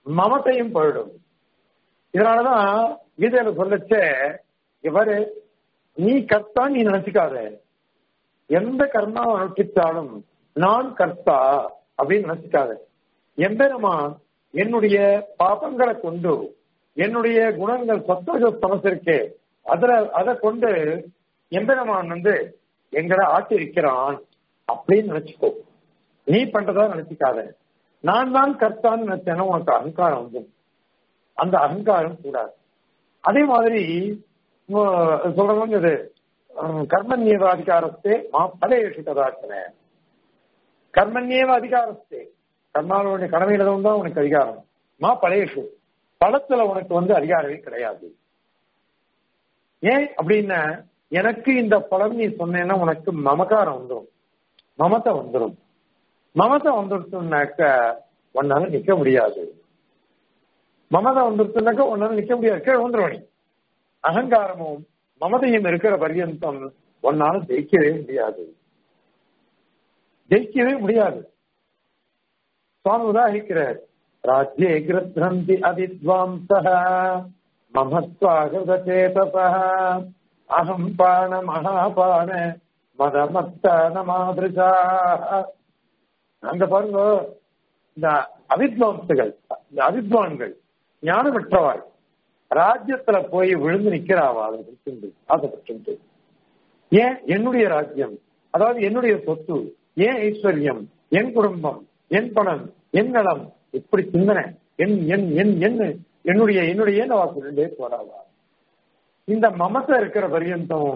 மமத்தையும் போயிடும் இதனாலதான் கீதையில சொல்லச்ச இவரு நீ கர்த்தா நீ நினைச்சுக்காத எந்த கர்மாவை அனுஷ்டித்தாலும் நான் கர்த்தா அப்படின்னு நினைச்சுக்காத எம்பெருமான் என்னுடைய பாபங்களை கொண்டு என்னுடைய குணங்கள் சத்தோஜ சமசிருக்கே அதுல அதை கொண்டு எம்பெருமான் வந்து எங்களை ஆட்டிருக்கிறான் அப்படின்னு நினைச்சுக்கோ நீ பண்றதா நினைச்சுக்காத நான் தான் கர்த்தான்னு நினைச்சேன்னா உனக்கு அகங்காரம் வந்து அந்த அகங்காரம் கூடாது அதே மாதிரி சொல்றவங்க இது கர்மன்யேவ அதிகாரத்தே மா பலேஷு கதாச்சன கர்மன்யேவ அதிகாரத்தே கர்மாவுடைய கடமையில தான் உனக்கு அதிகாரம் மா பலேஷு பழத்துல உனக்கு வந்து அதிகாரமே கிடையாது ஏன் அப்படின்னா எனக்கு இந்த பழம் நீ சொன்னேன்னா உனக்கு மமகாரம் வந்துடும் மமத்தை வந்துடும் மமதை வந்துருச்சுனாக்க உன்னால நிக்க முடியாது மமதை வந்துருச்சுனாக்க உன்னால நிக்க முடியாது கீழே வந்துடும் நீ அகங்காரமும் மமதையும் இருக்கிற பர்யந்தம் உன்னால ஜெயிக்கவே முடியாது ஜெயிக்கவே முடியாது சுவாமி உதாகிக்கிறார் ராஜ்யே கிரந்தி அதித்வாம்ச மமத்வாகதேதச அகம் பாண மகாபாண மதமத்த மாதிரிசா அங்க பாருங்க இந்த அவித்வாம்சுகள் இந்த அவித்வான்கள் ஞானமற்றவாள் ராஜ்யத்துல போய் விழுந்து நிக்கிறாவா அதை குறித்து ஆசைப்பட்டு ஏன் என்னுடைய ராஜ்யம் அதாவது என்னுடைய சொத்து ஏன் ஐஸ்வர்யம் என் குடும்பம் என் பணம் என் நலம் இப்படி சிந்தனை என் என் என் என்ன என்னுடைய என்னுடைய ஏனவா சொல்லிட்டே போறாவா இந்த மமத்தை இருக்கிற பரியந்தம்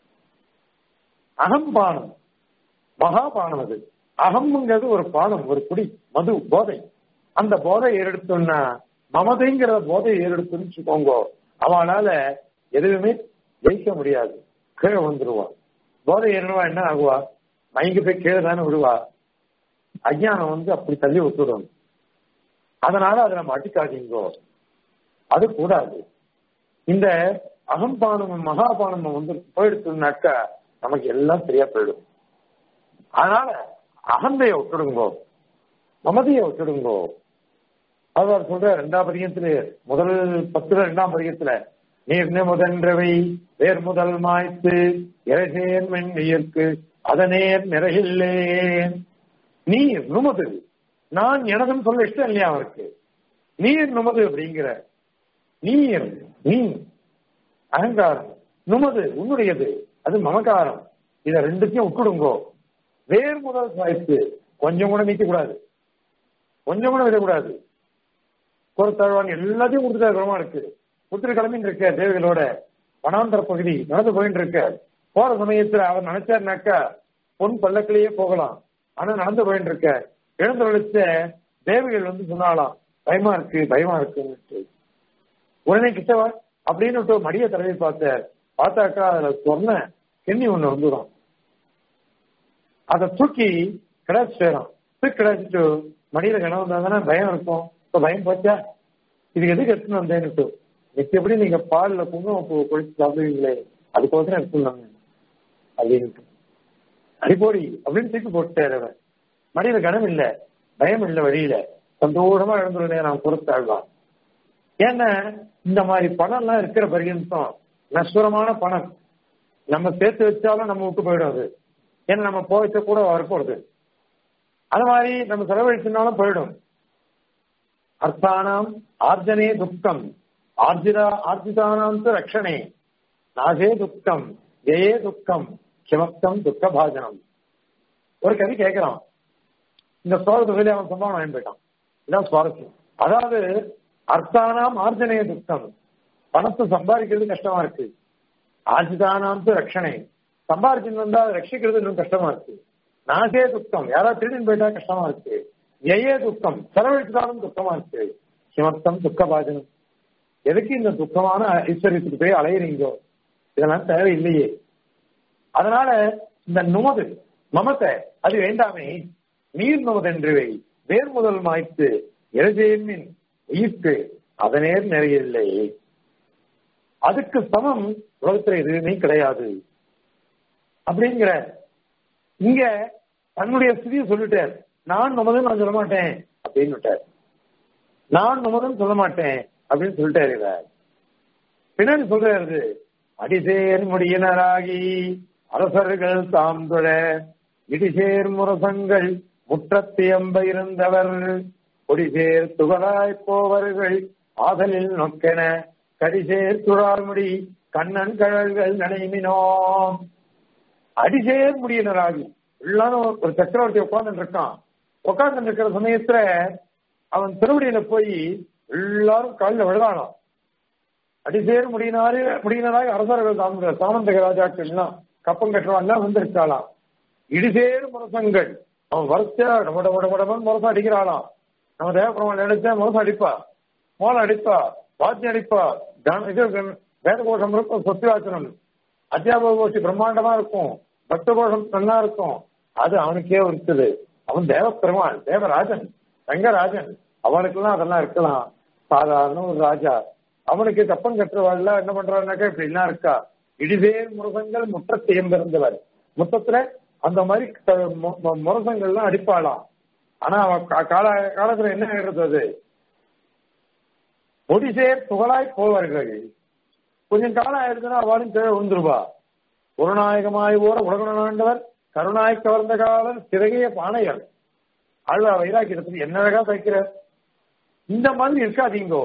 அகம்பானம் மகாபானம் அது அகம்ங்கிறது ஒரு பானம் ஒரு குடி மது போதை அந்த போதை ஏறெடுத்தோம்னா மமதைங்கிற போதை ஏறெடுத்துன்னு வச்சுக்கோங்க அவனால எதுவுமே ஜெயிக்க முடியாது கீழே வந்துருவா போதை ஏறினவா என்ன ஆகுவா மயங்கி போய் கீழே தானே விடுவா அஜ்ஞானம் வந்து அப்படி தள்ளி விட்டுடும் அதனால அதை நம்ம அடிக்காதீங்கோ அது கூடாது இந்த அகம்பானமும் மகாபானமும் வந்து போயிடுச்சுனாக்கா நமக்கு எல்லாம் சரியா போயிடும் அதனால அகந்தைய விட்டுடுங்கோ மமதைய விட்டுடுங்கோ அவர் சொல்ற ரெண்டாம் பதிகத்துல முதல் பத்துல ரெண்டாம் பதிகத்துல நீர் முதன்றவை வேர் முதல் மாய்த்து இறகேன் மென்னியற்கு அதனேர் நிறையில்லேன் நீர் நுமது நான் எனதுன்னு சொல்ல இஷ்டம் இல்லையா அவருக்கு நீர் நுமது அப்படிங்கிற நீர் நீ அகங்காரம் நுமது உன்னுடையது அது மமகாரம் இத ரெண்டுத்தையும் விட்டுடுங்கோ வேர் முதல் சாய்த்து கொஞ்சம் கூட நீக்க கூடாது கொஞ்சம் கூட விடக்கூடாது பொறுத்தாழ்வான் எல்லாத்தையும் கொடுத்துட்டு குணமா இருக்கு புத்திர கிளம்பின்னு இருக்க தேவிகளோட வனாந்தர பகுதி நடந்து போயிட்டு இருக்க போற சமயத்துல அவர் நினைச்சாருனாக்கா பொன் பல்லக்கிலேயே போகலாம் ஆனா நடந்து போயிட்டு இருக்க எழுந்தொழிச்ச தேவிகள் வந்து சொன்னாலாம் பயமா இருக்கு பயமா இருக்குன்னு உடனே கிட்டவா அப்படின்னு மடிய தடவை பார்த்த பார்த்தாக்கா அதுல சொன்ன கெண்ணி ஒண்ணு வந்துடும் அதை தூக்கி கிடாச்சு சேரும் தூக்கி கிடாச்சிட்டு மடியில கிணவு வந்தாங்கன்னா பயம் இருக்கும் இப்ப பயம் போச்சா இது எதுக்கு எடுத்துன்னு வந்தேன்னு எப்படி நீங்க பால்ல குங்குமம் குளிச்சு சாப்பிடுவீங்களே அதுக்கோசரம் எடுத்துருந்தாங்க அப்படின்ட்டு அடிப்போடி அப்படின்னு தூக்கி போட்டாரு அவன் மடியில கனம் இல்ல பயம் இல்ல வழியில சந்தோஷமா எழுந்துருந்தே நான் பொறுத்தாழ்வான் ஏன்னா இந்த மாதிரி பணம் எல்லாம் இருக்கிற பர்யந்தம் நஸ்வரமான பணம் நம்ம சேர்த்து வச்சாலும் நம்ம விட்டு போயிடும் அது ஏன்னா நம்ம போய்ச்ச கூட வரப்போறது அது மாதிரி நம்ம செலவழிச்சுனாலும் போயிடும் அர்த்தானாம் ஆர்ஜனே துக்கம் ஆர்ஜிதா ஆர்ஜிதானாம் ரக்ஷணே நாகே துக்கம் ஜெயே துக்கம் கிமப்தம் துக்க பாஜனம் ஒரு கவி கேட்கிறான் இந்த ஸ்லோகத்தை சொல்லி அவன் சம்பவம் வாங்கி போயிட்டான் இதான் சுவாரஸ்யம் அதாவது அர்த்தானாம் ஆர்ஜனே துக்கம் பணத்தை சம்பாதிக்கிறது கஷ்டமா இருக்கு ஆர்ஜிதானாம் ரக்ஷணே சம்பாதிச்சுன்னு வந்தா ரட்சிக்கிறது இன்னும் கஷ்டமா இருக்கு நாசே துக்கம் யாராவது திருடின்னு போயிட்டா கஷ்டமா இருக்கு எயே துக்கம் செலவழித்தாலும் துக்கமா இருக்கு கிமர்த்தம் துக்க பாஜனம் எதுக்கு இந்த துக்கமான ஐஸ்வர்யத்துக்கு போய் அலையிறீங்கோ இதெல்லாம் தேவையில்லையே அதனால இந்த நுமது மமத்தை அது வேண்டாமே நீர் நுமதென்றுவை வேர் முதல் மாய்த்து எழுதேமின் உயிர்க்கு அதனேர் நிறையில்லை அதுக்கு சமம் உலகத்துல எதுவுமே கிடையாது அப்படிங்கிற இங்க தன்னுடைய ஸ்திதியை சொல்லிட்டார் நான் நமது நான் சொல்ல மாட்டேன் அப்படின்னு விட்டார் நான் நுமதம் சொல்ல மாட்டேன் அப்படின்னு சொல்லிட்டாரு இவர் பின்னாடி சொல்றாரு அடிசேர் முடியினராகி அரசர்கள் தாம் தொழ இடிசேர் முரசங்கள் முற்றத்தியம்ப இருந்தவர் கொடிசேர் துகளாய் போவர்கள் ஆதலில் நொக்கென கடிசேர் துழார்முடி கண்ணன் கழல்கள் நனைமினோம் அடிசேர் முடியினராகி எல்லாரும் ஒரு சக்கரவர்த்தி உட்கார்ந்து இருக்கான் உட்கார்ந்து இருக்கிற சமயத்துல அவன் திருவடியில போய் எல்லாரும் காலில் விழுதானாம் அடிசேர் முடியினாரே முடியினராக அரசர்கள் தாமுக சாமந்தக ராஜாக்கள் எல்லாம் கப்பம் கட்டுறவன் எல்லாம் வந்திருக்காளாம் இடிசேர் முரசங்கள் அவன் வரிசையா டம டம டம டமன்னு முரசம் அடிக்கிறாளாம் நம்ம தேவபெருமான் நினைச்சா முரசம் அடிப்பா மோளம் அடிப்பா வாத்தி அடிப்பா கண- இது வேத கோஷம் இருக்கும் சொத்திவாச்சனம் அத்தியாபக கோஷி பிரம்மாண்டமா இருக்கும் பக்த கோஷம் நல்லா இருக்கும் அது அவனுக்கே இருக்குது அவன் தேவப்பெருமான் தேவராஜன் ரங்கராஜன் அவனுக்கெல்லாம் அதெல்லாம் இருக்கலாம் சாதாரண ஒரு ராஜா அவனுக்கு கப்பம் கட்டுறவாள்ல என்ன பண்றான்னாக்கா இப்படி எல்லாம் இருக்கா இடிவேர் முரசங்கள் முற்றத்தையும் பிறந்தவர் முத்தத்துல அந்த மாதிரி க- மு- மு- முரசங்கள்லாம் அடிப்பாளாம் ஆனா அவன் கா- கால காலத்துல என்ன ஆகிறது அது ஒடிசேர் புகழாய் போவார்கள் கொஞ்சம் காலம் ஆயிடுச்சுன்னா அவளும் கீழே விழுந்துருவா குருநாயகமாய் ஓர உலகநாண்டவர் கருணாய் கவர்ந்த காலர் சிறகிய பானையர் ஆழ்வா வைராக்கியத்தில் என்ன அழகா தைக்கிறார் இந்த மாதிரி இருக்காதீங்கோ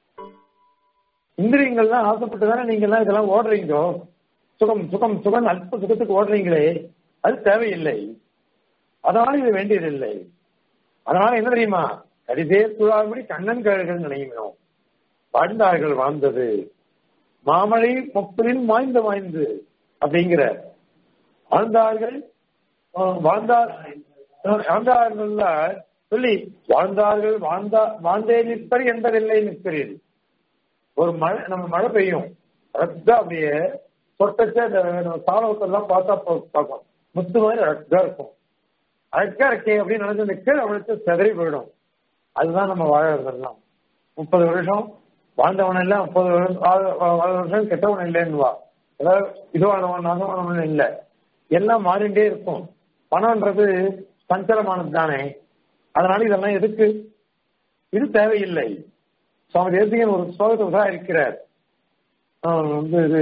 இந்திரியங்கள்லாம் ஆசைப்பட்டு தானே நீங்க எல்லாம் இதெல்லாம் ஓடுறீங்கோ சுகம் சுகம் சுகம் அல்ப சுகத்துக்கு ஓடுறீங்களே அது தேவையில்லை அதனால இது வேண்டியதில்லை அதனால என்ன தெரியுமா கடிதேர் துழாமடி கண்ணன் கழல்கள் நினைவினோம் வாழ்ந்தார்கள் வாழ்ந்தது மாமழை முப்பதில் மாய்ந்து மாய்ந்து அப்படிங்கிற வாழ்ந்தார்கள் அஹ், வாழ்ந்தார் அஹ், வாழ்ந்தார்கள் சொல்லி வாழ்ந்தார்கள் வாழ்ந்தா வாழ்ந்தே நிற்பர் என்பதில்லை நிற்கிறீர் ஒரு மழை நம்ம மழை பெய்யும் ரத்தா அப்படியே சொட்டச்ச இந்த நம்ம சாலவத்தெல்லாம் பார்த்தா பா- பார்க்கும் முத்து மாதிரி அழகா இருக்கும் அழகா இருக்கே அப்படின்னு நினைச்சு அந்த கீழே விழுத்து செதறி போயிடும் அதுதான் நம்ம வாழறதெல்லாம் முப்பது வருஷம் வாழ்ந்தவன் இல்லை முப்பது வருஷம் வாழ- வா- வாழ வருஷம் கெட்டவன் இல்லைன்னுவா ஏதாவது இதுவானவன் நாசமானவன் இல்லை எல்லாம் மாறிண்டே இருக்கும் பணம்ன்றது சஞ்சலமானது தானே அதனால இதெல்லாம் எதுக்கு இது தேவையில்லை சுவாமி தேசிகன் ஒரு ஸ்லோகத்தை உதாரிக்கிறார் ஆஹ் வந்து இது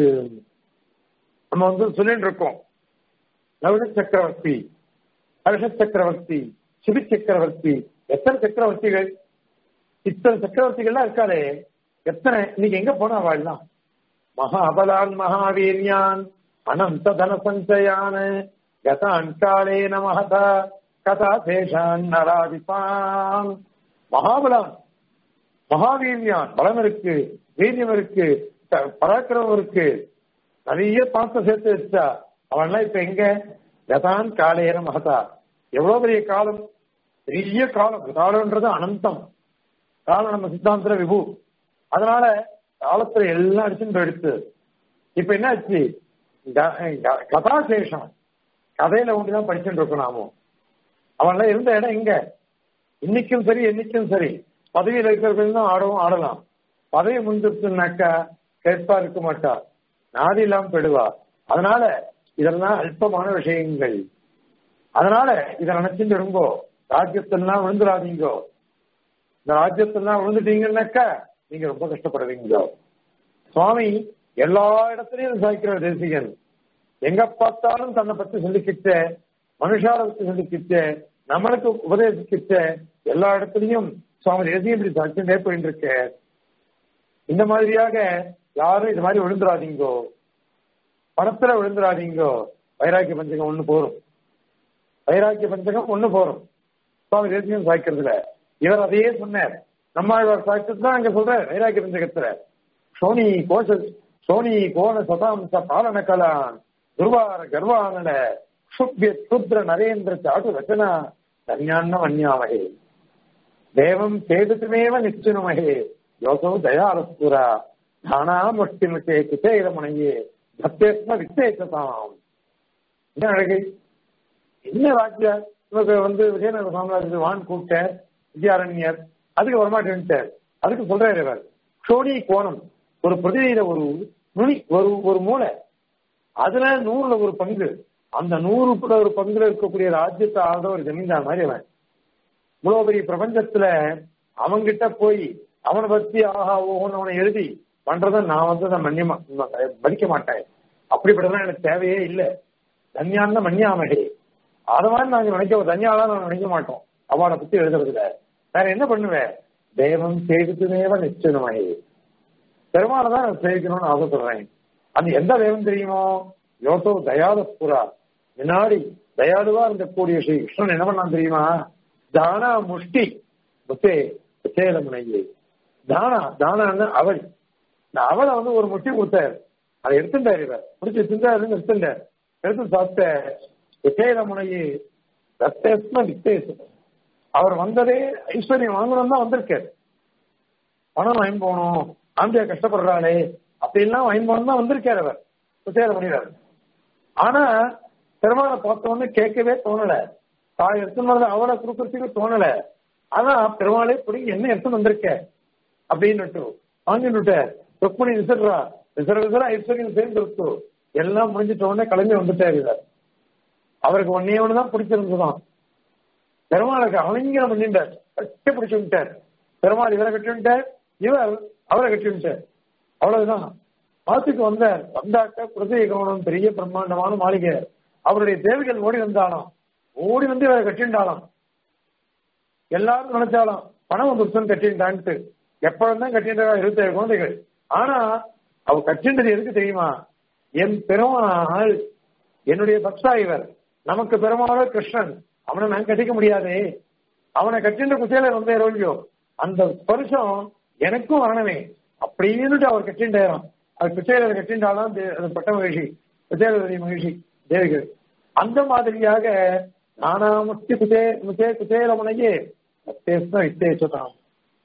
நம்ம வந்து சொல்லிட்டு இருக்கோம் நவீன சக்கரவர்த்தி ஹர்ஷ சக்கரவர்த்தி சிபி சக்கரவர்த்தி எத்தனை சக்கரவர்த்திகள் இத்தனை சக்கரவர்த்திகள்லாம் இருக்காளே எத்தனை இன்னைக்கு எங்க போனா வாழலாம் மகாபலான் மகாவீரியான் அனந்த தன சஞ்சயான் கதான் காலே நமஹதா கதா சேஷான் நராதிபான் மகாபலான் மகாவீரியான் பலம் இருக்கு வீரியம் இருக்கு த- பராக்கிரமம் இருக்கு நிறைய பணத்தை சேர்த்து வச்சா அவன்லாம் இப்ப எங்க கதான் காலேன மகதா எவ்வளவு பெரிய காலம் பெரிய காலம் காலம்ன்றது அனந்தம் காலம் நம்ம சித்தாந்திர விபு அதனால காலத்துல எல்லாம் அடிச்சுட்டு எடுத்து இப்ப என்னாச்சு க- க- கதாசேஷம் கதையில ஒன்றுதான் படிச்சுட்டு இருக்கோம் நாமும் அவன்லாம் இருந்த இடம் எங்க இன்னைக்கும் சரி என்னைக்கும் சரி பதவியில் இருக்கிறவங்க தான் ஆடவும் ஆடலாம் பதவி முந்திருச்சுனாக்கா கேட்பா இருக்க மாட்டா நாதி இல்லாம போயிடுவா அதனால இதெல்லாம் அல்பமான விஷயங்கள் அதனால இதை நினைச்சுட்டு இருங்கோ ராஜ்யத்தெல்லாம் விழுந்துடாதீங்கோ இந்த ராஜ்யத்தெல்லாம் விழுந்துட்டீங்கன்னாக்கா நீங்க ரொம்ப கஷ்டப்படுவீங்க சுவாமி எல்லா இடத்துலயும் சாய்க்கிற தேசிகன் எங்க பார்த்தாலும் தன்னை பத்தி சொல்லிக்கிட்ட மனுஷார பத்தி சொல்லிக்கிட்ட நம்மளுக்கு உபதேசிக்கிட்ட எல்லா இடத்துலயும் சுவாமி தேசியம் இப்படி சாட்சியே போயிட்டு இருக்க இந்த மாதிரியாக யாரும் இது மாதிரி விழுந்துடாதீங்கோ பணத்துல விழுந்துடாதீங்கோ வைராக்கிய பஞ்சகம் ஒண்ணு போரும் வைராக்கிய பஞ்சகம் ஒண்ணு போரும் சுவாமி தேசியம் சாய்க்கிறதுல இவர் அதையே சொன்னார் நம்மாழ்வார் சாய்க்கிறது தான் அங்க சொல்ற வைராக்கிய பஞ்சகத்துல சோனி கோஷ சோனி கோண சதாம்ச பாலன கலான் துர்வார கர்வானன சுப்ய சுத்ர நரேந்திர சாடு ரச்சனா தன்யான்னம் அந்யாமகே தேவம் சேதுமேவ நிச்சினுமகே யோசோ தயாரஸ்புரா தானா முஷ்டிமுச்சே குசேரமணையே பக்தேஸ்ம வித்தேசதாம் என்ன அழகை என்ன வாக்கியா இவங்க வந்து விஜயநகர சாம்ராஜ்யத்தில் வான் கூப்பிட்டார் வித்யாரண்யர் அதுக்கு வரமாட்டேன்ட்டார் அதுக்கு சொல்றாரு இவர் சோனி கோணம் ஒரு பிரதிநிதியில ஒரு நுனி ஒரு ஒரு மூளை அதுல நூறுல ஒரு பங்கு அந்த நூறு கூட ஒரு பங்குல இருக்கக்கூடிய ராஜ்யத்தை ஆழ்ந்த ஒரு ஜமீன்தார் மாதிரி அவன் இவ்வளவு பெரிய பிரபஞ்சத்துல அவன்கிட்ட போய் அவனை பத்தி ஆஹா ஓஹோன்னு அவனை எழுதி பண்றத நான் வந்து நான் மன்னியமா மதிக்க மாட்டேன் அப்படிப்பட்டதான் எனக்கு தேவையே இல்லை தன்யான்னு மன்னியாமகே அத மாதிரி நாங்க நினைக்க தன்யாலாம் நான் நினைக்க மாட்டோம் அவளை பத்தி எழுதுறதுல வேற என்ன பண்ணுவேன் தேவம் செய்து தேவ நிச்சயமாயி பெருமாளை தான் நான் சேவிக்கணும்னு ஆசைப்படுறேன் அது எந்த தெய்வம் தெரியுமோ யோட்டோ தயாத புறா முன்னாடி தயாளுவா இருந்தக்கூடிய ஸ்ரீ கிருஷ்ணன் என்ன பண்ணான் தெரியுமா தானா முஷ்டி முத்தே சேலமுனையே தானா தானான்னு அவள் இந்த அவளை வந்து ஒரு முட்டி கொடுத்தாரு அதை எடுத்துட்டார் இவர் முடிச்சு திண்டாருன்னு எடுத்துட்டார் எடுத்து சாப்பிட்ட விசேலமுனையே ரத்தேஸ்ம வித்தேசம் அவர் வந்ததே ஐஸ்வர்யம் வாங்கணும் தான் வந்திருக்காரு பணம் வாங்கி போகணும் ஆம்பியா கஷ்டப்படுறாளே அப்படின்லாம் வாங்கி போகணும் தான் வந்திருக்காரு அவர் விசேலமுனிவர் ஆனா பெருமாளை பார்த்தோன்னு கேட்கவே தோணல தாய் எடுத்துன்னு அவளை கொடுக்கறதுக்கு தோணல ஆனா பெருமாளே பிடிங்க என்ன எடுத்து வந்திருக்க அப்படின்னு வாங்கிட்டு ருக்மணி விசிறா விசிற விசிற ஐஸ்வர்யம் சேர்ந்து இருக்கு எல்லாம் முடிஞ்சிட்ட உடனே கிளம்பி வந்துட்டாரு இவர் அவருக்கு ஒன்னே ஒண்ணுதான் பிடிச்சிருந்துதான் பெருமாளுக்கு அலங்கிரம் பண்ணிட்டார் கட்டி பிடிச்சு விட்டார் பெருமாள் இவரை கட்டி விட்டார் இவர் அவரை கட்டி விட்டார் அவ்வளவுதான் மாத்துக்கு வந்தார் வந்தாக்க குருதைய கவனம் பெரிய பிரம்மாண்டமான மாளிகை அவருடைய தேவிகள் ஓடி வந்தாலும் ஓடி வந்து இவரை கட்டிண்டாலாம் எல்லாரும் நினைச்சாலும் பணம் வந்துருச்சுன்னு கட்டிண்டான்ட்டு எப்பொழுதும் கட்டின்றா இருபத்தேழு குழந்தைகள் ஆனா அவ கட்டின்றது எதுக்கு தெரியுமா என் பெருமாள் என்னுடைய பக்தா இவர் நமக்கு பெருமாள் கிருஷ்ணன் அவனை நான் கட்டிக்க முடியாதே அவனை கட்டின்ற குச்சேல வந்தே ரோல்யோ அந்த ஸ்பர்ஷம் எனக்கும் வரணுமே அப்படின்னு அவர் கட்டிண்டாயிரம் அவர் குச்சேல கட்டின்றாலும் பட்ட மகிழ்ச்சி குச்சேலவதி மகிழ்ச்சி தேவிகள் அந்த மாதிரியாக நானா முத்தி குச்சே முச்சே குச்சேலமுனையே வித்தேசம் வித்தேசதாம்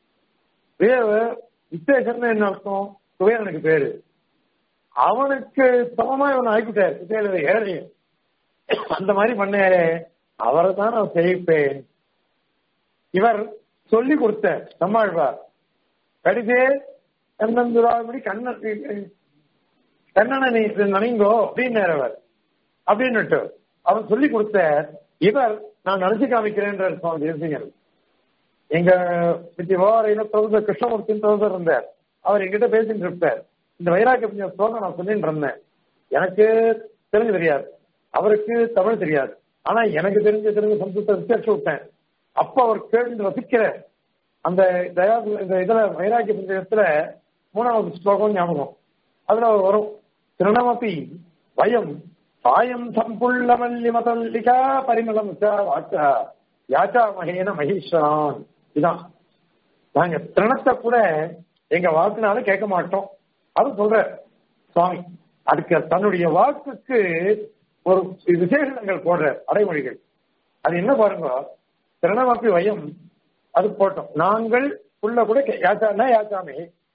வித்தேசம்னு என்ன அர்த்தம் குபேரனுக்கு பேரு அவனுக்கு சமமா இவன் ஆக்கிட்டார் குச்சேல ஏழையும் அந்த மாதிரி பண்ணாரு அவரை தான் நான் செய்ப்பேன் இவர் சொல்லி கொடுத்த நம்மாழ்வார் கடிதே கண்ணந்துராபடி கண்ணன் கண்ணனை நீ நினைங்கோ அப்படின்னாரு அவர் அப்படின்னுட்டு அவர் சொல்லி கொடுத்த இவர் நான் நினைச்சு காமிக்கிறேன்ற சுவாமி தேசிகன் எங்க விவகாரையில தொகுத கிருஷ்ணமூர்த்தின்னு தொகுதர் இருந்தார் அவர் எங்கிட்ட பேசிட்டு இருப்பார் இந்த வைராக்கிய ஸ்லோகம் நான் சொல்லிட்டு இருந்தேன் எனக்கு தெரிஞ்சு தெரியாது அவருக்கு தமிழ் தெரியாது ஆனா எனக்கு தெரிஞ்ச தெரிஞ்ச சம்ஸ்கிருத விசேஷம் விட்டேன் அப்ப அவர் கேட்டு ரசிக்கிற அந்த தயா இந்த இதுல வைராக்கிய பஞ்சகத்துல மூணாவது ஸ்லோகம் ஞாபகம் அதுல வரும் திருணமபி வயம் சாயம் சம்புள்ளமல்லி மதல்லிகா பரிமளம் வாச்சா யாச்சா மகேன மகேஸ்வரான் இதான் நாங்க திரணத்தை கூட எங்க வாக்குனால கேட்க மாட்டோம் அது சொல்ற சுவாமி அதுக்கு தன்னுடைய வாக்குக்கு ஒரு விசேஷங்கள் போடுற அடைமொழிகள் அது என்ன பாருங்க திரணமாப்பி வயம் அது போட்டோம் நாங்கள் உள்ள கூட யாச்சானா யாச்சாமே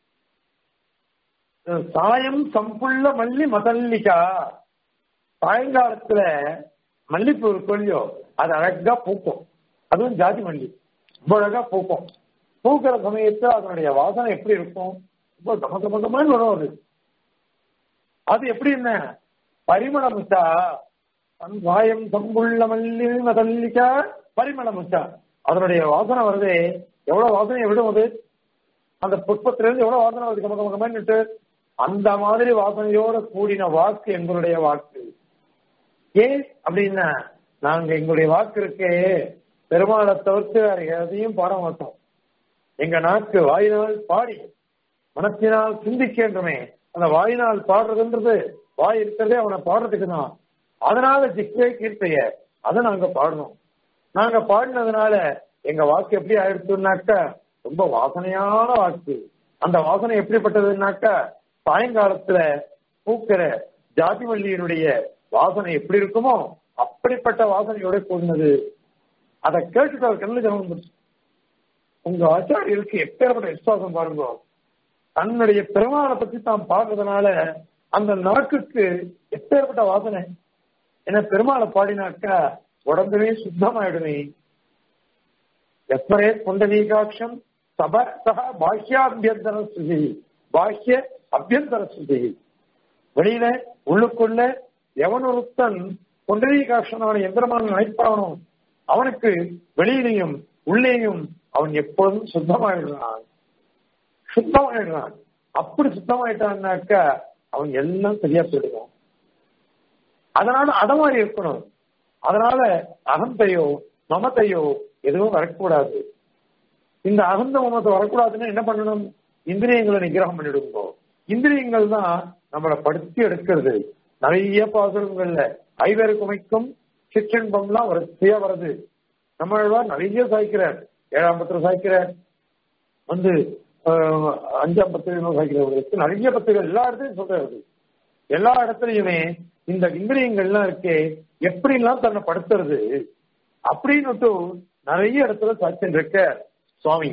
சாயம் சம்புள்ள மல்லி மதல்லிகா சாயங்காலத்துல மல்லிப்பூ கொல்லியோ அது அழகா பூக்கும் அதுவும் ஜாதி மல்லி ரொம்ப அழகா பூக்கும் பூக்கிற சமயத்துல அதனுடைய வாசனை எப்படி இருக்கும் ரொம்ப கம கமகமான வரும் அது அது எப்படி என்ன பரிமளமுச்சா வாயம் சம்புள்ள மல்லி மதல்லிக்கா பரிமளமுச்சா அதனுடைய வாசனை வருது எவ்வளவு வாசனை விடும் அது அந்த புஷ்பத்துல இருந்து எவ்வளவு வாசனை வருது கம கமகமன்னுட்டு அந்த மாதிரி வாசனையோட கூடின வாக்கு எங்களுடைய வாக்கு ஏன் அப்படின்னா நாங்க எங்களுடைய வாக்கு இருக்கே பெருமாளை தவிர்த்து வேற எதையும் பாட மாட்டோம் எங்க நாக்கு வாயினால் பாடி மனத்தினால் சிந்திக்கின்றமே அந்த வாயினால் பாடுறதுன்றது வாய் இருக்கிறதே அவனை பாடுறதுக்கு தான் அதனால ஜிக்வே கீர்த்தைய அதை நாங்க பாடணும் நாங்க பாடினதுனால எங்க வாக்கு எப்படி ஆயிடுச்சுனாக்கா ரொம்ப வாசனையான வாக்கு அந்த வாசனை எப்படிப்பட்டதுன்னாக்கா சாயங்காலத்துல பூக்கிற ஜாதி மல்லியினுடைய வாசனை எப்படி இருக்குமோ அப்படிப்பட்ட வாசனையோட கூடினது அதை கேட்டுட்டு அவர் கண்ணில் ஜனம் உங்க ஆச்சாரியருக்கு எப்பேற்பட்ட விசுவாசம் பாருங்க தன்னுடைய பெருமாளை பத்தி தான் பாடுறதுனால அந்த நாக்குக்கு எப்பேற்பட்ட வாசனை என்ன பெருமாளை பாடினாக்கா உடம்புமே சுத்தமாயிடுமே எப்பரே புண்டலீகாட்சம் சப சக பாஹ்யாபியந்தர சுதி பாஹ்ய அபியந்தர சுதி வெளியில உள்ளுக்குள்ள எவன் ஒருத்தன் புண்டரீகாட்சனான எந்திரமான நினைப்பானோ அவனுக்கு வெளியிலையும் உள்ளேயும் அவன் எப்பொழுதும் சுத்தமாயிடுறான் சுத்தமாயிடுறான் அப்படி சுத்தமாயிட்டான்னாக்க அவன் எல்லாம் சரியா போயிடுவான் அதனால அத மாதிரி இருக்கணும் அதனால அகந்தையோ மமத்தையோ எதுவும் வரக்கூடாது இந்த அகந்த மமத்தை வரக்கூடாதுன்னா என்ன பண்ணணும் இந்திரியங்களை நிகிரகம் பண்ணிடுங்கோ இந்திரியங்கள் தான் நம்மளை படுத்தி எடுக்கிறது நிறைய பாசுரங்கள்ல ஐவேறு குமைக்கும் சிற்றின்பம்லாம் வரிசையா வருது நம்ம நிறைய சாய்க்கிறார் ஏழாம் பத்திரம் சாய்க்கிறார் வந்து ஆஹ், அஞ்சாம் பத்திரம் சாய்க்கிறவர்களுக்கு நிறைய பத்திரிகை எல்லா இடத்துலையும் சொல்றாரு எல்லா இடத்துலயுமே இந்த இந்திரியங்கள்லாம் இருக்கே எப்படிலாம் தன்னை படுத்துறது அப்படின்னு நிறைய இடத்துல சாட்சியம் இருக்க சுவாமி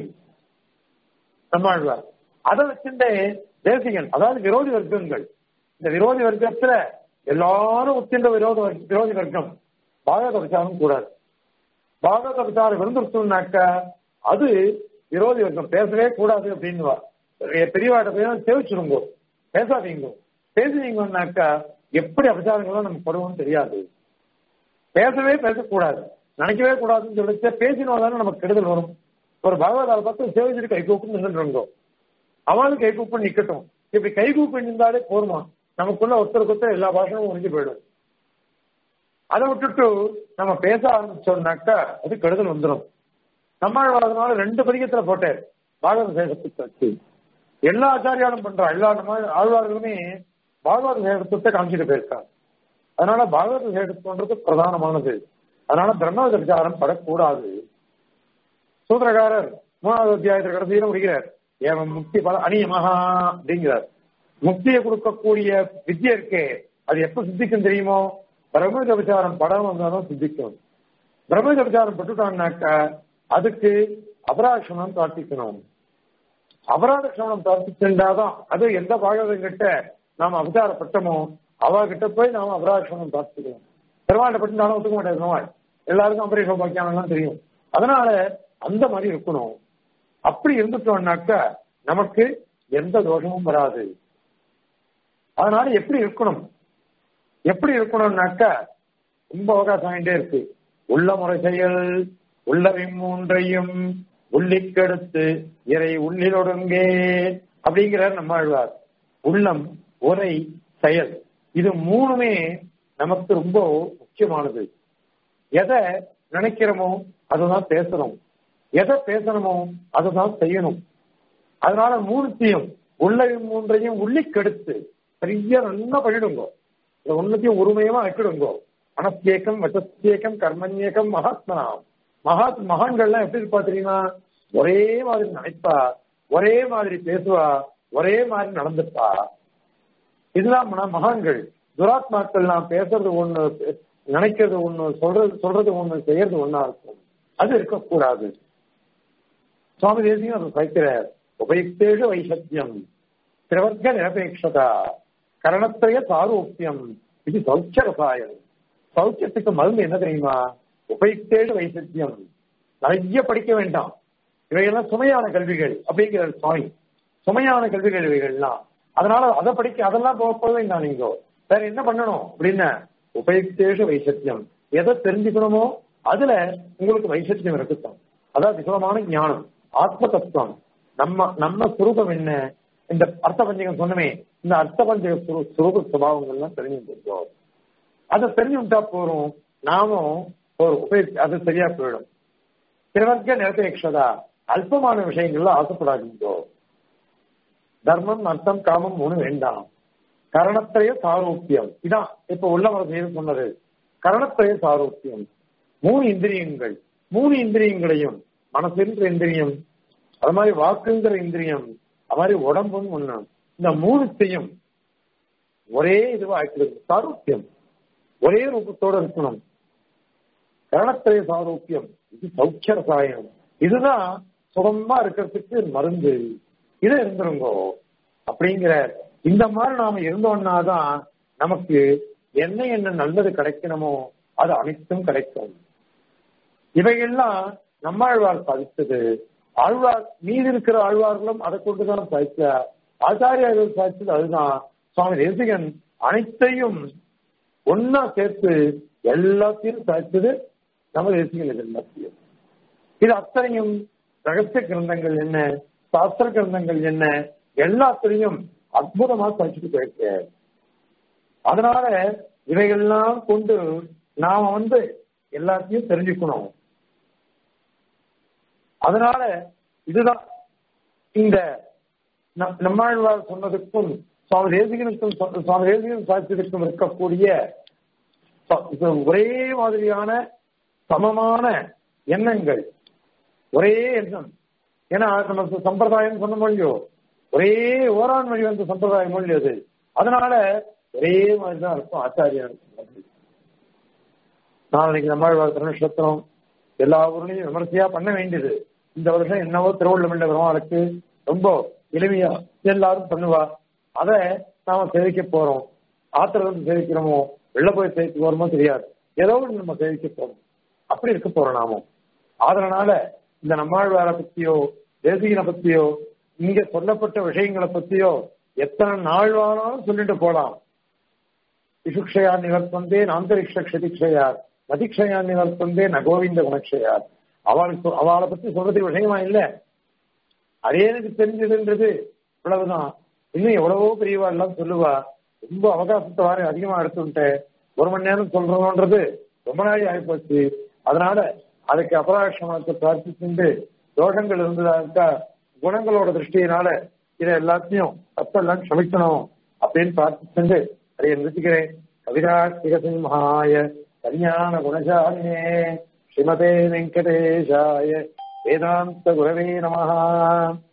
நம்மாழ்வார் அதை வச்சுட்டு தேசிகன் அதாவது விரோதி வர்க்கங்கள் இந்த விரோதி வர்க்கத்துல எல்லாரும் ஒத்தின்ற விரோத வர்க்க- விரோதி வர்க்கம் பாகவத விசாரம் கூடாது பாகவத விசாரம் இருந்துருச்சுனாக்க அது விரோதி வர்க்கம் பேசவே கூடாது அப்படின்னு பெரியவாட்ட போய் சேவிச்சிருங்கோ பேசாதீங்க பேசுவீங்கன்னாக்கா எப்படி அபச்சாரங்கள்லாம் நமக்கு படுவோம்னு தெரியாது பேசவே பேசக்கூடாது நினைக்கவே கூடாதுன்னு சொல்லிச்சு பேசினாலும் நமக்கு கெடுதல் வரும் ஒரு பகவதால் பார்த்து சேவிச்சுட்டு கை கூப்பிட்டு நின்றுருங்கோ அவளும் கை கூப்பிட்டு நிக்கட்டும் இப்படி கை கூப்பிட்டு நின்றாலே போருமா நமக்குள்ள ஒருத்தருக்கு ஒருத்தர் எல்லா பாஷனும் முடிஞ்சு போயிடும் அதை விட்டுட்டு நம்ம பேச ஆரம்பிச்சோம்னாக்கா அது கெடுதல் வந்துடும் நம்மாழ்வாதனால ரெண்டு பதிகத்துல போட்டார் பாகவத சேகத்துக்கு வச்சு எல்லா ஆச்சாரியாலும் பண்றா எல்லா நம்ம ஆழ்வார்களுமே பாகவத சேகத்துவத்தை காமிச்சிட்டு போயிருக்காங்க அதனால பாகவத சேகத்துவன்றது பிரதானமானது அதனால பிரம்ம விசாரம் படக்கூடாது சூத்திரகாரர் மூணாவது அத்தியாயத்தில் கடைசியில முடிக்கிறார் ஏவம் முக்தி பல அணியமகா அப்படிங்கிறார் முக்தியை கொடுக்கக்கூடிய வித்யை இருக்கே அது எப்ப சித்திக்கும் தெரியுமோ பிரம்ம விசாரம் படம் வந்தாதான் சித்திக்கும் பிரம்ம விசாரம் பட்டுட்டான்னாக்கா அதுக்கு அபராட்சணம் பிரார்த்திக்கணும் அபராத க்ஷமணம் பிரார்த்திச்சிருந்தாதான் அது எந்த பாகவதம் கிட்ட நாம் அபச்சாரப்பட்டமோ அவ கிட்ட போய் நாம அபராட்சணம் பிரார்த்திக்கணும் பெருமாள்கிட்ட பட்டு நானும் ஒத்துக்க மாட்டேன் பெருமாள் எல்லாருக்கும் அம்பரீஷ் பாக்கியானலாம் தெரியும் அதனால அந்த மாதிரி இருக்கணும் அப்படி இருந்துட்டோம்னாக்க நமக்கு எந்த தோஷமும் வராது அதனால எப்படி இருக்கணும் எப்படி இருக்கணும்னாக்க ரொம்ப அவகாசம் ஆகிட்டே இருக்கு உள்ள முறை செயல் உள்ளவை மூன்றையும் உள்ளிக்கெடுத்து இறை உள்ளிலொடுங்கே அப்படிங்கிறார் நம்மாழ்வார் உள்ளம் உரை செயல் இது மூணுமே நமக்கு ரொம்ப முக்கியமானது எதை நினைக்கிறோமோ அதுதான் பேசணும் எதை பேசணுமோ அதுதான் செய்யணும் அதனால மூணுத்தையும் உள்ளவையும் மூன்றையும் உள்ளிக்கெடுத்து சரியா நல்லா பண்ணிடுங்கோ இந்த ஒன்னத்தையும் உரிமையமா வைக்கிடுங்கோ மனசேக்கம் வசத்தேக்கம் கர்மண்யேக்கம் மகாத்மனாம் மகா மகான்கள்லாம் எப்படி இருப்பா தெரியுமா ஒரே மாதிரி நினைப்பா ஒரே மாதிரி பேசுவா ஒரே மாதிரி நடந்துப்பா இதுதான் மன- மகான்கள் துராத்மாக்கள் நான் பேசுறது ஒண்ணு நினைக்கிறது ஒண்ணு சொல்றது சொல்றது ஒண்ணு செய்யறது ஒண்ணா இருக்கும் அது இருக்கக்கூடாது சுவாமி தேசியம் அது வைக்கிறார் உபயுக்தேஷு வைசத்தியம் திரவர்க்க நிரபேட்சதா கரணத்திரைய சாரூப்பியம் இது சௌக்கிய ரசாயனம் சௌக்கியத்துக்கு மருந்து என்ன தெரியுமா உபயுக்தேஷு வைசத்தியம் நிறைய படிக்க வேண்டாம் இவையெல்லாம் சுமையான கல்விகள் அப்படிங்கிற சுவாமி சுமையான கல்விகள் இவைகள்லாம் அதனால அதை படிக்க அதெல்லாம் போக போக வேண்டாம் நீங்க வேற என்ன பண்ணணும் அப்படின்னு உபயுக்தேஷு வைசத்தியம் எதை தெரிஞ்சுக்கணுமோ அதுல உங்களுக்கு வைசத்தியம் இருக்கட்டும் அதான் விசலமான ஞானம் ஆத்ம தத்துவம் நம்ம நம்ம சுரூபம் என்ன இந்த அர்த்த பஞ்சகம் சொன்னமே இந்த அர்த்த பஞ்சக சுரு- சுரூப சுபாவங்கள்லாம் தெரிஞ்சுருக்கோம் அதை தெரிஞ்சுட்டா போறோம் நாமும் ஒரு உபயோக அது சரியா போயிடும் பிறவர்க்க நிரபேட்சதா அல்பமான விஷயங்கள்ல ஆசைப்படாதீங்கோ தர்மம் அர்த்தம் காமம் மூணு வேண்டாம் கரணத்திரைய சாரூப்பியம் இதான் இப்ப உள்ளவர் செய்து சொன்னது கரணத்திரைய சாரூப்பியம் மூணு இந்திரியங்கள் மூணு இந்திரியங்களையும் மனசுன்ற இந்திரியம் அது மாதிரி வாக்குங்கிற இந்திரியம் அது மாதிரி உடம்புன்னு ஒண்ணு இந்த மூணுத்தையும் ஒரே இதுவா ஆக்கிடுது சாரூப்பியம் ஒரே ரூபத்தோட இருக்கணும் கரணத்திரைய சாரூப்பியம் இது சௌக்கிய ரசாயனம் இதுதான் சுகமா இருக்கிறதுக்கு மருந்து இது இருந்துருங்கோ அப்படிங்கிற இந்த மாதிரி நாம இருந்தோம்னா தான் நமக்கு என்ன என்ன நல்லது கிடைக்கணுமோ அது அனைத்தும் கிடைக்கும் இவையெல்லாம் நம்மாழ்வார் சாதித்தது ஆழ்வார் மீதி இருக்கிற ஆழ்வார்களும் அதை கொண்டுதான் சாதிச்சார் ஆச்சாரியார்கள் சாதிச்சது அதுதான் சுவாமி தேசிகன் அனைத்தையும் ஒன்னா சேர்த்து எல்லாத்தையும் சாதிச்சது நம்ம தேசிகன் இது எல்லாத்தையும் இது அத்தனையும் ரகசிய கிரந்தங்கள் என்ன சாஸ்திர கிரந்தங்கள் என்ன எல்லாத்திலையும் அற்புதமா படிச்சுட்டு போயிருக்க அதனால இவைகள்லாம் கொண்டு நாம வந்து எல்லாத்தையும் தெரிஞ்சுக்கணும் அதனால இதுதான் இந்த நம்- நம்மாழ்வார் சொன்னதுக்கும் சுவாமி தேசிகனுக்கும் சொ- சுவாமி தேசிகன் சாட்சியத்துக்கும் இருக்கக்கூடிய ச- இது ஒரே மாதிரியான சமமான எண்ணங்கள் ஒரே எண்ணம் ஏன்னா நமக்கு சம்பிரதாயம் சொன்ன மொழியோ ஒரே ஓரான் மொழி வந்த சம்பிரதாய மொழி அது அதனால ஒரே மாதிரி தான் இருக்கும் ஆச்சாரியன் நாளைக்கு நம்மாழ்வார் திருநட்சத்திரம் எல்லா ஊர்லயும் விமர்சையா பண்ண வேண்டியது இந்த வருஷம் என்னவோ திருவள்ளுமண்ட பெருமாளுக்கு ரொம்ப எளிமையா எல்லாரும் பண்ணுவா அதை நாம சேவிக்க போறோம் ஆத்திர வந்து சேவிக்கிறோமோ வெளில போய் சேவிக்க போறோமோ தெரியாது ஏதோ ஒன்று நம்ம சேவிக்க போறோம் அப்படி இருக்க போறோம் நாமும் அதனால இந்த நம்மாழ்வாரை பத்தியோ தேசிகனை பத்தியோ இங்க சொல்லப்பட்ட விஷயங்களை பத்தியோ எத்தனை நாள் வேணாலும் சொல்லிட்டு போலாம் விசுக்ஷயா நிவர்த்தந்தே நாந்தரிக்ஷ க்ஷதிக்ஷயார் மதிக்ஷயா நிவர்த்தந்தே ந கோவிந்த குணக்ஷயார் அவளுக்கு அவளை பத்தி சொல்றதுக்கு விஷயமா இல்ல அதே எனக்கு தெரிஞ்சதுன்றது இவ்வளவுதான் இன்னும் எவ்வளவோ பெரியவா எல்லாம் சொல்லுவா ரொம்ப அவகாசத்தை வாரி அதிகமா எடுத்துட்டு ஒரு மணி நேரம் சொல்றோன்றது ரொம்ப நாளி ஆகிப்போச்சு அதனால அதுக்கு அபராட்சமத்தை பிரார்த்திச்சுண்டு தோஷங்கள் இருந்ததாக்கா குணங்களோட திருஷ்டியினால இதை எல்லாத்தையும் தப்பெல்லாம் க்ஷமிக்கணும் அப்படின்னு பிரார்த்திச்சுண்டு அதை நிறுத்திக்கிறேன் கவிதாத்திக சிம்ஹாய கல்யாண குணசாலினே ஸ்ரீமதே வெங்கடேஷாய வேதாந்த குரவே நமஹா